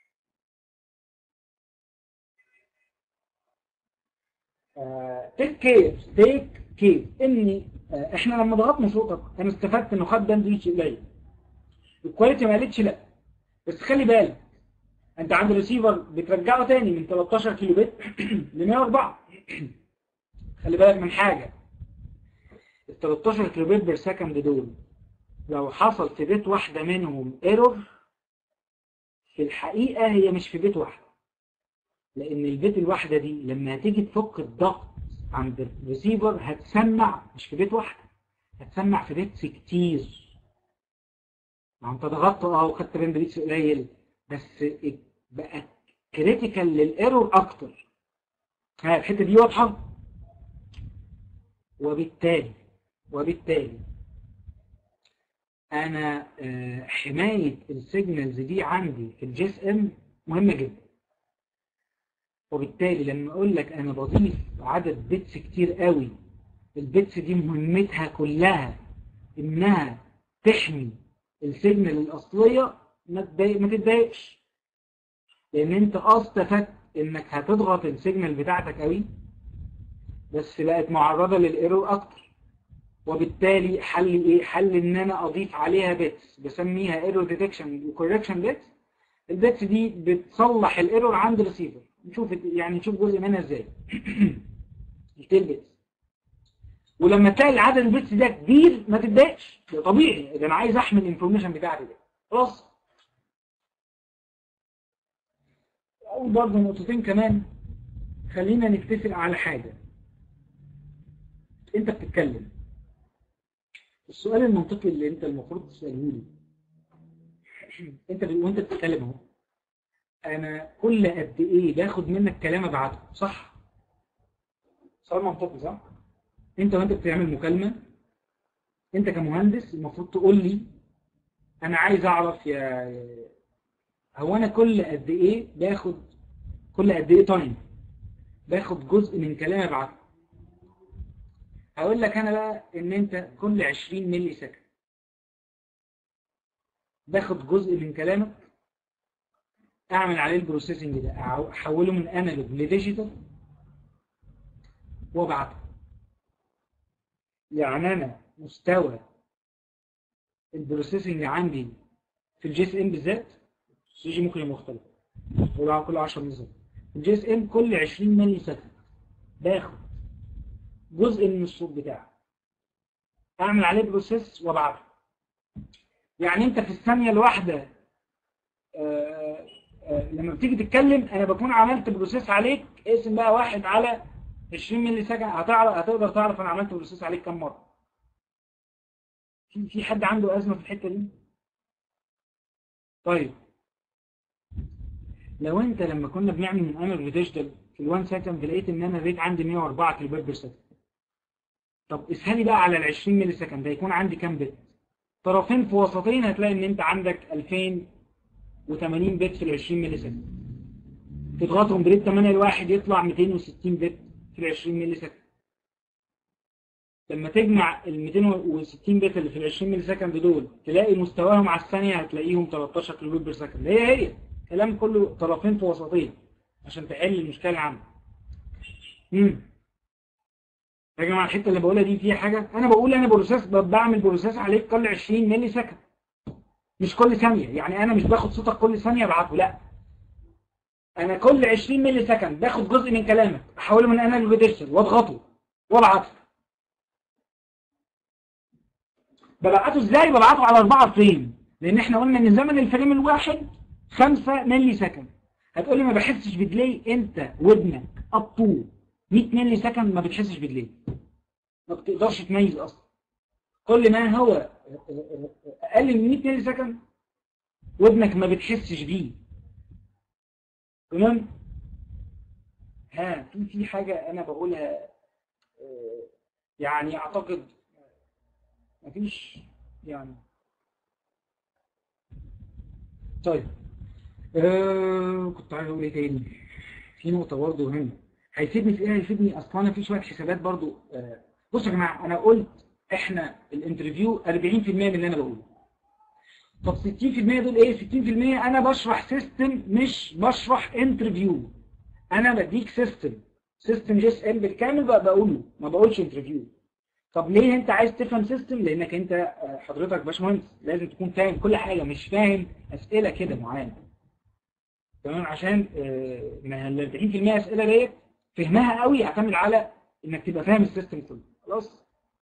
تيك كير تيك كير اني آه احنا لما ضغطنا صوتك انا استفدت انه خد باند ريتش قليل الكواليتي ما قالتش لا بس خلي بالك انت عند الريسيفر بترجعه تاني من 13 كيلو بت ل 104 خلي بالك من حاجه ال 13 كيلو بت بير سكند دول لو حصل في بيت واحده منهم ايرور في الحقيقه هي مش في بيت واحده لان البيت الواحده دي لما هتيجي تفك الضغط عند الريسيفر هتسمع مش في بيت واحده هتسمع في بيتس كتير ما انت ضغطت اه وخدت باند ريتش قليل بس بقى كريتيكال للايرور اكتر ها الحته دي واضحه وبالتالي وبالتالي انا حمايه السيجنالز دي عندي في الجي اس ام مهمه جدا وبالتالي لما اقول لك انا بضيف عدد بيتس كتير قوي البيتس دي مهمتها كلها انها تحمي السيجنال الاصليه ما تتضايقش لان انت استفدت انك هتضغط السيجنال بتاعتك قوي بس بقت معرضه للايرور اكتر وبالتالي حل ايه حل ان انا اضيف عليها بيتس بسميها ايرور ديتكشن وكوركشن بيتس البيتس دي بتصلح الايرور عند الريسيفر نشوف يعني نشوف جزء منها ازاي التيل بيتس ولما تلاقي عدد البيتس ده كبير ما تتضايقش ده طبيعي ده انا عايز احمل الانفورميشن بتاعتي ده خلاص او برضه نقطتين كمان خلينا نتفق على حاجه انت بتتكلم السؤال المنطقي اللي انت المفروض تساله لي انت ب... وانت بتتكلم اهو انا كل قد ايه باخد منك كلام ابعته صح سؤال منطقي صح انت وانت بتعمل مكالمه انت كمهندس المفروض تقول لي انا عايز اعرف يا هو انا كل قد ايه باخد كل قد ايه تايم باخد جزء من كلامي ابعته هقول لك انا بقى ان انت كل 20 ملي سكند باخد جزء من كلامك اعمل عليه البروسيسنج ده احوله من انالوج لديجيتال وابعته يعني انا مستوى البروسيسنج عندي في الجي اس ام بالذات السي ممكن يبقى مختلف هو كل 10 ملي سكند الجي اس ام كل 20 ملي سكند باخد جزء من الصوت بتاعك اعمل عليه بروسيس وابعته يعني انت في الثانيه الواحده آآ آآ لما بتيجي تتكلم انا بكون عملت بروسيس عليك اقسم بقى واحد على 20 ملي سكند هتعرف هتقدر تعرف انا عملت بروسيس عليك كام مره في في حد عنده ازمه في الحته دي طيب لو انت لما كنا بنعمل من انالوج ديجيتال في ال1 سكند لقيت ان انا الريت عندي 104 كيلو بيت بير سكند طب اسهلي بقى على ال 20 ملي سكند ده يكون عندي كام بت طرفين في وسطين هتلاقي ان انت عندك 2080 بت في ال 20 ملي سكند تضغطهم بريت 8 لواحد يطلع 260 بت في ال 20 ملي سكند لما تجمع ال 260 بت اللي في ال 20 ملي سكند دول تلاقي مستواهم على الثانيه هتلاقيهم 13 كيلو بت بير سكند هي هي كلام كله طرفين في وسطين عشان تحل المشكله العامه امم يا جماعه الحته اللي بقولها دي فيها حاجه انا بقول انا بروسيس بعمل بروسيس عليك كل 20 ملي سكند مش كل ثانيه يعني انا مش باخد صوتك كل ثانيه ابعته لا انا كل 20 ملي سكند باخد جزء من كلامك احوله من انالوج ديجيتال واضغطه وابعته ببعته ازاي ببعته على 4 فريم لان احنا قلنا ان زمن الفريم الواحد 5 ملي سكند هتقولي ما بحسش بديلي انت ودنك اب تو 100 ملي سكند ما بتحسش بديلي ما بتقدرش تميز اصلا كل ما هو اقل من 100 ملي سكند ودنك ما بتحسش بيه تمام ها في في حاجه انا بقولها يعني اعتقد مفيش يعني طيب آه كنت عايز اقول ايه تاني في نقطة برضه مهمة هيفيدني في ايه هيفيدني اصلا انا في شوية حسابات برضه آه بصوا يا جماعة انا قلت احنا الانترفيو 40% من اللي انا بقوله طب 60% دول ايه 60% انا بشرح سيستم مش بشرح انترفيو انا بديك سيستم سيستم جي اس ام بالكامل بقى بقوله ما بقولش انترفيو طب ليه انت عايز تفهم سيستم لانك انت حضرتك باشمهندس لازم تكون فاهم كل حاجه مش فاهم اسئله كده معينه تمام عشان ما ال 40% اسئله ديت فهمها قوي يعتمد على انك تبقى فاهم السيستم كله خلاص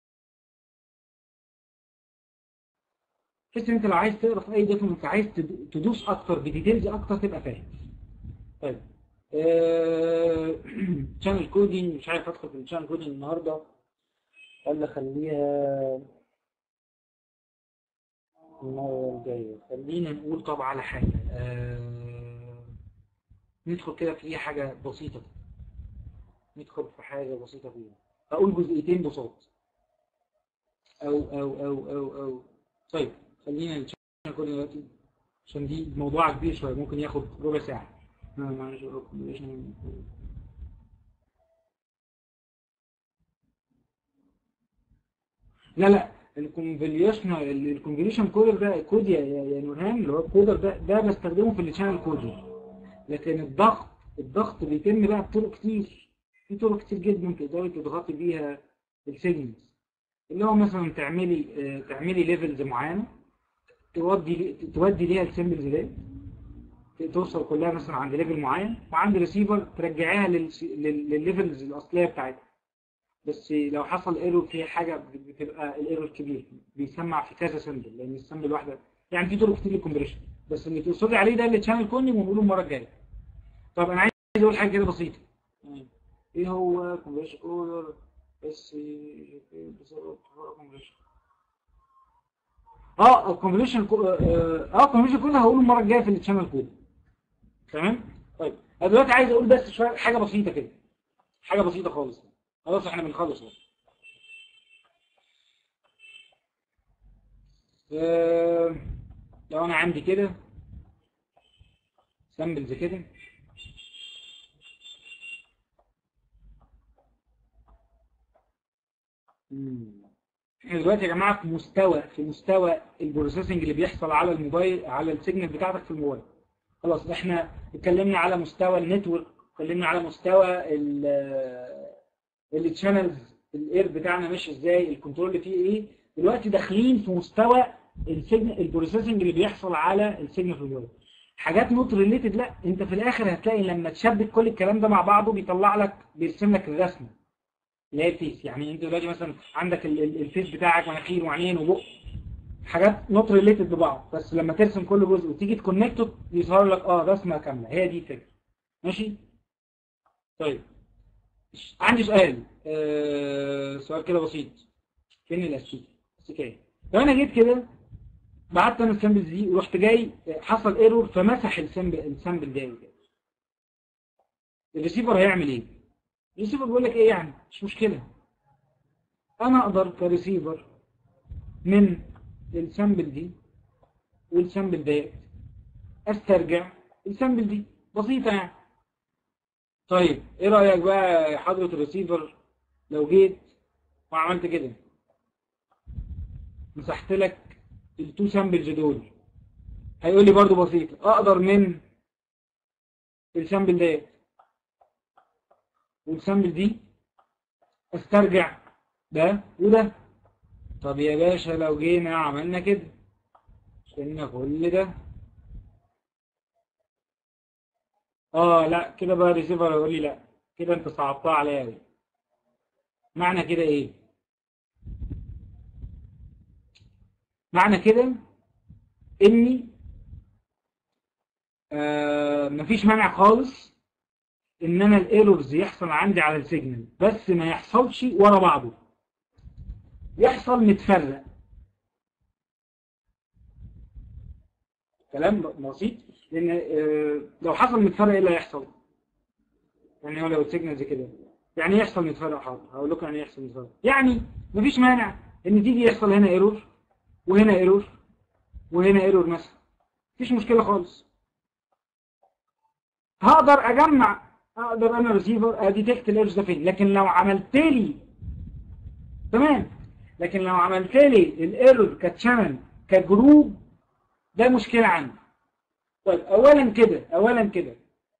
تحس ان انت لو عايز تقرا في اي دوكيمنت عايز تدوس اكتر بديتيلز اكتر تبقى فاهم طيب شانل كودينج مش عارف ادخل في الشانل كودينج النهارده ولا خليها المرة الجاية خلينا نقول طب على حاجة آه... ندخل كده في اي حاجة بسيطة ندخل في حاجة بسيطة فيها اقول جزئيتين بساط او او او او او طيب خلينا نشوف كل دلوقتي عشان دي موضوع كبير شوية ممكن ياخد ربع ساعة معلش لا لا الكونفوليوشن الكونفوليوشن كودر ده كود يا يا نورهان اللي هو الكودر ده ده بستخدمه في الشانل كودر لكن الضغط الضغط بيتم بقى بطرق كتير في طرق كتير جدا تقدري تضغطي بيها السيجنالز اللي هو مثلا تعملي تعملي ليفلز معينه تودي تودي ليها السيمبلز دي توصل كلها مثلا عند ليفل معين وعند ريسيفر ترجعيها للليفلز الاصليه بتاعتها بس لو حصل ايرور في حاجه بتبقى الايرور كبير بيسمع في كذا سمبل لان السمبل واحده يعني في طرق كتير للكومبريشن بس اللي تقصدي عليه ده اللي تشانل كوني ونقوله المره الجايه طب انا عايز اقول حاجه كده بسيطه ايه هو كومبريشن اوردر بس بسبب كونفوليوشن اه الكونفوليوشن اه الكونفوليوشن كود هقوله المره الجايه في التشانل كود تمام طيب انا دلوقتي عايز اقول بس شويه حاجه بسيطه كده حاجه بسيطه خالص خلاص احنا بنخلص اهو آه، لو انا عندي كده سامبلز كده مم. احنا دلوقتي يا جماعه في مستوى في مستوى البروسيسنج اللي بيحصل على الموبايل على السيجنال بتاعتك في الموبايل خلاص احنا اتكلمنا على مستوى النتورك اتكلمنا على مستوى التشانلز الاير بتاعنا ماشي ازاي الكنترول اللي فيه ايه دلوقتي داخلين في مستوى السيجنال البروسيسنج اللي بيحصل على السيجنال في الموبايل حاجات نوت ريليتد لا انت في الاخر هتلاقي لما تشبك كل الكلام ده مع بعضه بيطلع لك بيرسم لك الرسمه اللي هي الفيس يعني انت دلوقتي مثلا عندك ال- ال- الفيس بتاعك مناخير وعينين وبق حاجات نوت ريليتد ببعض بس لما ترسم كل جزء وتيجي تكونكته يظهر لك اه رسمه كامله هي دي الفكره ماشي طيب عندي سؤال آه سؤال كده بسيط فين الاستيك استيكايه لو انا جيت كده بعت انا السامبلز دي ورحت جاي حصل ايرور فمسح السامبل السامبل ده كده الريسيفر هيعمل ايه الريسيفر بيقول لك ايه يعني مش مشكله انا اقدر كريسيفر من السامبل دي والسامبل ديت استرجع السامبل دي بسيطه يعني طيب ايه رايك بقى يا حضره الريسيفر لو جيت وعملت كده مسحت لك التو سامبلز دول هيقول لي برضو بسيط اقدر من السامبل ديت والسامبل دي استرجع ده وده طب يا باشا لو جينا عملنا كده شلنا كل ده اه لا كده بقى الريسيفر يقول لي لا كده انت صعبتها عليا قوي معنى كده ايه معنى كده اني آه مفيش مانع خالص ان انا الايرورز يحصل عندي على السيجنال بس ما يحصلش ورا بعضه يحصل متفرق كلام بسيط لان آه لو حصل متفرق ايه اللي هيحصل يعني هو لو السيجنال زي كده يعني ايه يحصل متفرق حاضر هقول لكم يعني ايه يحصل متفرق يعني مفيش مانع ان تيجي يحصل هنا ايرور وهنا ايرور وهنا ايرور مثلا مفيش مشكله خالص هقدر اجمع اقدر انا ريسيفر اديتكت الايرورز ده فين لكن لو عملت لي تمام لكن لو عملت لي الايرور كتشانل كجروب ده مشكله عندي طيب اولا كده اولا كده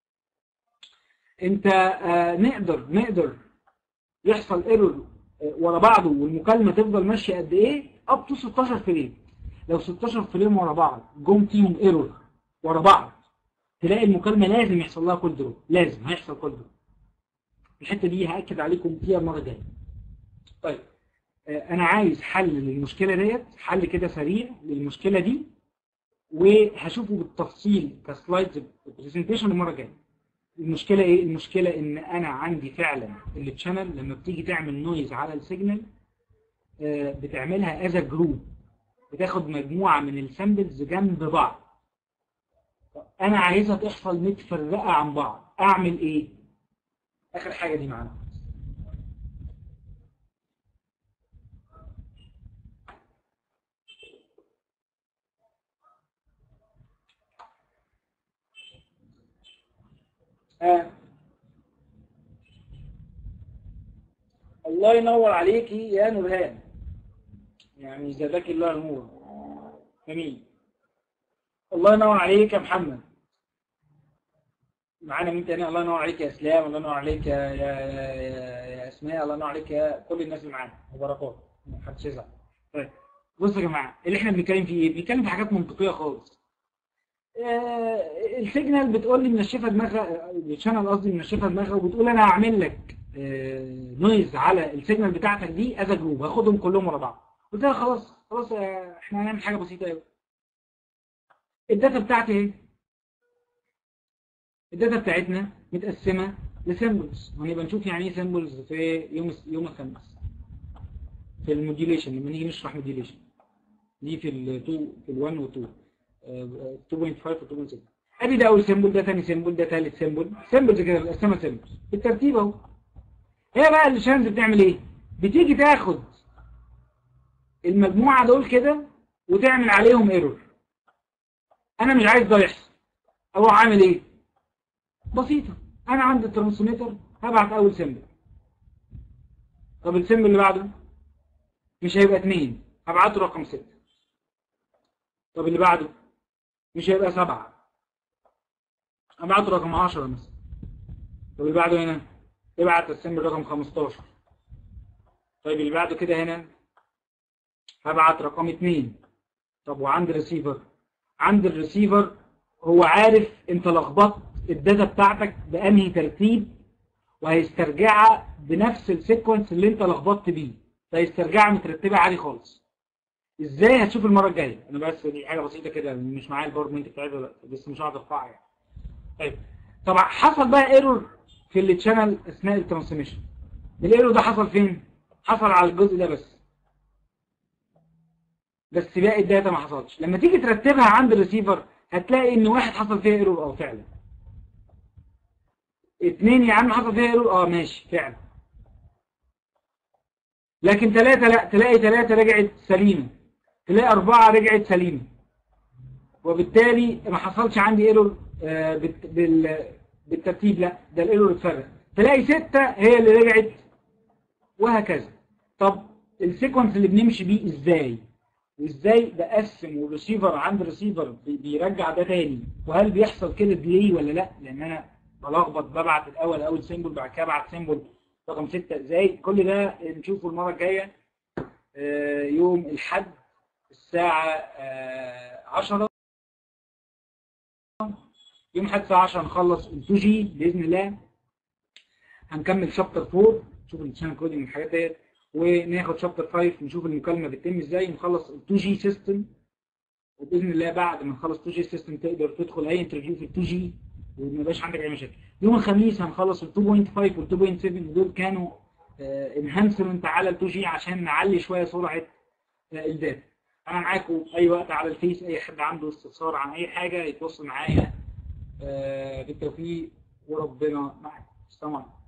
انت آه نقدر نقدر يحصل ايرور آه ورا بعضه والمكالمه تفضل ماشيه قد ايه اب تو 16 فريم لو 16 فريم ورا بعض جم فيهم ايرور ورا بعض تلاقي المكالمه لازم يحصل لها كل دروب لازم هيحصل كل دروب الحته دي هاكد عليكم فيها المره الجايه طيب آه انا عايز حل للمشكله ديت حل كده سريع للمشكله دي وهشوفه بالتفصيل كسلايدز برزنتيشن المره الجايه المشكله ايه المشكله ان انا عندي فعلا التشانل لما بتيجي تعمل نويز على السيجنال آه بتعملها از جروب بتاخد مجموعه من السامبلز جنب بعض انا عايزها تحصل متفرقه عن بعض اعمل ايه اخر حاجه دي معانا آه. الله ينور عليكي يا نورهان يعني جزاك الله النور جميل الله ينور عليك يا محمد معانا مين تاني الله ينور عليك يا اسلام الله ينور عليك يا يا يا, يا, يا اسماء الله ينور عليك يا كل الناس اللي معانا وبركات محدش يزعل طيب بصوا يا جماعه اللي احنا بنتكلم فيه ايه بنتكلم في حاجات منطقيه خالص آه السيجنال بتقول لي منشفه دماغها الشانل قصدي منشفه دماغها وبتقول انا هعمل لك آه نويز على السيجنال بتاعتك دي از جروب هاخدهم كلهم ورا بعض قلت لها خلاص خلاص آه احنا هنعمل حاجه بسيطه قوي الداتا بتاعتي اهي الداتا بتاعتنا متقسمه لسيمبلز وهنبقى نشوف يعني ايه سيمبلز في يوم يوم الخميس في الموديوليشن لما نيجي نشرح موديوليشن دي في ال 2 في ال 1 و 2 آه، 2.5 و 2.7 ادي ده اول سيمبل ده ثاني سيمبل ده ثالث سيمبل سيمبلز كده بنقسمها سيمبلز بالترتيب اهو هي بقى الشانز بتعمل ايه بتيجي تاخد المجموعه دول كده وتعمل عليهم ايرور انا مش عايز ده يحصل اروح عامل ايه بسيطه انا عندي الترانسميتر هبعت اول سيمبل طب السيمبل اللي بعده مش هيبقى اتنين هبعته رقم ستة طب اللي بعده مش هيبقى سبعة هبعته رقم عشرة مثلا طب اللي بعده هنا ابعت السيمبل رقم خمستاشر طيب اللي بعده كده هنا هبعت رقم اتنين طب وعند الريسيفر عند الريسيفر هو عارف انت لخبطت الداتا بتاعتك بانهي ترتيب وهيسترجعها بنفس السيكونس اللي انت لخبطت بيه فيسترجعها مترتبه عادي خالص ازاي هتشوف المره الجايه انا بس دي حاجه بسيطه كده مش معايا الباوربوينت بتاعتها بس مش هقعد ارفعها يعني طيب طبعا حصل بقى ايرور في التشانل اثناء الترانسميشن الايرور ده حصل فين حصل على الجزء ده بس بس باقي الداتا ما حصلش لما تيجي ترتبها عند الريسيفر هتلاقي ان واحد حصل فيها ايرور اه فعلا اتنين يا عم حصل فيها ايرور اه ماشي فعلا لكن ثلاثة لا تلاقي ثلاثة رجعت سليمة تلاقي أربعة رجعت سليمة وبالتالي ما حصلش عندي ايرور آه بت- بال- بالترتيب لا ده الايرور اتفرق تلاقي ستة هي اللي رجعت وهكذا طب السيكونس اللي بنمشي بيه ازاي وازاي بقسم والريسيفر عند الريسيفر بي- بيرجع ده تاني وهل بيحصل كده ديلي ولا لا لان انا بلخبط ببعت الاول اول سيمبل بعد كده ابعت سيمبل رقم ستة ازاي كل ده نشوفه المره الجايه آه، يوم الحد الساعه آه، 10 يوم الحد الساعه 10 نخلص ال 2 جي باذن الله هنكمل شابتر 4 نشوف الشانل كودنج والحاجات ديت وناخد شابتر 5 نشوف المكالمه بتتم ازاي نخلص ال 2 جي سيستم وباذن الله بعد ما نخلص 2 جي سيستم تقدر تدخل اي انترفيو في ال 2 جي وما يبقاش عندك اي مشاكل يوم الخميس هنخلص ال 2.5 وال 2.7 ودول كانوا انهانسمنت على ال 2 جي عشان نعلي شويه سرعه آه، الداتا انا معاكم اي وقت على الفيس اي حد عنده استفسار عن اي حاجه يتواصل معايا آه، بالتوفيق وربنا معاكم السلام عليكم